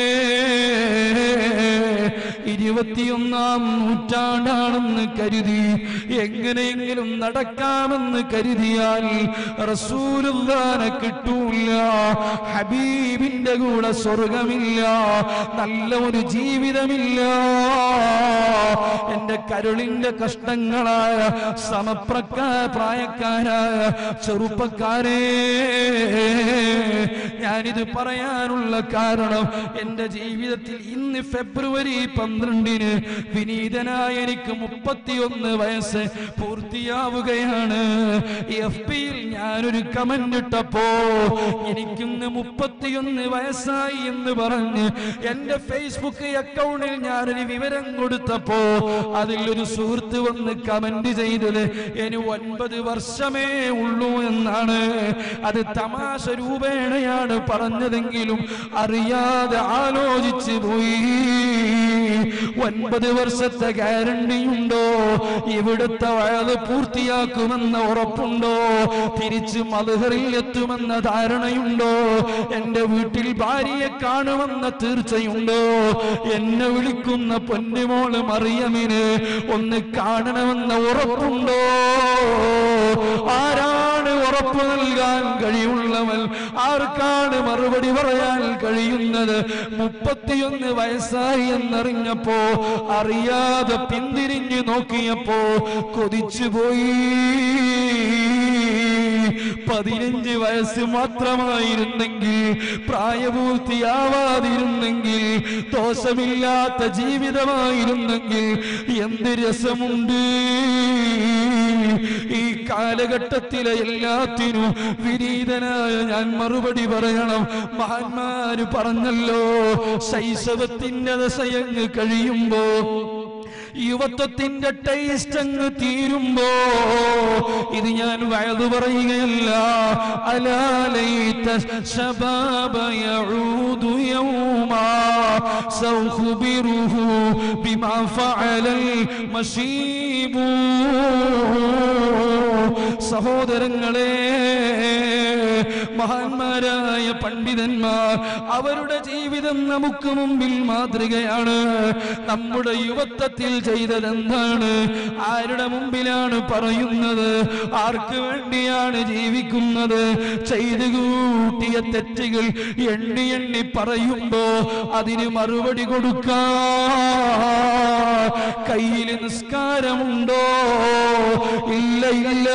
D: ഇരുപത്തിയൊന്നാം നൂറ്റാണ്ടാണെന്ന് കരുതി എങ്ങനെയെങ്കിലും നടക്കാമെന്ന് കരുതിയാൽ റസൂലുള്ളാനെ കിട്ടൂല ഹബീബിന്റെ കൂടെ സ്വർഗമില്ല നല്ല ഒരു ജീവിതമില്ല എന്റെ കരുളിന്റെ കഷ്ടങ്ങളായ സമപ്രക്ക പ്രായക്കാരായ ചെറുപ്പക്കാരേ ഞാനിത് പറയാനുള്ള കാരണം എന്റെ ജീവിതത്തിൽ ഇന്ന് ഫെബ്രുവരി പന്ത്രണ്ടിന് വിനീതനായ എനിക്ക് മുപ്പത്തിയൊന്ന് വയസ്സ് പൂർത്തിയാവുകയാണ് എഫ് പിയിൽ ഞാനൊരു കമന്റ് ഇട്ടപ്പോ എനിക്കിന്ന് മുപ്പത്തിയൊന്ന് വയസ്സായി എന്ന് പറഞ്ഞ് എന്റെ ഫേസ്ബുക്ക് അക്കൗണ്ടിൽ ഞാനൊരു വിവരം കൊടുത്തപ്പോ അതിൽ ഒരു സുഹൃത്ത് വന്ന് കമന്റ് ചെയ്തത് ഇനി ഒൻപത് വർഷമേ ഉള്ളൂ എന്നാണ് അത് തമാശ രൂപേണയാണ് പറഞ്ഞതെങ്കിലും അറിയാതെ ആലോചിച്ചു പോയി ഒൻപത് വർഷത്തെ ഗ്യാരണ്ടി ഉണ്ടോ ഇവിടുത്തെ വയത് പൂർത്തിയാക്കുമെന്ന ഉറപ്പുണ്ടോ തിരിച്ച് മധുഹറിൽ എത്തുമെന്ന ധാരണയുണ്ടോ എന്റെ വീട്ടിൽ ഭാര്യയെ കാണുമെന്ന തീർച്ചയുണ്ടോ എന്നെ വിളിക്കുന്ന പൊന്നുമോള് മറിയമിന് ഒന്ന് കാണണമെന്ന ഉറപ്പുണ്ടോ ആരാണ് ഉറപ്പ് നൽകാൻ കഴിയുള്ളവൻ ആർക്കാണ് മറുപടി പറയാൻ കഴിയുന്നത് മുപ്പത്തിയൊന്ന് വയസ്സായി എന്നറിഞ്ഞപ്പോ അറിയാതെ പിന്തിരിഞ്ഞു നോക്കിയപ്പോ കൊതിച്ചുപോയി പതിനഞ്ച് വയസ്സ് മാത്രമായിരുന്നെങ്കിൽ പ്രായപൂർത്തിയാവാതിരുന്നെങ്കിൽ ദോഷമില്ലാത്ത ജീവിതമായിരുന്നെങ്കിൽ എന്ത് രസമുണ്ട് ഈ കാലഘട്ടത്തിലെ എല്ലാത്തിനും വിനീതനായ ഞാൻ മറുപടി പറയണം മഹാന്മാര് പറഞ്ഞല്ലോ ശൈശവത്തിന്റെ ദശയങ്ങ് കഴിയുമ്പോ യുവത്വത്തിന്റെ ടേസ്റ്റ് അങ്ങ് തീരുമ്പോ ഇത് ഞാൻ വയത് പറയുകയല്ല അലാലൈത ശബാബ യഊദു യൗമാ സൗഖുബിറുഹു ബിമാ ഫഅലൽ മശീബു സഹോദരങ്ങളെ മഹാന്മാരായ പണ്ഡിതന്മാർ അവരുടെ ജീവിതം നമുക്ക് മുമ്പിൽ മാതൃകയാണ് നമ്മുടെ യുവത്വത്തിൽ ചെയ്തതെന്താണ് ആരുടെ മുമ്പിലാണ് പറയുന്നത് ആർക്ക് വേണ്ടിയാണ് ജീവിക്കുന്നത് ചെയ്തു കൂട്ടിയ തെറ്റുകൾ എണ്ണി എണ്ണി പറയുമ്പോ അതിന് മറുപടി കൊടുക്കാ കയ്യിൽ നിസ്കാരമുണ്ടോ ഇല്ല ഇല്ല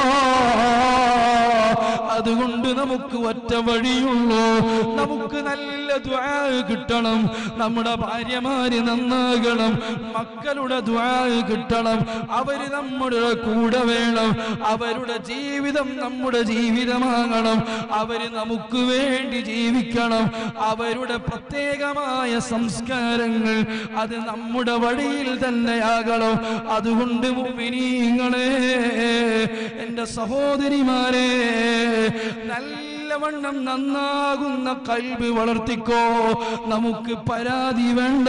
D: അതുകൊണ്ട് നമുക്ക് ഒറ്റ വഴിയുള്ളൂ നമുക്ക് നല്ല ദ്വാ കിട്ടണം നമ്മുടെ ഭാര്യമാര് നന്നാകണം മക്കളുടെ ദ്വാ കിട്ടണം അവര് നമ്മുടെ കൂടെ വേണം അവരുടെ ജീവിതം നമ്മുടെ ജീവിതമാകണം അവര് നമുക്ക് വേണ്ടി ജീവിക്കണം അവരുടെ പ്രത്യേകമായ സംസ്കാരങ്ങൾ അത് നമ്മുടെ വഴിയിൽ തന്നെയാകണം അതുകൊണ്ട് മുഅ്മിനീങ്ങളെ എന്റെ സഹോദരിമാരെ നല്ലവണ്ണം നന്നാകുന്ന കൽബ് വളർത്തിക്കോ നമുക്ക് പരാതി വേണ്ട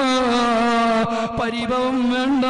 D: പരിഭവം വേണ്ട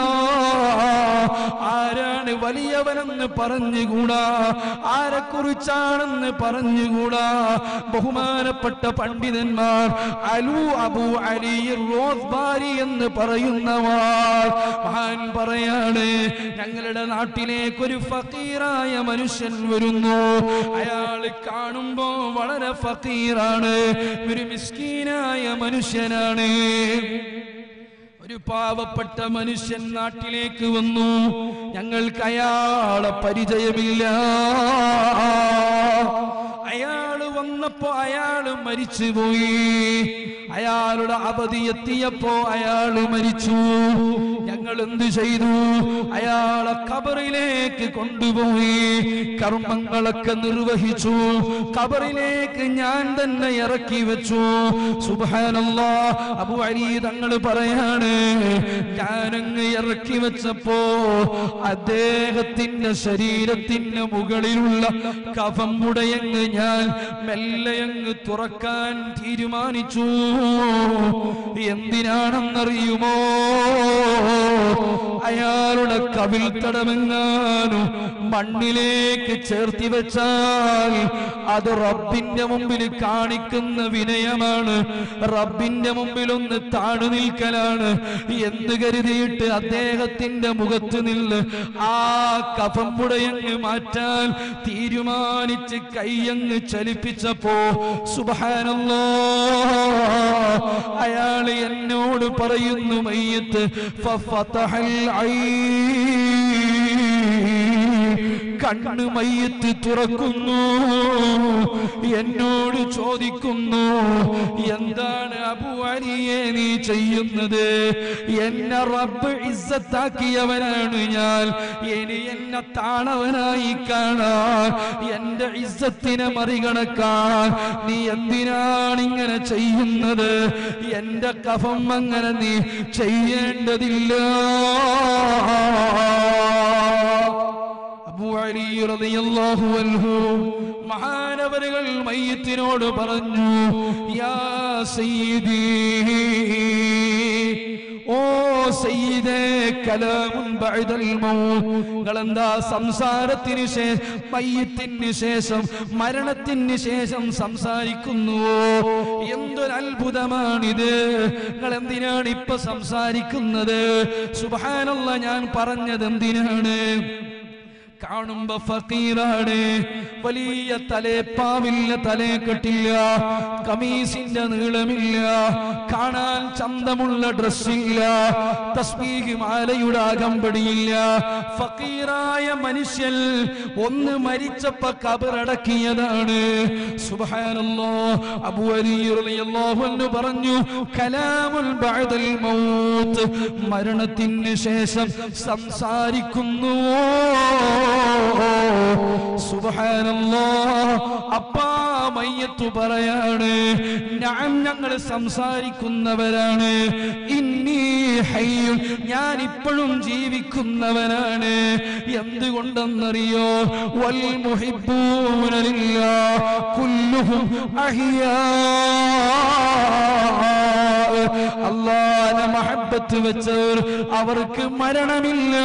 D: ആരാണ് വലിയവനെന്ന് പറഞ്ഞുകൂടാ ആരെക്കുറിച്ചാണെന്ന് പറഞ്ഞുകൂടാ ബഹുമാനപ്പെട്ട പണ്ഡിതന്മാർ അലു അബു അലി റോസ്ബാരി എന്ന് പറയുന്നവാൾ മഹാൻ പറയാണ് ഞങ്ങളുടെ നാട്ടിലേക്ക് ഒരു ഫക്കീറായ മനുഷ്യൻ വരുന്നു അയാൾ കാണുമ്പോ വളരെ ഫക്കീറാണ് ഒരു മിസ്കീനായ മനുഷ്യനാണ് ഒരു പാവപ്പെട്ട മനുഷ്യൻ നാട്ടിലേക്ക് വന്നു ഞങ്ങൾക്ക് അയാളെ പരിചയമില്ല അയാള് വന്നപ്പോ അയാള് മരിച്ചുപോയി അയാളുടെ അവധി എത്തിയപ്പോ അയാള് മരിച്ചു ഞങ്ങൾ എന്ത് ചെയ്തു അയാളെ കബറിലേക്ക് കൊണ്ടുപോയി കർമ്മങ്ങളൊക്കെ നിർവഹിച്ചു കബറിലേക്ക് ഞാൻ തന്നെ ഇറക്കി വെച്ചു സുബാനല്ലാ അബു അലി തങ്ങൾ പറയാണ് ഞാനങ്ങ് ഇറക്കി വെച്ചപ്പോ അദ്ദേഹത്തിന്റെ ശരീരത്തിന്റെ മുകളിലുള്ള കഫം മുടയങ്ങ് ഞാൻ മെല്ലയങ്ങ് തുറക്കാൻ തീരുമാനിച്ചു എന്തിനാണെന്നറിയുമോ അയാളുടെ കവിൽ തടമെങ്ങാനും മണ്ണിലേക്ക് ചേർത്തി വെച്ചാൽ അത് റബ്ബിന്റെ മുമ്പിൽ കാണിക്കുന്ന വിനയമാണ് റബ്ബിന്റെ മുമ്പിൽ ഒന്ന് താണു നിൽക്കലാണ് എന്ത് കരുതിയിട്ട് അദ്ദേഹത്തിന്റെ മുഖത്ത് നിന്ന് ആ കഫം പുടയങ്ങ് മാറ്റാൻ തീരുമാനിച്ച് കൈയങ്ങ് ചലിപ്പിച്ചപ്പോ സുബാനല്ലോ അയാൾ എന്നോട് പറയുന്നു മയ്യത്ത് ഫഫതഹൽ ഐ
C: കണ്ണ് മയ്യത്ത് തുറക്കുന്നു എന്നോട് ചോദിക്കുന്നു എന്താണ് അബു അലിയെ നീ ചെയ്യുന്നത് എന്നെ റബ്ബ് ഇസ്സത്താക്കിയവനാണ് ഞാൻ ഇനി എന്നെ താണവനായി കാണാൻ എന്റെ ഇസ്സത്തിനെ മറികടക്കാൻ നീ എന്തിനാണ് ഇങ്ങനെ ചെയ്യുന്നത് എന്റെ കഫം അങ്ങനെ നീ ചെയ്യേണ്ടതില്ല അബൂ അലി റളിയല്ലാഹു അൻഹു മഹാനവരുകൾ മയ്യത്തിനോട് പറഞ്ഞു യാ സയ്യിദി ഓ സയ്യിദേ കലാമുൻ ബഅദൽ മൗത്ത് നിങ്ങളെന്താ സംസാരത്തിന് ശേഷം മയ്യത്തിന് ശേഷം മരണത്തിന് ശേഷം സംസാരിക്കുന്നുവോ എന്തൊരു അത്ഭുതമാണിത് നിങ്ങൾ എന്തിനാണ് ഇപ്പൊ സംസാരിക്കുന്നത് സുബാനുള്ള ഞാൻ പറഞ്ഞത് എന്തിനാണ് കാണുമ്പോ ഫക്കീറാണ് വലിയ തലേപ്പാവില്ല തലേ കെട്ടില്ല കമീസിന്റെ നീളമില്ല കാണാൻ ചന്തമുള്ള ഡ്രസ്സില്ല തസ്ബീഹ് മാലയുടെ അകമ്പടിയില്ല ഫക്കീറായ മനുഷ്യൻ ഒന്ന് മരിച്ചപ്പോ കബറടക്കിയതാണ് സുബ്ഹാനല്ലോ അബൂ അലി റളിയല്ലാഹു അൻഹു പറഞ്ഞു കലാമുൽ ബഅദൽ മൗത്ത് മരണത്തിന് ശേഷം സംസാരിക്കുന്നുവോ സുബ്ഹാനല്ലോ അപ്പാ മയ്യത്തു പറയാണ് ഞാൻ ഞങ്ങൾ സംസാരിക്കുന്നവരാണ് ഇന്നീ ഹയ്യുൻ ഞാൻ ഇപ്പോഴും ജീവിക്കുന്നവനാണ് എന്തുകൊണ്ടെന്നറിയോ വൽ മുഹിബ്ബൂന ലില്ലാ കുല്ലുഹും അഹിയാ അള്ളാനെ മഹബത്ത് വെച്ചവർ അവർക്ക് മരണമില്ല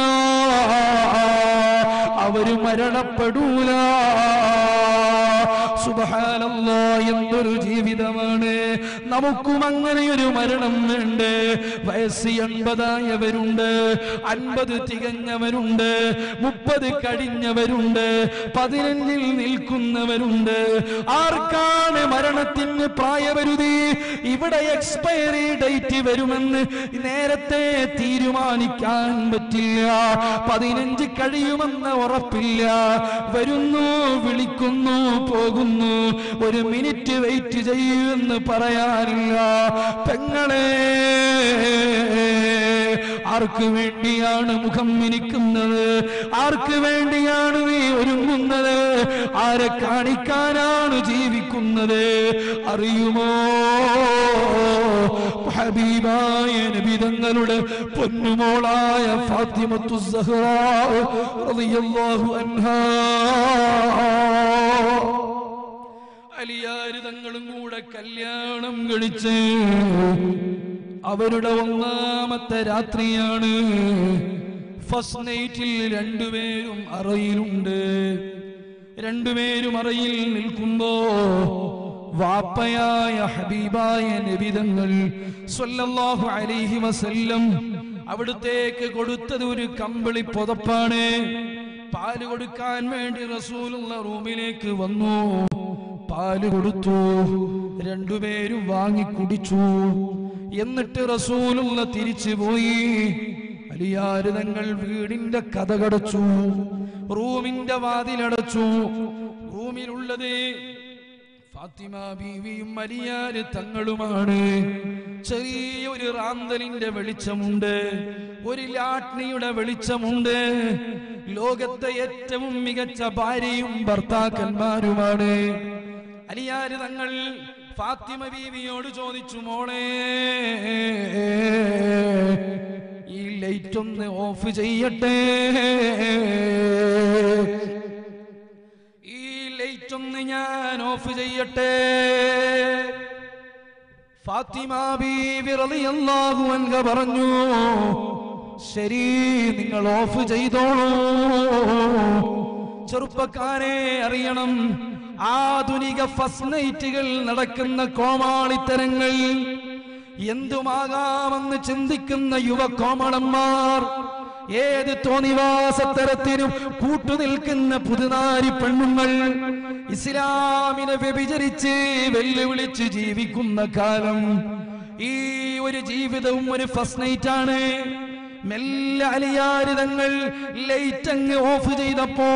C: അവര് മരണപ്പെടൂല സുബഹാനല്ലാ എന്തൊരു ജീവിതമാണ് നമുക്കും അങ്ങനെ ഒരു മരണം വേണ്ട വയസ്സ് എൺപതായവരുണ്ട് അൻപത് തികഞ്ഞവരുണ്ട് മുപ്പത് കഴിഞ്ഞവരുണ്ട് പതിനഞ്ചിൽ നിൽക്കുന്നവരുണ്ട് ആർക്കാണ് മരണത്തിന് പ്രായപരിധി ഇവിടെ എക്സ്പയറി ഡേറ്റ് വരുമെന്ന് നേരത്തെ തീരുമാനിക്കാൻ പറ്റില്ല പതിനഞ്ച് കഴിയുമെന്ന് ഉറപ്പില്ല വരുന്നു വിളിക്കുന്നു പോകുന്നു ഒരു മിനിറ്റ് വെയിറ്റ് ചെയ്യുമെന്ന് പറയാനില്ല പെങ്ങളെ ആർക്ക് വേണ്ടിയാണ് മുഖം മിനിക്കുന്നത് ആർക്ക് വേണ്ടിയാണ് നീ ഒരുങ്ങുന്നത് ആരെ കാണിക്കാനാണ് ജീവിക്കുന്നത് അറിയുമോ ഹബീബായ നബിതങ്ങളുടെ പൊന്നുമോളായ ഫാത്തിമത്തു സഹ്റ റളിയല്ലാഹു അൻഹാ അലിയാര് തങ്ങളും കൂടെ കല്യാണം കഴിച്ച് അവരുടെ ഒന്നാമത്തെ രാത്രിയാണ് ഫസ്റ്റ് നൈറ്റിൽ രണ്ടുപേരും അറയിലുണ്ട് രണ്ടുപേരും അറയിൽ നിൽക്കുമ്പോ വാപ്പയായ ഹബീബായ നബിതങ്ങൾ സ്വല്ലല്ലാഹു അലൈഹി വസല്ലം അവിടുത്തേക്ക് കൊടുത്തത് ഒരു കമ്പിളി പുതപ്പാണ് പാല് കൊടുക്കാൻ വേണ്ടി റസൂലുള്ള റൂമിലേക്ക് വന്നു പാല് കൊടുത്തു രണ്ടുപേരും വാങ്ങി കുടിച്ചു എന്നിട്ട് റസൂലുള്ള തിരിച്ചു പോയി അലിയാര് തങ്ങൾ വീടിന്റെ കഥകടച്ചു റൂമിന്റെ വാതിലടച്ചു റൂമിലുള്ളത് ഫാത്തിമ ബീവിയും മരിയാര് തങ്ങളുമാണ് ചെറിയൊരു റാന്തലിന്റെ വെളിച്ചമുണ്ട് ഒരു ലാട്നിയുടെ വെളിച്ചമുണ്ട് ലോകത്തെ ഏറ്റവും മികച്ച ഭാര്യയും ഭർത്താക്കന്മാരുമാണ് അലിയാര് തങ്ങൾ ഫാത്തിമ ബീവിയോട് ചോദിച്ചു മോളെ ഈ ലൈറ്റ് ഒന്ന് ഓഫ് ചെയ്യട്ടെ ഈ ലൈറ്റ് ഒന്ന് ഞാൻ ഓഫ് ചെയ്യട്ടെ ഫാത്തിമ ബീവി റളിയല്ലാഹു അൻഹ പറഞ്ഞു ശരി നിങ്ങൾ ഓഫ് ചെയ്തോളൂ ചെറുപ്പക്കാരെ അറിയണം ആധുനിക ഫസ്റ്റ് നൈറ്റുകൾ നടക്കുന്ന കോമാളിത്തരങ്ങൾ എന്തുമാകാമെന്ന് ചിന്തിക്കുന്ന യുവ കോമളന്മാർ ഏത് തോന്നിവാസത്തരത്തിനും കൂട്ടുനിൽക്കുന്ന പുതുനാരി പെണ്ണുങ്ങൾ ഇസ്ലാമിനെ വ്യഭിചരിച്ച് വെല്ലുവിളിച്ച് ജീവിക്കുന്ന കാലം ഈ ഒരു ജീവിതവും ഒരു ഫസ്റ്റ് നൈറ്റ് ആണ്
D: മെല്ലെ അലിയാരിതങ്ങൾ ലൈറ്റ് അങ്ങ് ഓഫ് ചെയ്തപ്പോ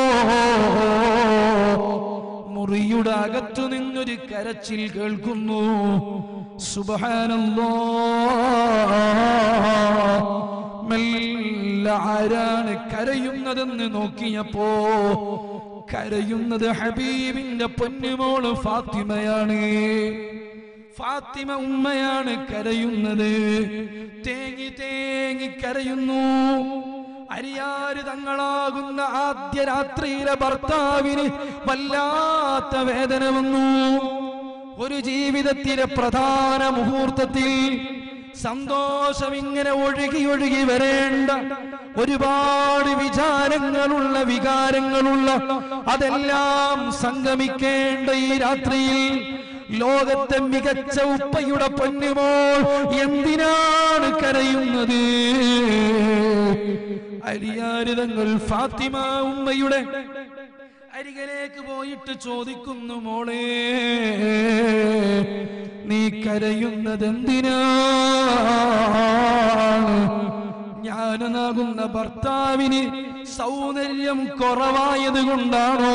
D: മുറിയുടെ അകത്തു നിന്നൊരു കരച്ചിൽ കേൾക്കുന്നു സുബഹാനല്ലോ മെല്ലെ ആരാണ് കരയുന്നതെന്ന് നോക്കിയപ്പോ കരയുന്നത് ഹബീബിന്റെ പൊന്നുമോള് ഫാത്തിമയാണ് ഫാത്തിമ ഉമ്മയാണ് കരയുന്നത് തേങ്ങി തേങ്ങി കരയുന്നു അരിയാര് തങ്ങളാകുന്ന ആദ്യ രാത്രിയിലെ ഭർത്താവിന് വല്ലാത്ത വേദന വന്നു ഒരു ജീവിതത്തിലെ പ്രധാന മുഹൂർത്തത്തിൽ സന്തോഷം ഇങ്ങനെ ഒഴുകി ഒഴുകി വരേണ്ട ഒരുപാട് വിചാരങ്ങളുള്ള വികാരങ്ങളുള്ള അതെല്ലാം സംഗമിക്കേണ്ട ഈ രാത്രിയിൽ ലോകത്തെ മികച്ച ഉപ്പയുടെ പൊന്നുമോൾ എന്തിനാണ് കരയുന്നത് അരിയാരിതങ്ങൾ ഫാത്തിമ ഉമ്മയുടെ അരികിലേക്ക് പോയിട്ട് ചോദിക്കുന്നു മോളെ നീ കരയുന്നത് എന്തിനാണ് ഞാനാകുന്ന ഭർത്താവിന് സൗന്ദര്യം കുറവായത് കൊണ്ടാണോ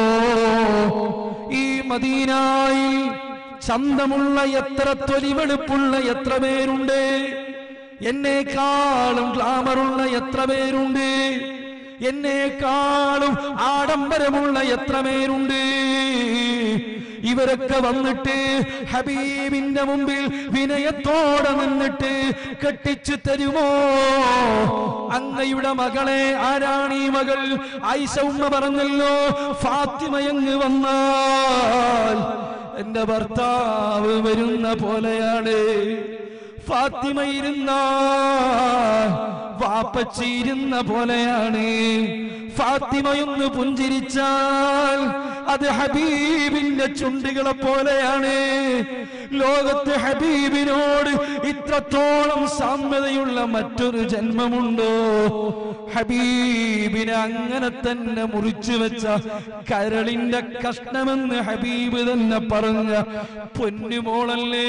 D: ഈ മദീനായിൽ ചന്തമുള്ള എത്ര തൊലിവെടുപ്പുള്ള എത്ര പേരുണ്ട് എന്നെക്കാളും ഗ്ലാമറുള്ള എത്ര പേരുണ്ട് എന്നെക്കാളും ആഡംബരമുള്ള എത്ര പേരുണ്ട് ഇവരൊക്കെ വന്നിട്ട് ഹബീബിന്റെ മുമ്പിൽ വിനയത്തോടെ നിന്നിട്ട് കെട്ടിച്ചു തരുമോ അങ്ങയുടെ മകളെ ആരാണ് ഈ മകൾ ആയിഷ ഉമ്മ പറഞ്ഞല്ലോ ഫാത്തിമയങ്ങ് വന്നാൽ എന്റെ ഭർത്താവ് വരുന്ന പോലെയാണ് ഫാത്തിമ ഇരുന്ന വാപ്പച്ചി ഇരുന്ന പോലെയാണ് ഫാത്തിമയൊന്ന് പുഞ്ചിരിച്ചാൽ അത് ഹബീബിന്റെ ചുണ്ടുകളെ പോലെയാണ് ലോകത്ത് ഹബീബിനോട് ഇത്രത്തോളം സാമ്യതയുള്ള മറ്റൊരു ജന്മമുണ്ടോ ഹബീബിനെ അങ്ങനെ തന്നെ മുറിച്ചു വെച്ച കരളിന്റെ കഷ്ണമെന്ന് ഹബീബ് തന്നെ പറഞ്ഞ പൊന്നുമോളല്ലേ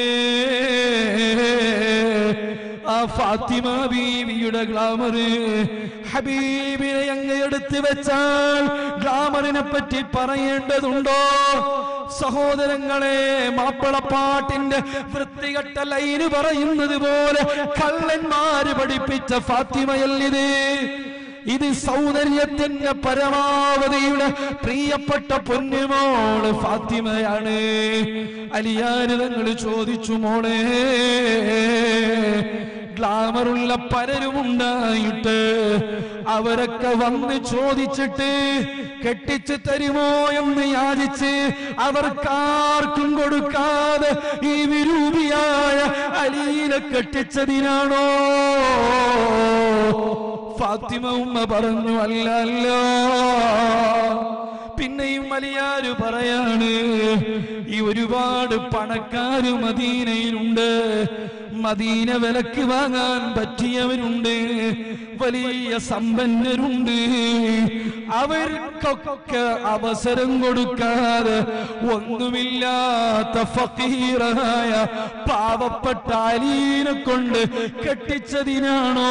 D: ആ ഫാത്തിമ ബീവിയുടെ ഗ്ലാമർ ഹബീബിനെ അങ്ങ് എടുത്തു വെച്ചാൽ ഗ്ലാമറിനെ പറ്റി പറയേണ്ടതുണ്ടോ സഹോദരങ്ങളെ മാപ്പിളപ്പാട്ടിന്റെ വൃത്തികെട്ട ലൈന് പറയുന്നത് പോലെ കള്ളന്മാര് പഠിപ്പിച്ച ഫാത്തിമയല്ലിത് ഇത് സൗന്ദര്യത്തിന്റെ പരമാവധിയുടെ പ്രിയപ്പെട്ട പൊന്നുമോള് ഫാത്തിമയാണ് അലിയാന് തങ്ങൾ ചോദിച്ചു മോളെ ഗ്ലാമറുള്ള പലരുമുണ്ടായിട്ട് അവരൊക്കെ വന്ന് ചോദിച്ചിട്ട് കെട്ടിച്ചു തരുമോ എന്ന് യാചിച്ച് അവർക്കാർക്കും കൊടുക്കാതെ ഈ വിരൂപിയായ അലീനെ കെട്ടിച്ചതിനാണോ ഫാത്തിമ ഉമ്മ പറഞ്ഞു അല്ല അല്ല പിന്നെയും വലിയാര് പറയാണ് ഈ ഒരുപാട് പണക്കാര് മദീനയിലുണ്ട് മദീന വിലക്ക് വാങ്ങാൻ പറ്റിയവരുണ്ട് വലിയ സമ്പന്നരുണ്ട് അവർക്കൊക്കെ അവസരം കൊടുക്കാതെ ഒന്നുമില്ലാത്ത ഫക്കീറായ പാവപ്പെട്ട അലീനെ കൊണ്ട് കെട്ടിച്ചതിനാണോ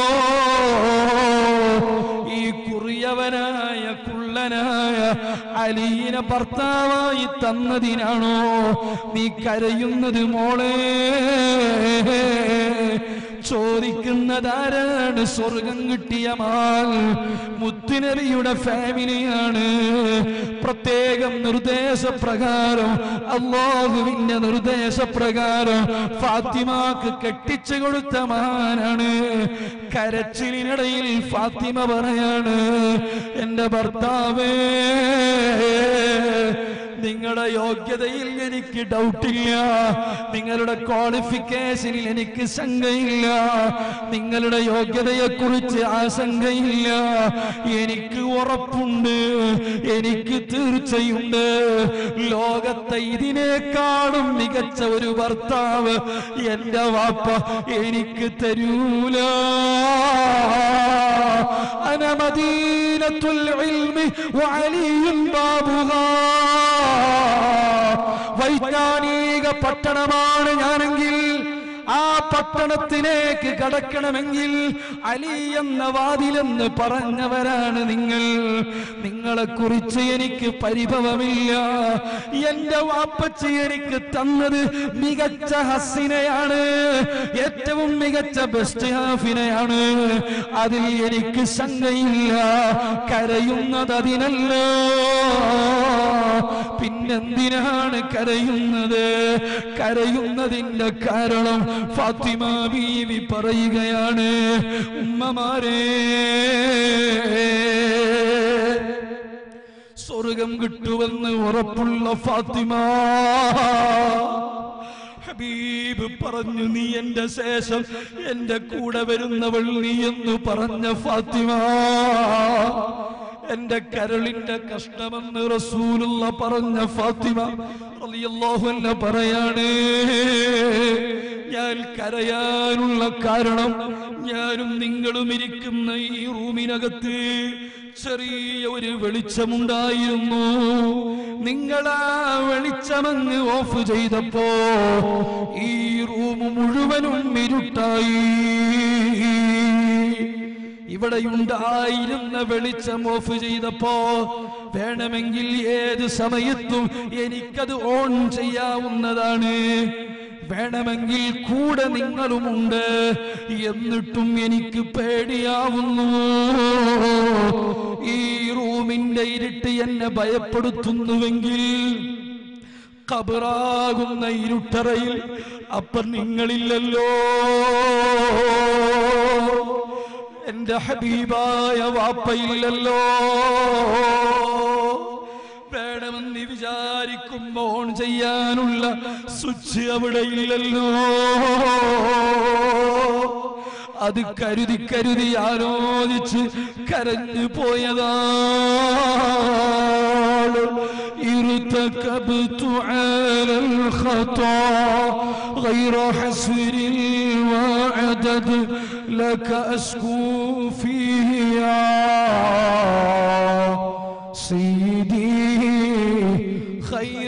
D: ഈ കുറിയവനായ കുള്ളനായ അലീന ഭർത്താവായി തന്നതിനാണോ നീ കരയുന്നത് മോളെ ചോദിക്കുന്നതാരാണ് സ്വർഗം കിട്ടിയ മാൽ മുത്തുനബിയുടെ ഫാമിലിയാണ് പ്രത്യേകം നിർദ്ദേശപ്രകാരം അള്ളാഹുവിന്റെ നിർദ്ദേശപ്രകാരം ഫാത്തിമാക്ക് കെട്ടിച്ചു കൊടുത്ത മാനാണ് കരച്ചിലിനിടയിൽ ഫാത്തിമ പറയാണ് എന്റെ ഭർത്താവേ നിങ്ങളുടെ യോഗ്യതയിൽ എനിക്ക് ഡൗട്ടില്ല നിങ്ങളുടെ ക്വാളിഫിക്കേഷനിൽ എനിക്ക് ശങ്കയില്ല നിങ്ങളുടെ യോഗ്യതയെ കുറിച്ച് ആശങ്കയില്ല എനിക്ക് ഉറപ്പുണ്ട് എനിക്ക് തീർച്ചയുണ്ട് ലോകത്തെ ഇതിനേക്കാളും മികച്ച ഒരു ഭർത്താവ് എന്റെ വാപ്പ എനിക്ക് തരൂല أنا مدينة العلم وعلي بابها വൈജ്ഞാനിക പട്ടണമാണ് ഞാനെങ്കിൽ ആ പട്ടണത്തിലേക്ക് കടക്കണമെങ്കിൽ അലി എന്ന വാതിലെന്ന് പറഞ്ഞവരാണ് നിങ്ങൾ നിങ്ങളെ കുറിച്ച് എനിക്ക് പരിഭവമില്ല എന്റെ വാപ്പച്ചി എനിക്ക് തന്നത് മികച്ച ഹസിനെയാണ് ഏറ്റവും മികച്ച ബെസ്റ്റ് ഹാഫിനെയാണ് അതിൽ എനിക്ക് ശങ്കയില്ല കരയുന്നത് അതിനല്ലോ പിന്നെന്തിനാണ് കരയുന്നത് കരയുന്നതിന്റെ കാരണം ഫാത്തിമ ബീവി പറയുകയാണ് ഉമ്മമാരേ സ്വർഗം കിട്ടുമെന്ന് ഉറപ്പുള്ള ഫാത്തിമ ഹബീബ് പറഞ്ഞു നീ എന്റെ ശേഷം എന്റെ കൂടെ വരുന്നവൾ നീ എന്ന് പറഞ്ഞ ഫാത്തിമ എന്റെ കരളിന്റെ കഷ്ടമെന്ന് റസൂലുള്ള പറഞ്ഞ ഫാത്തിമ റളിയല്ലാഹു അൻഹ പറയാണ് ഞാൻ കരയാനുള്ള കാരണം ഞാനും നിങ്ങളും ഇരിക്കുന്ന ഈ റൂമിനകത്ത് ചെറിയ ഒരു വെളിച്ചമുണ്ടായിരുന്നു നിങ്ങൾ ആ വെളിച്ചമങ്ങ് ഓഫ് ചെയ്തപ്പോ ഈ റൂം മുഴുവനും ഇരുട്ടായി ഇവിടെയുണ്ടായിരുന്ന വെളിച്ചം ഓഫ് ചെയ്തപ്പോ വേണമെങ്കിൽ ഏത് സമയത്തും എനിക്കത് ഓൺ ചെയ്യാവുന്നതാണ് വേണമെങ്കിൽ കൂടെ നിങ്ങളുമുണ്ട് എന്നിട്ടും എനിക്ക് പേടിയാവുന്നു ഈ റൂമിന്റെ ഇരുട്ട് എന്നെ ഭയപ്പെടുത്തുന്നുവെങ്കിൽ കബറാകുന്ന ഇരുട്ടറയിൽ അപ്പം നിങ്ങളില്ലല്ലോ എന്റെ ഹബീബായ വാപ്പയില്ലല്ലോ വേണമെന്ന് വിചാരിക്കുമ്പോ ഓൺ ചെയ്യാനുള്ള സ്വിച്ച് അവിടെ ഇല്ലല്ലോ അത് കരുതി കരുതി ആലോചിച്ച് കരഞ്ഞു പോയതാണ് ارتكبت على الخطا غير حسر وعدد لك أسكو فيه يا سيدي خير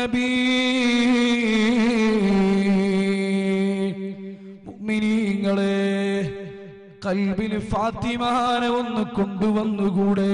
D: النبي മുഅ്മിനീങ്ങളെ കൽബിന് ഫാത്തിമാനെ ഒന്ന് കൊണ്ടുവന്നുകൂടെ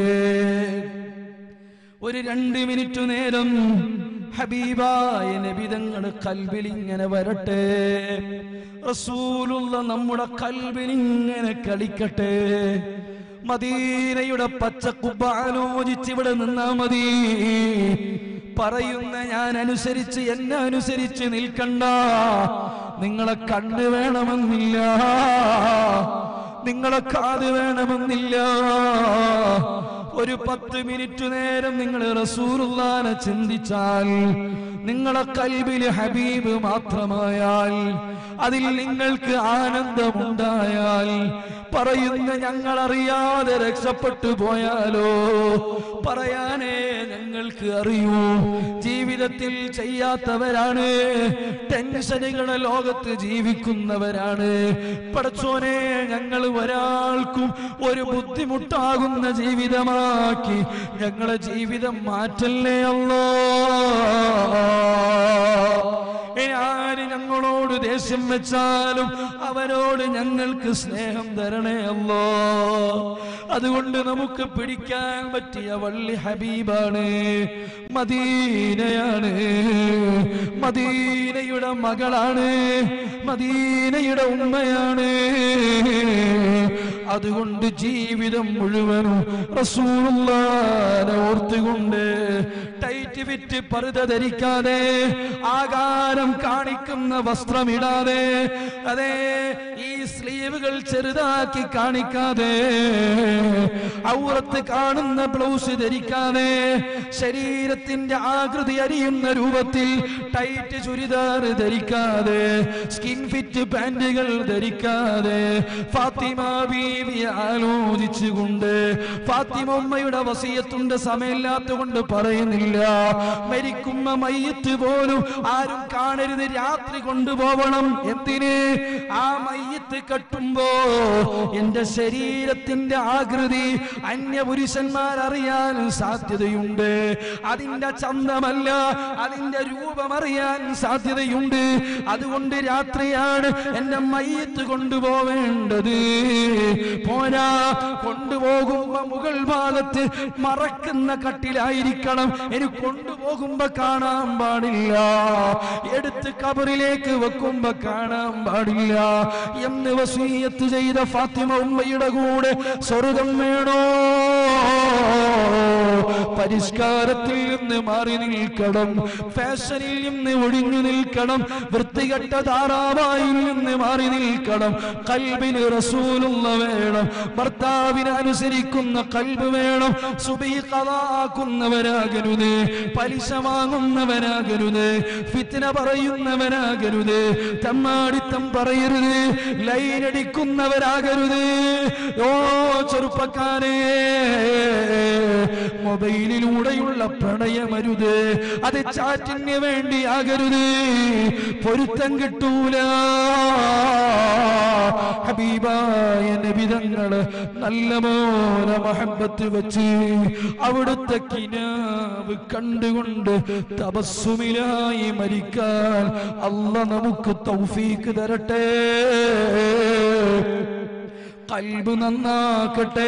D: ഒരു രണ്ട് മിനിറ്റ് നേരം ഹബീബായ നബിതങ്ങൾ കൽബിൽ ഇങ്ങനെ വരട്ടെ റസൂലുള്ള നമ്മുടെ കൽബിൽ ഇങ്ങനെ കളിക്കട്ടെ മദീനയുടെ പച്ചക്കുബ്ബ ആലോചിച്ച് ഇവിടെ നിന്നാ മതി പറയുന്ന ഞാൻ അനുസരിച്ച് എന്നെ അനുസരിച്ച് നിൽക്കണ്ട നിങ്ങളെ കണ്ണ് വേണമെന്നില്ല നിങ്ങളെ കാത് വേണമെന്നില്ല ഒരു പത്ത് മിനിറ്റ് നേരം നിങ്ങൾ റസൂലുള്ളാനെ ചിന്തിച്ചാൽ നിങ്ങളെ കൽബിൽ ഹബീബ് മാത്രമായാൽ അതിൽ നിങ്ങൾക്ക് ആനന്ദമുണ്ടായാൽ പറയുന്ന ഞങ്ങൾ അറിയാതെ രക്ഷപ്പെട്ടു പോയാലോ പറയാനേ ഞങ്ങൾക്ക് അറിയൂ ജീവിതത്തിൽ ചെയ്യാത്തവരാണ് ടെൻഷനുകളെ ലോകത്ത് ജീവിക്കുന്നവരാണ് പടച്ചോനെ ഞങ്ങൾ ഒരാൾക്കും ഒരു ബുദ്ധിമുട്ടാകുന്ന ജീവിതമാക്കി ഞങ്ങളെ ജീവിതം മാറ്റല്ലേ അല്ലോ ഇനി ആര് ഞങ്ങളോട് ദേഷ്യം വെച്ചാലും അവരോട് ഞങ്ങൾക്ക് സ്നേഹം തരണേ അല്ലോ അതുകൊണ്ട് നമുക്ക് പിടിക്കാൻ പറ്റിയ വള്ളി ഹബീബാണ് മദീനയാണ് മദീനയുടെ മകളാണ് മദീനയുടെ ഉമ്മയാണ് അതുകൊണ്ട് ജീവിതം മുഴുവനും റസൂലുള്ളാനെ ഓർത്തുകൊണ്ട് ടൈറ്റ് വിറ്റ് പറുത ധരിക്കാതെ ആകാരം കാണിക്കുന്ന വസ്ത്രമിടാതെ അതെ ഈ സ്ലീവുകൾ ചെറുതാക്കി കാണിക്കാതെ ഔറത്ത് കാണുന്ന ബ്ലൗസ് ധരിക്കാതെ ശരീരത്തിന്റെ ആകൃതി അറിയുന്ന രൂപത്തിൽ ടൈറ്റ് ചുരിദാർ ധരിക്കാതെ സ്കിൻ ഫിറ്റ് പാന്റുകൾ ധരിക്കാതെ ഫാത്തിമ ബീവി ബീവിയെ ആലോചിച്ചുകൊണ്ട് ഫാത്തിമ ഉമ്മയുടെ വസീയത്തുണ്ട് സമയമില്ലാത്ത കൊണ്ട് പറയുന്നില്ല മരിക്കുന്ന മയ്യത്ത് പോലും ആരും കാണരുത് രാത്രി കൊണ്ടുപോകണം എന്തിന് ആ മയ്യത്ത് കെട്ടുമ്പോ എന്റെ ശരീരത്തിന്റെ ആകൃതി അന്യപുരുഷന്മാർ അറിയാൻ സാധ്യതയുണ്ട് അതിന്റെ ചന്തമല്ല അതിന്റെ രൂപം അറിയാൻ സാധ്യതയുണ്ട് അതുകൊണ്ട് രാത്രിയാണ് എന്റെ മയ്യത്ത് കൊണ്ടുപോവേണ്ടത് പോരാ കൊണ്ടുപോകുമ്പോ മുകൾ ഭാഗത്ത് മറക്കുന്ന കട്ടിലായിരിക്കണം ഇനി കൊണ്ടുപോകുമ്പോ കാണാൻ പാടില്ല എടുത്ത് കബറിലേക്ക് വെക്കുമ്പോ കാണാൻ പാടില്ല എന്ന് വസീയത്ത് ചെയ്ത ഫാത്തിമ ഉമ്മയുടെ കൂടെ സ്വർഗം വേണോ പരിഷ്കാരത്തിൽ നിന്ന് മാറി നിൽക്കണം ഫാഷനിൽ നിന്ന് ഒഴിഞ്ഞു നിൽക്കണം വൃത്തികെട്ട ധാരാവായിൽ നിന്ന് മാറി നിൽക്കണം കൽബിന് റസൂലുള്ള വേണം ഭർത്താവിനെ അനുസരിക്കുന്ന കൽബ് വേണം സുബി കഥാക്കുന്നവരാകരുത് പലിശ വാങ്ങുന്നവനാകരുത് ഫിത്തിന പറയുന്നവനാകരുത് തമ്മാടിത്തം പറയരുത് ലൈനടിക്കുന്നവരാകരുത് ഓ ചെറുപ്പക്കാരെ മൊബൈലിലൂടെയുള്ള പ്രണയമരുത് അത് ചാറ്റിന് വേണ്ടി ആകരുത് പൊരുത്തം കിട്ടൂല ഹബീബായ നബിതങ്ങള് നല്ല പോലെ മഹബത്ത് വെച്ച് അവിടുത്തെ കിനാവ് കണ്ടുകൊണ്ട് തപസ്സുമിലായി മരിക്കാൻ അല്ല നമുക്ക് തൗഫീക്ക് തരട്ടെ കൽബ് നന്നാക്കട്ടെ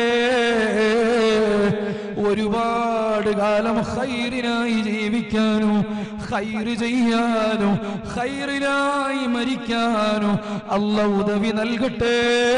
D: ഒരുപാട് കാലം ഹൈറിനായി ജീവിക്കാനും ഹൈറ് ചെയ്യാനും ഹൈറിനായി മരിക്കാനും അല്ല ഉദവി നൽകട്ടെ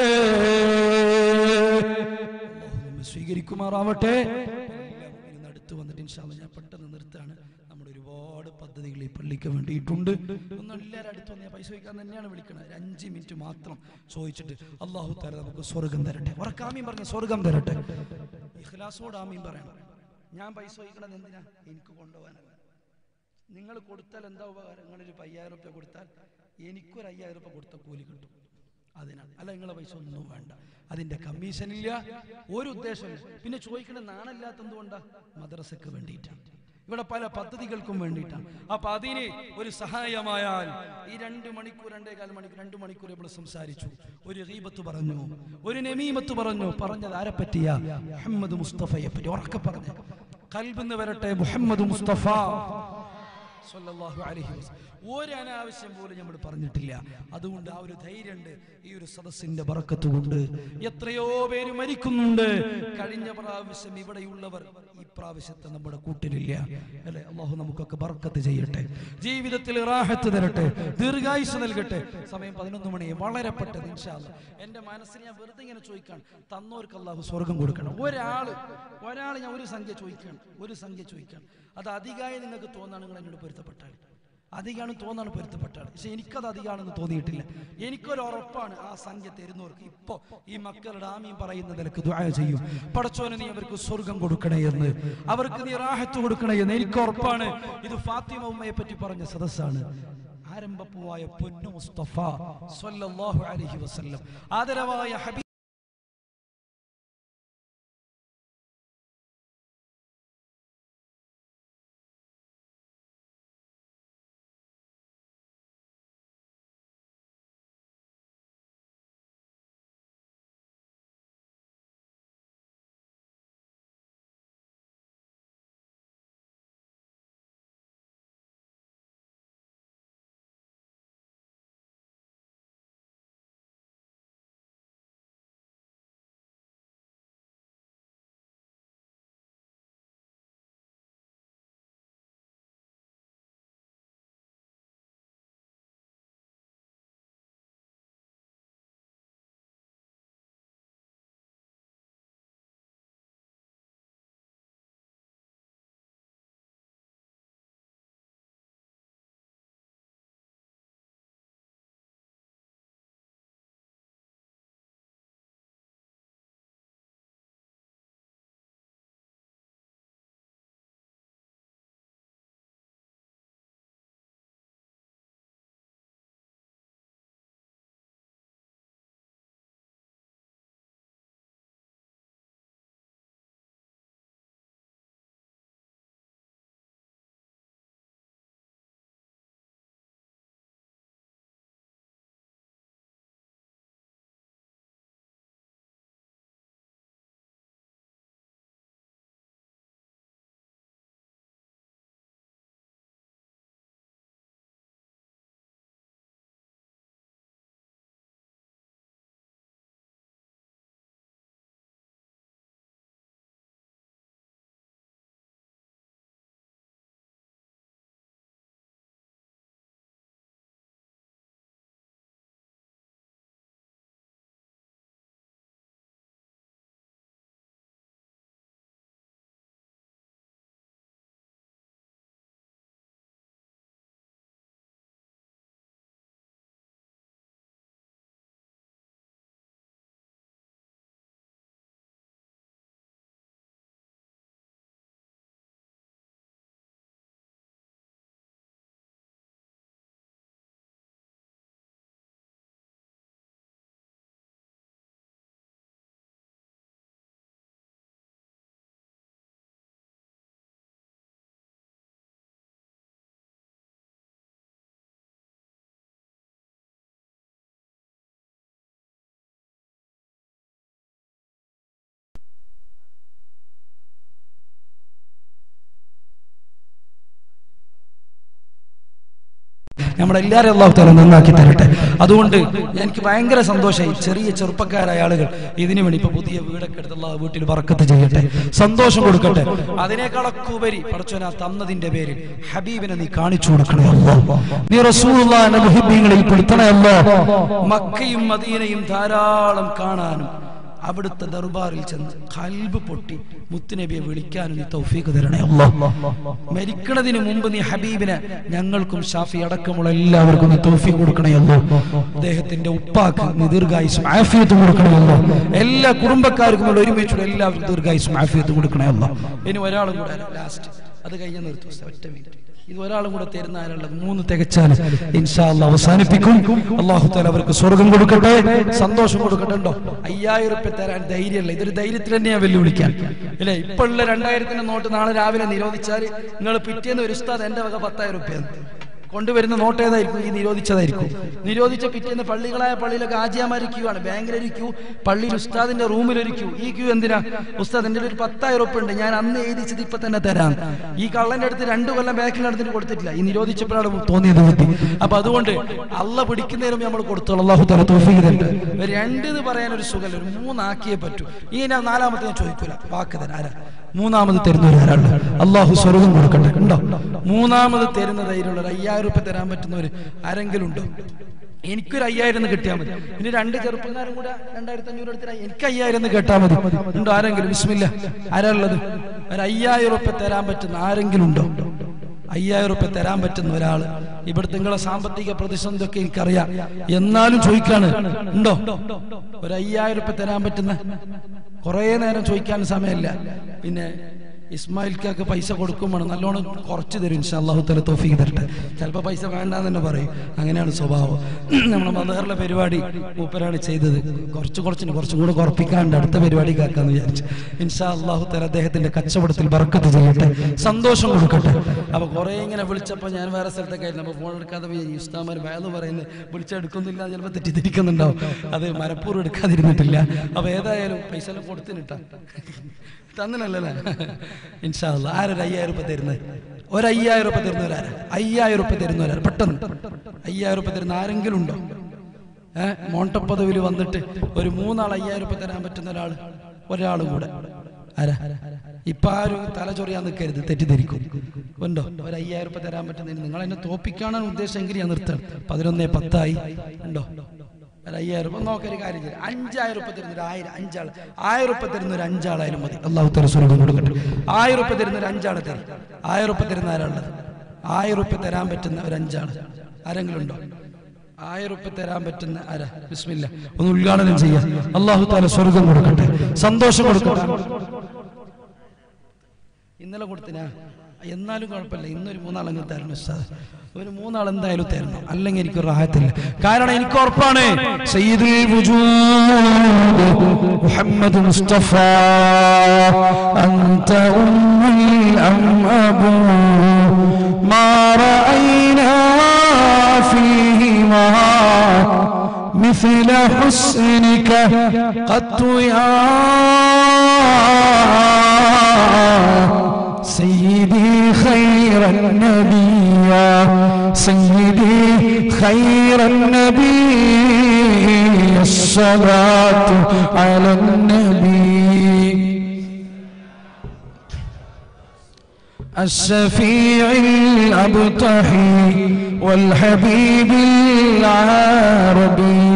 D: അല്ലാഹു നമ്മെ സ്വീകരിക്കുമാറാവട്ടെ ഇന്ന് അടുത്ത് വന്നിട്ട് ഇൻഷാല്ല ഞാൻ പെട്ടെന്ന് നിർത്താണ് നമ്മുടെ ഒരുപാട് പദ്ധതികൾ ഈ പള്ളിക്ക് വേണ്ടിയിട്ടുണ്ട് ഒന്നും എല്ലാവരും അടുത്ത് വന്ന് ഞാൻ പൈസ വയ്ക്കാൻ തന്നെയാണ് വിളിക്കുന്നത് ഒരു അഞ്ച് മിനിറ്റ് മാത്രം ചോദിച്ചിട്ട് അള്ളാഹു താര നമുക്ക് സ്വർഗം തരട്ടെ ഉറക്കാമീൻ പറഞ്ഞ സ്വർഗം തരട്ടെ ഇഖ്ലാസോട് ആമീൻ പറയണം ഞാൻ പൈസ വയ്ക്കണത് എന്തിനാ എനിക്ക് കൊണ്ടുപോകാനല്ല നിങ്ങൾ കൊടുത്താൽ എന്താ ഉപകാരം നിങ്ങളൊരു അയ്യായിരം റുപ്യ കൊടുത്താൽ എനിക്കൊരു അയ്യായിരം റുപ്യ കൊടുത്ത കൂലി കിട്ടും അതിനാണ് അല്ല നിങ്ങളെ പൈസ ഒന്നും വേണ്ട അതിന്റെ കമ്മീഷൻ ഇല്ല ഒരു ഉദ്ദേശമില്ല പിന്നെ ചോദിക്കണ നാണല്ലാത്ത എന്തുകൊണ്ടാ മദ്രസക്ക് വേണ്ടിയിട്ടാണ് ഇവിടെ പല പദ്ധതികൾക്കും വേണ്ടിയിട്ടാണ് അപ്പൊ അതിന് ഒരു സഹായമായാൽ ഈ രണ്ട് മണിക്കൂർ രണ്ടേകാൽ മണിക്കൂർ രണ്ട് മണിക്കൂർ നമ്മൾ സംസാരിച്ചു ഒരു ഗീബത്ത് പറഞ്ഞു ഒരു നമീമത്ത് പറഞ്ഞു പറഞ്ഞത് ആരെ പറ്റിയ മുഹമ്മദ് മുസ്തഫയെ പറ്റി ഉറക്കെ പറഞ്ഞു കൽബിന്ന് വരട്ടെ മുഹമ്മദ് മുസ്തഫ സ്വല്ലല്ലാഹു അലൈഹി വസല്ലം. ഒരു അനാവശ്യം പോലും നമ്മൾ പറഞ്ഞിട്ടില്ല അതുകൊണ്ട് ആ ഒരു ധൈര്യമുണ്ട് ഈ ഒരു സദസ്സിന്റെ ബറക്കത്ത് കൊണ്ട് എത്രയോ പേര് മരിക്കുന്നുണ്ട് കഴിഞ്ഞ പ്രാവശ്യം ഇവിടെയുള്ളവർ ഈ പ്രാവശ്യത്തെ നമ്മുടെ കൂട്ടിലില്ല അല്ലെ അള്ളാഹു നമുക്കൊക്കെ ബർക്കത്ത് ചെയ്യട്ടെ ജീവിതത്തിൽ റാഹത്ത് തരട്ടെ ദീർഘായുസ് നൽകട്ടെ സമയം പതിനൊന്ന് മണി വളരെ പെട്ടെന്ന് ഇൻഷാല്ല എന്റെ മനസ്സിൽ ഞാൻ വെറുതെ ഇങ്ങനെ ചോദിക്കാൻ തന്നോർക്ക് അള്ളാഹു സ്വർഗം കൊടുക്കണം ഒരാള് ഒരാൾ ഞാൻ ഒരു സംഖ്യ ചോദിക്കണം ഒരു സംഖ്യ ചോദിക്കണം അത് അധികമായി നിങ്ങൾക്ക് തോന്നാണ് നിങ്ങൾ എന്നോട് പൊരുത്തപ്പെട്ടാൽ അധികമാണ് തോന്നാണ് പൊരുത്തപ്പെട്ടാൽ പക്ഷെ എനിക്കത് അധികമാണെന്ന് തോന്നിയിട്ടില്ല എനിക്കൊരു ഉറപ്പാണ് ആ സംഖ്യ തരുന്നവർക്ക് ഇപ്പോ ഈ മക്കളുടെ ആമീൻ പറയുന്ന നിലക്ക് ദ്വായ ചെയ്യും പടച്ചോനെ നീ അവർക്ക് സ്വർഗം കൊടുക്കണേ എന്ന് അവർക്ക് നീ റാഹത്ത് കൊടുക്കണേ എന്ന് എനിക്ക് ഉറപ്പാണ് ഇത് ഫാത്തിമ ഉമ്മയെ പറ്റി പറഞ്ഞ സദസ്സാണ് ആരംഭപ്പുവായ പൊന്നു മുസ്തഫ സ്വല്ലല്ലാഹു അലൈഹി വസല്ലം ആദരവായ ഹബീബ് നമ്മളെല്ലാവരും അള്ളാഹു തല നന്നാക്കി തരട്ടെ അതുകൊണ്ട് എനിക്ക് ഭയങ്കര സന്തോഷമായി ചെറിയ ചെറുപ്പക്കാരായ ആളുകൾ ഇതിനു വേണ്ടി ഇപ്പൊ പുതിയ വീടൊക്കെ എടുത്ത് അള്ളാഹു വീട്ടിൽ പറക്കത്ത് ചെയ്യട്ടെ സന്തോഷം കൊടുക്കട്ടെ അതിനേക്കാളൊക്കെ ഉപരി പടച്ചോന തന്നതിന്റെ പേരിൽ ഹബീബിനെ നീ കാണിച്ചു കൊടുക്കണേ അല്ലോ നീ റസൂലുള്ളാഹിന്റെ മുഹിബീങ്ങളിൽ പെടുത്തണേ അല്ലോ മക്കയും മദീനയും ധാരാളം കാണാനും അവിടുത്തെ ദർബാറിൽ ചെന്ന് കൽബ് പൊട്ടി മുത്തുനബിയെ വിളിക്കാനും നീ തൗഫീഖ് തരണേ അല്ലോ മരിക്കണതിന് മുമ്പ് നീ ഹബീബിനെ ഞങ്ങൾക്കും ഷാഫി അടക്കമുള്ള എല്ലാവർക്കും നീ തൗഫീഖ് കൊടുക്കണേ അല്ലോ അദ്ദേഹത്തിന്റെ ഉപ്പാക്ക് നീ ദീർഘായുസും ആഫിയത്തും കൊടുക്കണേ അല്ലോ എല്ലാ കുടുംബക്കാർക്കും കൂടെ ഒരുമിച്ചുള്ള എല്ലാവർക്കും ദീർഘായുസും ആഫിയത്തും കൊടുക്കണേ അല്ലോ ഇനി ഒരാളും കൂടെ ലാസ്റ്റ് അത് കഴിഞ്ഞ നിർത്തും ഉസ്താദ്, ഒറ്റ മിനിറ്റ് ഇത് ഒരാളും കൂടെ തരുന്ന ആരുള്ളത് മൂന്ന് തികച്ചാൽ ഇൻഷാ അല്ലാ അവസാനിപ്പിക്കും അള്ളാഹു താല അവർക്ക് സ്വർഗം കൊടുക്കട്ടെ സന്തോഷം കൊടുക്കട്ടെ ഉണ്ടോ അയ്യായിരം റുപ്യ തരാൻ ധൈര്യമല്ല ഇതൊരു ധൈര്യത്തിൽ തന്നെയാ വെല്ലുവിളിക്കാൻ ഇല്ലേ ഇപ്പൊ ഉള്ള രണ്ടായിരത്തിന്റെ നോട്ട് നാളെ രാവിലെ നിരോധിച്ചാൽ നിങ്ങൾ പിറ്റേന്ന് ഒരു ഉസ്താദ് എന്റെ വക പത്തായിരം റുപ്യ കൊണ്ടുവരുന്ന നോട്ട് ഏതായിരിക്കും ഈ നിരോധിച്ചതായിരിക്കും നിരോധിച്ച പിറ്റേന്ന് പള്ളികളായ പള്ളിയിലൊക്കെ ആജിയാമാർ ക്യൂ ആണ് ബാങ്കിലൊരു ക്യൂ പള്ളിയിൽ ഉസ്താദിന്റെ റൂമിലൊരു ക്യൂ ഈ ക്യൂ എന്തിനാ ഉസ്താദ് എന്റെ ഒരു പത്തായിരം ഉറുപ്പ് ഉണ്ട് ഞാൻ അന്ന് എഴുതിച്ചത് ഇപ്പൊ തന്നെ തരാം ഈ കള്ളന്റെ അടുത്ത് രണ്ടു കൊല്ലം ബാക്കിൽ നടന്നിട്ട് കൊടുത്തിട്ടില്ല ഈ നിരോധിച്ചപ്പോഴാണ് തോന്നിയത് ബുദ്ധി അപ്പൊ അതുകൊണ്ട് അള്ള പിടിക്കുന്നതിനും നമ്മൾ കൊടുത്തോളൂ അള്ളാഹു തല തോഫീക്ക് തരട്ടെ ഒരു രണ്ട് എന്ന് പറയാൻ ഒരു സുഖമല്ല ഒരു മൂന്നാക്കിയേ പറ്റൂ ഈ ഞാൻ നാലാമത്തെ ഞാൻ ചോദിക്കൂല വാക്ക് തരാം ആരാ മൂന്നാമത് തരുന്നവർ ആരാണ് അള്ളാഹു സ്വർഗം കൊടുക്കട്ടെ ഉണ്ടോ മൂന്നാമത് തരുന്ന ധൈര്യമുള്ള ഒരു അയ്യായിരം രൂപ തരാൻ പറ്റുന്നവർ ആരെങ്കിലും ഉണ്ടോ എനിക്കൊരു അയ്യായിരം എന്ന് കിട്ടിയാൽ മതി ഇനി രണ്ട് ചെറുപ്പക്കാരും കൂടെ രണ്ടായിരത്തി അഞ്ഞൂറ് എടുത്തിട്ട് എനിക്ക് അയ്യായിരം എന്ന് കേട്ടാൽ മതി ഉണ്ടോ ആരെങ്കിലും വിസ്മില്ല ആരാ ഉള്ളത് ഒരു അയ്യായിരം രൂപ തരാൻ പറ്റുന്ന ആരെങ്കിലും ഉണ്ടോ അയ്യായിരം റുപ്യ തരാൻ പറ്റുന്ന ഒരാള് ഇവിടുത്തെ നിങ്ങളെ സാമ്പത്തിക പ്രതിസന്ധി ഒക്കെ എനിക്കറിയാം എന്നാലും ചോദിക്കാണ് ഉണ്ടോ ഒരു അയ്യായിരം റുപ്യ തരാൻ പറ്റുന്ന കുറേ നേരം ചോദിക്കാൻ സമയമില്ല പിന്നെ ഇസ്മായിൽക്കൊക്കെ പൈസ കൊടുക്കുമ്പോൾ നല്ലോണം കുറച്ച് തരും ഇൻഷാ അള്ളാഹു തല തോഫിക്ക് തരട്ടെ ചിലപ്പോൾ പൈസ വേണ്ടാന്ന് തന്നെ പറയും അങ്ങനെയാണ് സ്വഭാവം നമ്മുടെ മദറിലെ പരിപാടി മൂപ്പരാണ് ചെയ്തത് കുറച്ച് കുറച്ചിന് കുറച്ചും കൂടെ കുറപ്പിക്കാണ്ട് അടുത്ത പരിപാടി കാക്കാന്ന് വിചാരിച്ചു ഇൻഷാ അള്ളാഹു തല അദ്ദേഹത്തിന്റെ കച്ചവടത്തിൽ ബർക്കത്ത് ചെയ്യട്ടെ സന്തോഷം കൊടുക്കട്ടെ അപ്പൊ കുറെ ഇങ്ങനെ വിളിച്ചപ്പോൾ ഞാൻ വേറെ സ്ഥലത്തൊക്കെ ആയിരുന്നു അപ്പോൾ ഫോൺ എടുക്കാതെ പോയി ഈ ഉസ്താമാർ വയന്ന് പറയുന്നത് വിളിച്ചെടുക്കുന്നില്ല എന്ന് ചിലപ്പോൾ തെറ്റിദ്ധരിക്കുന്നുണ്ടാവും അത് മനഃപൂർവ്വം എടുക്കാതിരുന്നിട്ടില്ല അപ്പൊ ഏതായാലും പൈസ എല്ലാം കൊടുത്തിനിട്ടാ തന്നിനല്ലേ ഇൻഷാ അല്ലാ ആരൊരു അയ്യായിരം രൂപ തരുന്നത് ഒരു അയ്യായിരം രൂപ തരുന്നവരാരാ അയ്യായിരം രൂപ തരുന്നവരാരാ പെട്ടെന്ന് അയ്യായിരം രൂപ തരുന്ന ആരെങ്കിലും ഉണ്ടോ ഏഹ് മോണ്ടപ്പദവിൽ വന്നിട്ട് ഒരു മൂന്നാൾ അയ്യായിരം രൂപ തരാൻ പറ്റുന്ന ഒരാൾ ഒരാളും കൂടെ ആരാ ഇപ്പൊ ആരും തല ചൊറിയാൻ നിൽക്കരുത് തെറ്റിദ്ധരിക്കും ഉണ്ടോ ഒരു അയ്യായിരം രൂപ തരാൻ പറ്റുന്നതിന് നിങ്ങൾ എന്നെ തോപ്പിക്കാനാണ് ഉദ്ദേശമെങ്കിൽ ഞാൻ നിർത്തണം പതിനൊന്നേ പത്തായി ഉണ്ടോ ഒരു അയ്യായിരം രൂപ നോക്കൊരു കാര്യം ചെയ്യാം അഞ്ചായിരം രൂപ തരുന്ന ഒരു ആയിരം അഞ്ചാൾ ആയിരം രൂപ തരുന്ന ഒരു അഞ്ചാളായാലും മതി അള്ളാഹു തല സ്വർഗം കൊടുക്കട്ടെ ആയിരം രൂപ തരുന്ന ഒരു അഞ്ചാളെ തരും ആയിരം രൂപ തരുന്ന ആരാളുള്ളത് ആയിരം രൂപ തരാൻ പറ്റുന്ന ഒരു അഞ്ചാള് ആരെങ്കിലും ഉണ്ടോ ആയിരം രൂപ തരാൻ പറ്റുന്ന ആരാ ബിസ്മില്ല ഒന്ന് ഉദ്ഘാടനം ചെയ്യാം അള്ളാഹു താല സ്വർഗം കൊടുക്കട്ടെ സന്തോഷം കൊടുക്കട്ടെ ഇന്നലെ കൊടുത്തിനാ എന്നാലും കുഴപ്പമില്ല ഇന്നൊരു മൂന്നാളെങ്കിൽ തരണം ഉസ്താദ് ഒരു മൂന്നാൾ എന്തായാലും തരണം അല്ലെങ്കിൽ എനിക്ക് റാഹത്തില്ല കാരണം എനിക്ക് ഉറപ്പാണ് സയ്യിദുൽ വുജൂദ് മുഹമ്മദ് മുസ്തഫ അൻത ഉമ്മുൽ അം അബൂ മാ റഅയ്നാ ഫീഹിമാ مثل حسنك قد يا سيدي خير النبي يا سيدي خير النبي الصلاة على النبي الشفيع الأبطحي والحبيب العربي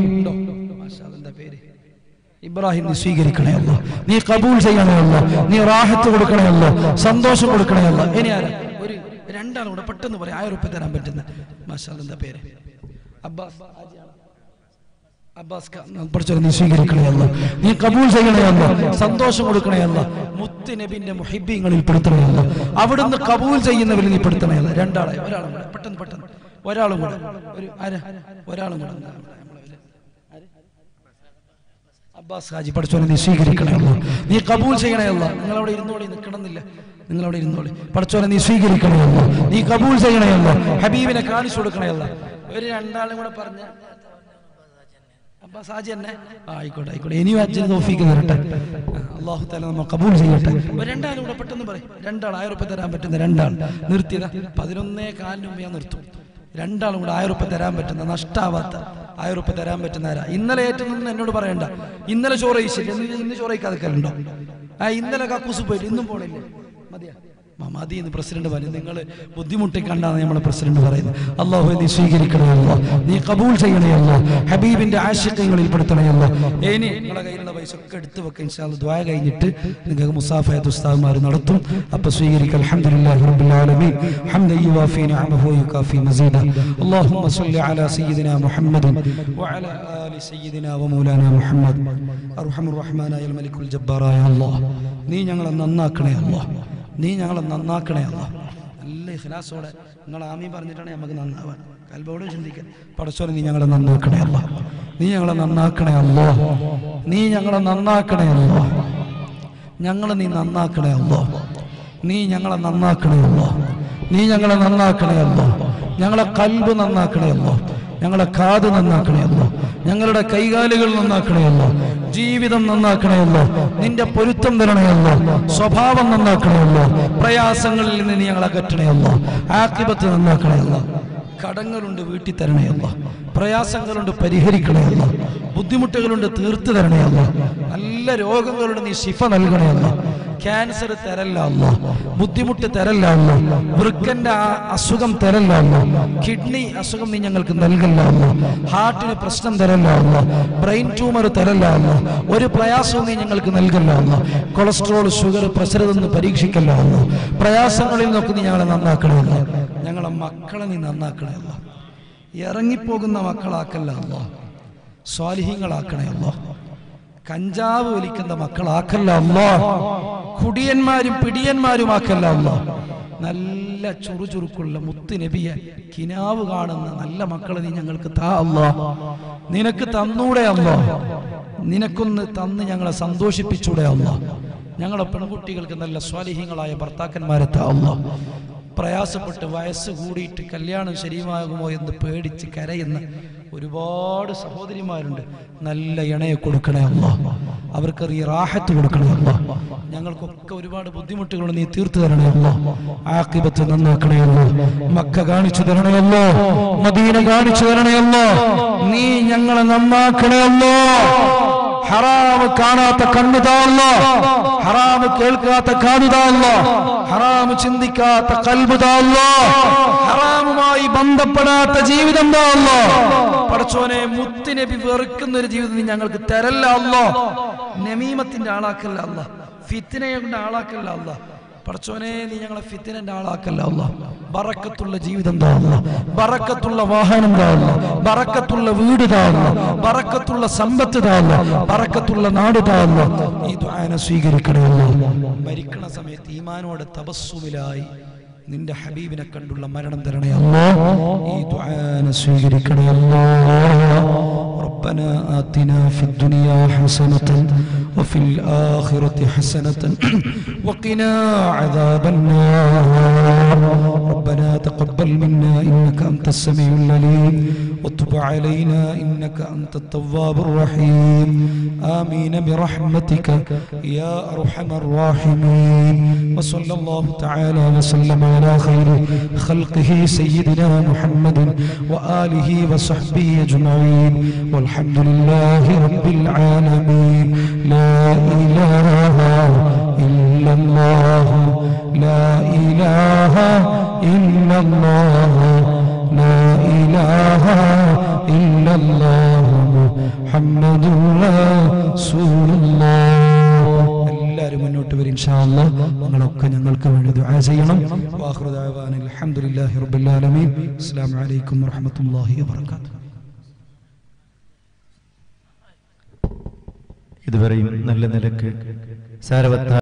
D: ഇബ്രാഹിം നീ സ്വീകരിക്കണേ അല്ല നീ കബൂൽ ചെയ്യണേ അല്ല നീ റാഹത്ത് കൊടുക്കണേ അല്ല സന്തോഷം കൊടുക്കണേ അല്ല ഇനി ആരാ ഒരു രണ്ടാളും കൂടെ പെട്ടെന്ന് പറയാം ആയിരം ഉറുപ്പ് തരാൻ പറ്റുന്ന മാഷാ എന്താ പേര് അബ്ബാസ് ഹാജിയാണ്. അബ്ബാസ് ഖാൻ, പഠിച്ചവരെ നീ സ്വീകരിക്കണേ അല്ല നീ കബൂൽ ചെയ്യണേ അല്ല സന്തോഷം കൊടുക്കണേ അല്ല മുത്ത് നബിന്റെ മുഹിബീങ്ങളിൽ പെടുത്തണേ അല്ല അവിടുന്ന് കബൂൽ ചെയ്യുന്നവരിൽ നീ പെടുത്തണേ അല്ല രണ്ടാളെ ഒരാളും കൂടെ പെട്ടെന്ന് പെട്ടെന്ന് ഒരാളും കൂടെ ഒരു ആരാ ഒരാളും കൂടെ എന്താ നമ്മുടെ നമ്മളെ ആര്? അബ്ബാസ് ഹാജി പഠിച്ചോനെ നീ സ്വീകരിക്കണേ അല്ല നീ കബൂൽ ചെയ്യണേ അല്ല നിങ്ങൾ അവിടെ ഇരുന്നോളി നിൽക്കണമെന്നില്ല നിങ്ങൾ അവിടെ ഇരുന്നോളി പഠിച്ചോനെ നീ സ്വീകരിക്കണേ അല്ല നീ കബൂൽ ചെയ്യണേ അല്ല ഹബീബിനെ കാണിച്ചു കൊടുക്കണേ അല്ല ഒരു രണ്ടാളും കൂടെ പറഞ്ഞ അബ്ബാസ് ഹാജി തന്നെ ആ, ആയിക്കോട്ടെ ആയിക്കോട്ടെ ഇനിയും അച്ഛന് തോഫിക്ക് തരട്ടെ ആ, അള്ളാഹു താല നമ്മ കബൂൽ ചെയ്യട്ടെ ഒരു രണ്ടാളും കൂടെ പെട്ടെന്ന് പറയും രണ്ടാൾ ആയിരം ഉറുപ്പ തരാൻ പറ്റുന്ന രണ്ടാൾ നിർത്തിയതാ പതിനൊന്നേ കാലിന് മുമ്പ് ഞാൻ നിർത്തും രണ്ടാളും കൂടെ ആയിരം ഉറുപ്പ്യ തരാൻ പറ്റുന്ന നഷ്ടാവാത്ത ആയിരം ഉറുപ്പ്യ തരാൻ പറ്റുന്ന ആരാ ഇന്നലെ ഏറ്റവും എന്നോട് പറയണ്ട ഇന്നലെ ചോറ് കഴിച്ചില്ല ഇന്ന് ഇന്ന് ചോറ് കഴിക്കാതെക്കലുണ്ടോ ആ ഇന്നലെ കക്കൂസ് പോയിട്ട് ഇന്നും പോണില്ലേ മതിയാ മ- മതി എന്ന് പ്രസിഡന്റ് പറഞ്ഞു നിങ്ങൾ ബുദ്ധിമുട്ടി കണ്ടാണ് നമ്മുടെ പ്രസിഡന്റ് പറയുന്നത് അള്ളാഹു നീ സ്വീകരിക്കണേ അല്ലോ നീ കബൂൾ ചെയ്യണേ അല്ലോ ഹബീബിന്റെ ആശയങ്ങളിൽ പെടുത്തണേ അല്ലോ ഇനി നിങ്ങളുടെ കയ്യിലുള്ള പൈസ ഒക്കെ എടുത്തു വെക്കുക ഇൻഷാല് ദ്വായ കഴിഞ്ഞിട്ട് നിങ്ങൾക്ക് മുസാഫയത്ത് ഉസ്താദ്മാർ നടത്തും അപ്പൊ സ്വീകരിക്കുക അൽഹംദുലില്ലാഹി റബ്ബിൽ ആലമീൻ ഹംദൻ യുവാഫി നിഅമഹു വയുകാഫി മസീദ اللهم صل على سيدنا محمد وعلى آل سيدنا ومولانا محمد أرحم الرحمن يا الملك الجبار يا الله നീ ഞങ്ങളെ നന്നാക്കണേ അല്ലോ നീ ഞങ്ങളെ നന്നാക്കണേ അല്ലോ നല്ല ഇഖ്ലാസോടെ നിങ്ങൾ ആമീ പറഞ്ഞിട്ടാണ് നമുക്ക് നന്നാവാൻ കൽബോട് ചിന്തിക്കാൻ പടച്ചോനെ നീ ഞങ്ങളെ നന്നാക്കണേ അല്ലോ നീ ഞങ്ങളെ നന്നാക്കണേ അല്ലോ നീ ഞങ്ങളെ നന്നാക്കണേ അല്ലോ ഞങ്ങളെ നീ നന്നാക്കണേ അല്ലോ നീ ഞങ്ങളെ നന്നാക്കണേ അല്ലോ നീ ഞങ്ങളെ നന്നാക്കണേ അല്ലോ ഞങ്ങളെ കൽബ് നന്നാക്കണേ അല്ലോ ഞങ്ങളെ കാത് നന്നാക്കണേ അല്ലോ ഞങ്ങളുടെ കൈകാലുകൾ നന്നാക്കണേ അല്ലോ ജീവിതം നന്നാക്കണേ അല്ലോ നിന്റെ പൊരുത്തം തരണേ അല്ലോ സ്വഭാവം നന്നാക്കണേ അല്ലോ പ്രയാസങ്ങളിൽ നിന്ന് നീ ഞങ്ങളെ അകറ്റണേ അല്ലോ ആക്കിപത്ത് നന്നാക്കണേ അല്ലോ കടങ്ങളുണ്ട് വീട്ടിൽ തരണേ അല്ല പ്രയാസങ്ങളുണ്ട് പരിഹരിക്കണേ അല്ല ബുദ്ധിമുട്ടുകളുണ്ട് തീർത്തു തരണേ അല്ല നല്ല രോഗങ്ങളുണ്ട് നീ ശിഫ നൽകണേ അല്ല ക്യാൻസർ തരല്ല അല്ല ബുദ്ധിമുട്ട് തരല്ല അല്ല വൃക്കന്റെ ആ അസുഖം തരല്ല അല്ല കിഡ്നി അസുഖം നീ ഞങ്ങൾക്ക് നൽകല്ല അല്ല ഹാർട്ടിന് പ്രശ്നം തരല്ല അല്ല ബ്രെയിൻ ട്യൂമർ തരല്ല അല്ല ഒരു പ്രയാസവും നീ ഞങ്ങൾക്ക് നൽകല്ല അല്ല കൊളസ്ട്രോൾ ഷുഗർ പ്രഷർ ഇതൊന്നും പരീക്ഷിക്കല്ല അല്ല പ്രയാസങ്ങളിൽ നിന്നൊക്കെ നീ ഞങ്ങളെ നന്നാക്കണേ അല്ല ഞങ്ങളെ മക്കളെ നീ നന്നാക്കണേ അല്ല ഇറങ്ങിപ്പോകുന്ന മക്കളാക്കല്ല അല്ല സ്വാലിഹ്യങ്ങളാക്കണേ അല്ല കഞ്ചാവ് വലിക്കുന്ന മക്കളാക്കല്ല അല്ല കുടിയന്മാരും പിടിയന്മാരും ആക്കല്ല അല്ല നല്ല ചുറുചുറുക്കുള്ള മുത്ത് നബിയെ കിനാവ് കാണുന്ന നല്ല മക്കളെ നീ ഞങ്ങൾക്ക് താ അല്ല നിനക്ക് തന്നൂടെ അല്ല നിനക്കൊന്ന് തന്ന് ഞങ്ങളെ സന്തോഷിപ്പിച്ചൂടെ അല്ല ഞങ്ങളെ പെൺകുട്ടികൾക്ക് നല്ല സ്വാലിഹ്യങ്ങളായ ഭർത്താക്കന്മാരെ താ അല്ല പ്രയാസപ്പെട്ട് വയസ്സ് കൂടിയിട്ട് കല്യാണം ശരിയാകുമോ എന്ന് പേടിച്ച് കരയുന്ന ഒരുപാട് സഹോദരിമാരുണ്ട് നല്ല ഇണയെ കൊടുക്കണേ അല്ല അവർക്ക് ഈ റാഹത്ത് കൊടുക്കണേ അല്ല ഞങ്ങൾക്കൊക്കെ ഒരുപാട് ബുദ്ധിമുട്ടുകൾ നീ തീർത്തു തരണേ അല്ല ആക്കിബത്ത് നന്നാക്കണേ അല്ല മക്ക കാണിച്ചു തരണേ അല്ലോ മദീന കാണിച്ചു തരണേ അല്ലോ നീ ഞങ്ങളെ നന്നാക്കണേ അല്ലോ ഹറാമ് കാണാത്ത കണ്ണു താല്ലോ ഹറാമ് കേൾക്കാത്ത കാതു താല്ലോ ഹറാമ് ചിന്തിക്കാത്ത കൽബ് താല്ലോ ഹറാമുമായി ബന്ധപ്പെടാത്ത ജീവിതം താല്ലോ പടച്ചോനെ മുത്തുനബി വെറുക്കുന്ന ഒരു ജീവിതം നീ ഞങ്ങൾക്ക് തരല്ല അല്ലോ നമീമത്തിന്റെ ആളാക്കല്ല അല്ല ഫിത്തിനയെ കൊണ്ട് ആളാക്കല്ല അല്ല പടച്ചോനെ നീ ഞങ്ങളെ ഫിത്തിനന്റെ ആളാക്കല്ല അല്ല ബറക്കത്തുള്ള ജീവിതം താല്ല ബറക്കത്തുള്ള വാഹനം താല്ല ബറക്കത്തുള്ള വീട് താല്ല ബറക്കത്തുള്ള സമ്പത്ത് താല്ല ബറക്കത്തുള്ള നാട് താല്ല ഈ ദ്വാന സ്വീകരിക്കണേ അല്ല മരിക്കണ സമയത്ത് ഈമാനോടെ തപസ്സുമിലായി നിന്റെ ഹബീബിനെ കണ്ടുള്ള മരണം തരണേ അല്ലോ ഈ ദ്വാന സ്വീകരിക്കണേ അല്ലോ ربنا آتنا في الدنيا حسنة وفي الآخرة حسنة وقنا عذاب النار ربنا تقبل منا إنك أنت السميع العليم وتب علينا إنك أنت التواب الرحيم آمين برحمتك يا أرحم الراحمين وصلى الله تعالى وسلم على خير خلقه سيدنا محمد وآله وصحبه أجمعين والحمد لله رب العالمين لا إله إلا الله لا إله إلا الله لا إله إلا الله محمد رسول الله എല്ലാവരും മുന്നോട്ട് വരും ഇൻഷാല്ലാ നിങ്ങളൊക്കെ ഞങ്ങൾക്ക് വേണ്ടി ദുആ ചെയ്യണം വാഖിറു ദഅവാനിൽ അൽഹംദുലില്ലാഹി റബ്ബിൽ ആലമീൻ അസ്സലാമു അലൈക്കും വറഹ്മത്തുള്ളാഹി വബറകാതുഹു
E: ഇതുവരെയും നല്ല നിലക്ക് സാരവത്ത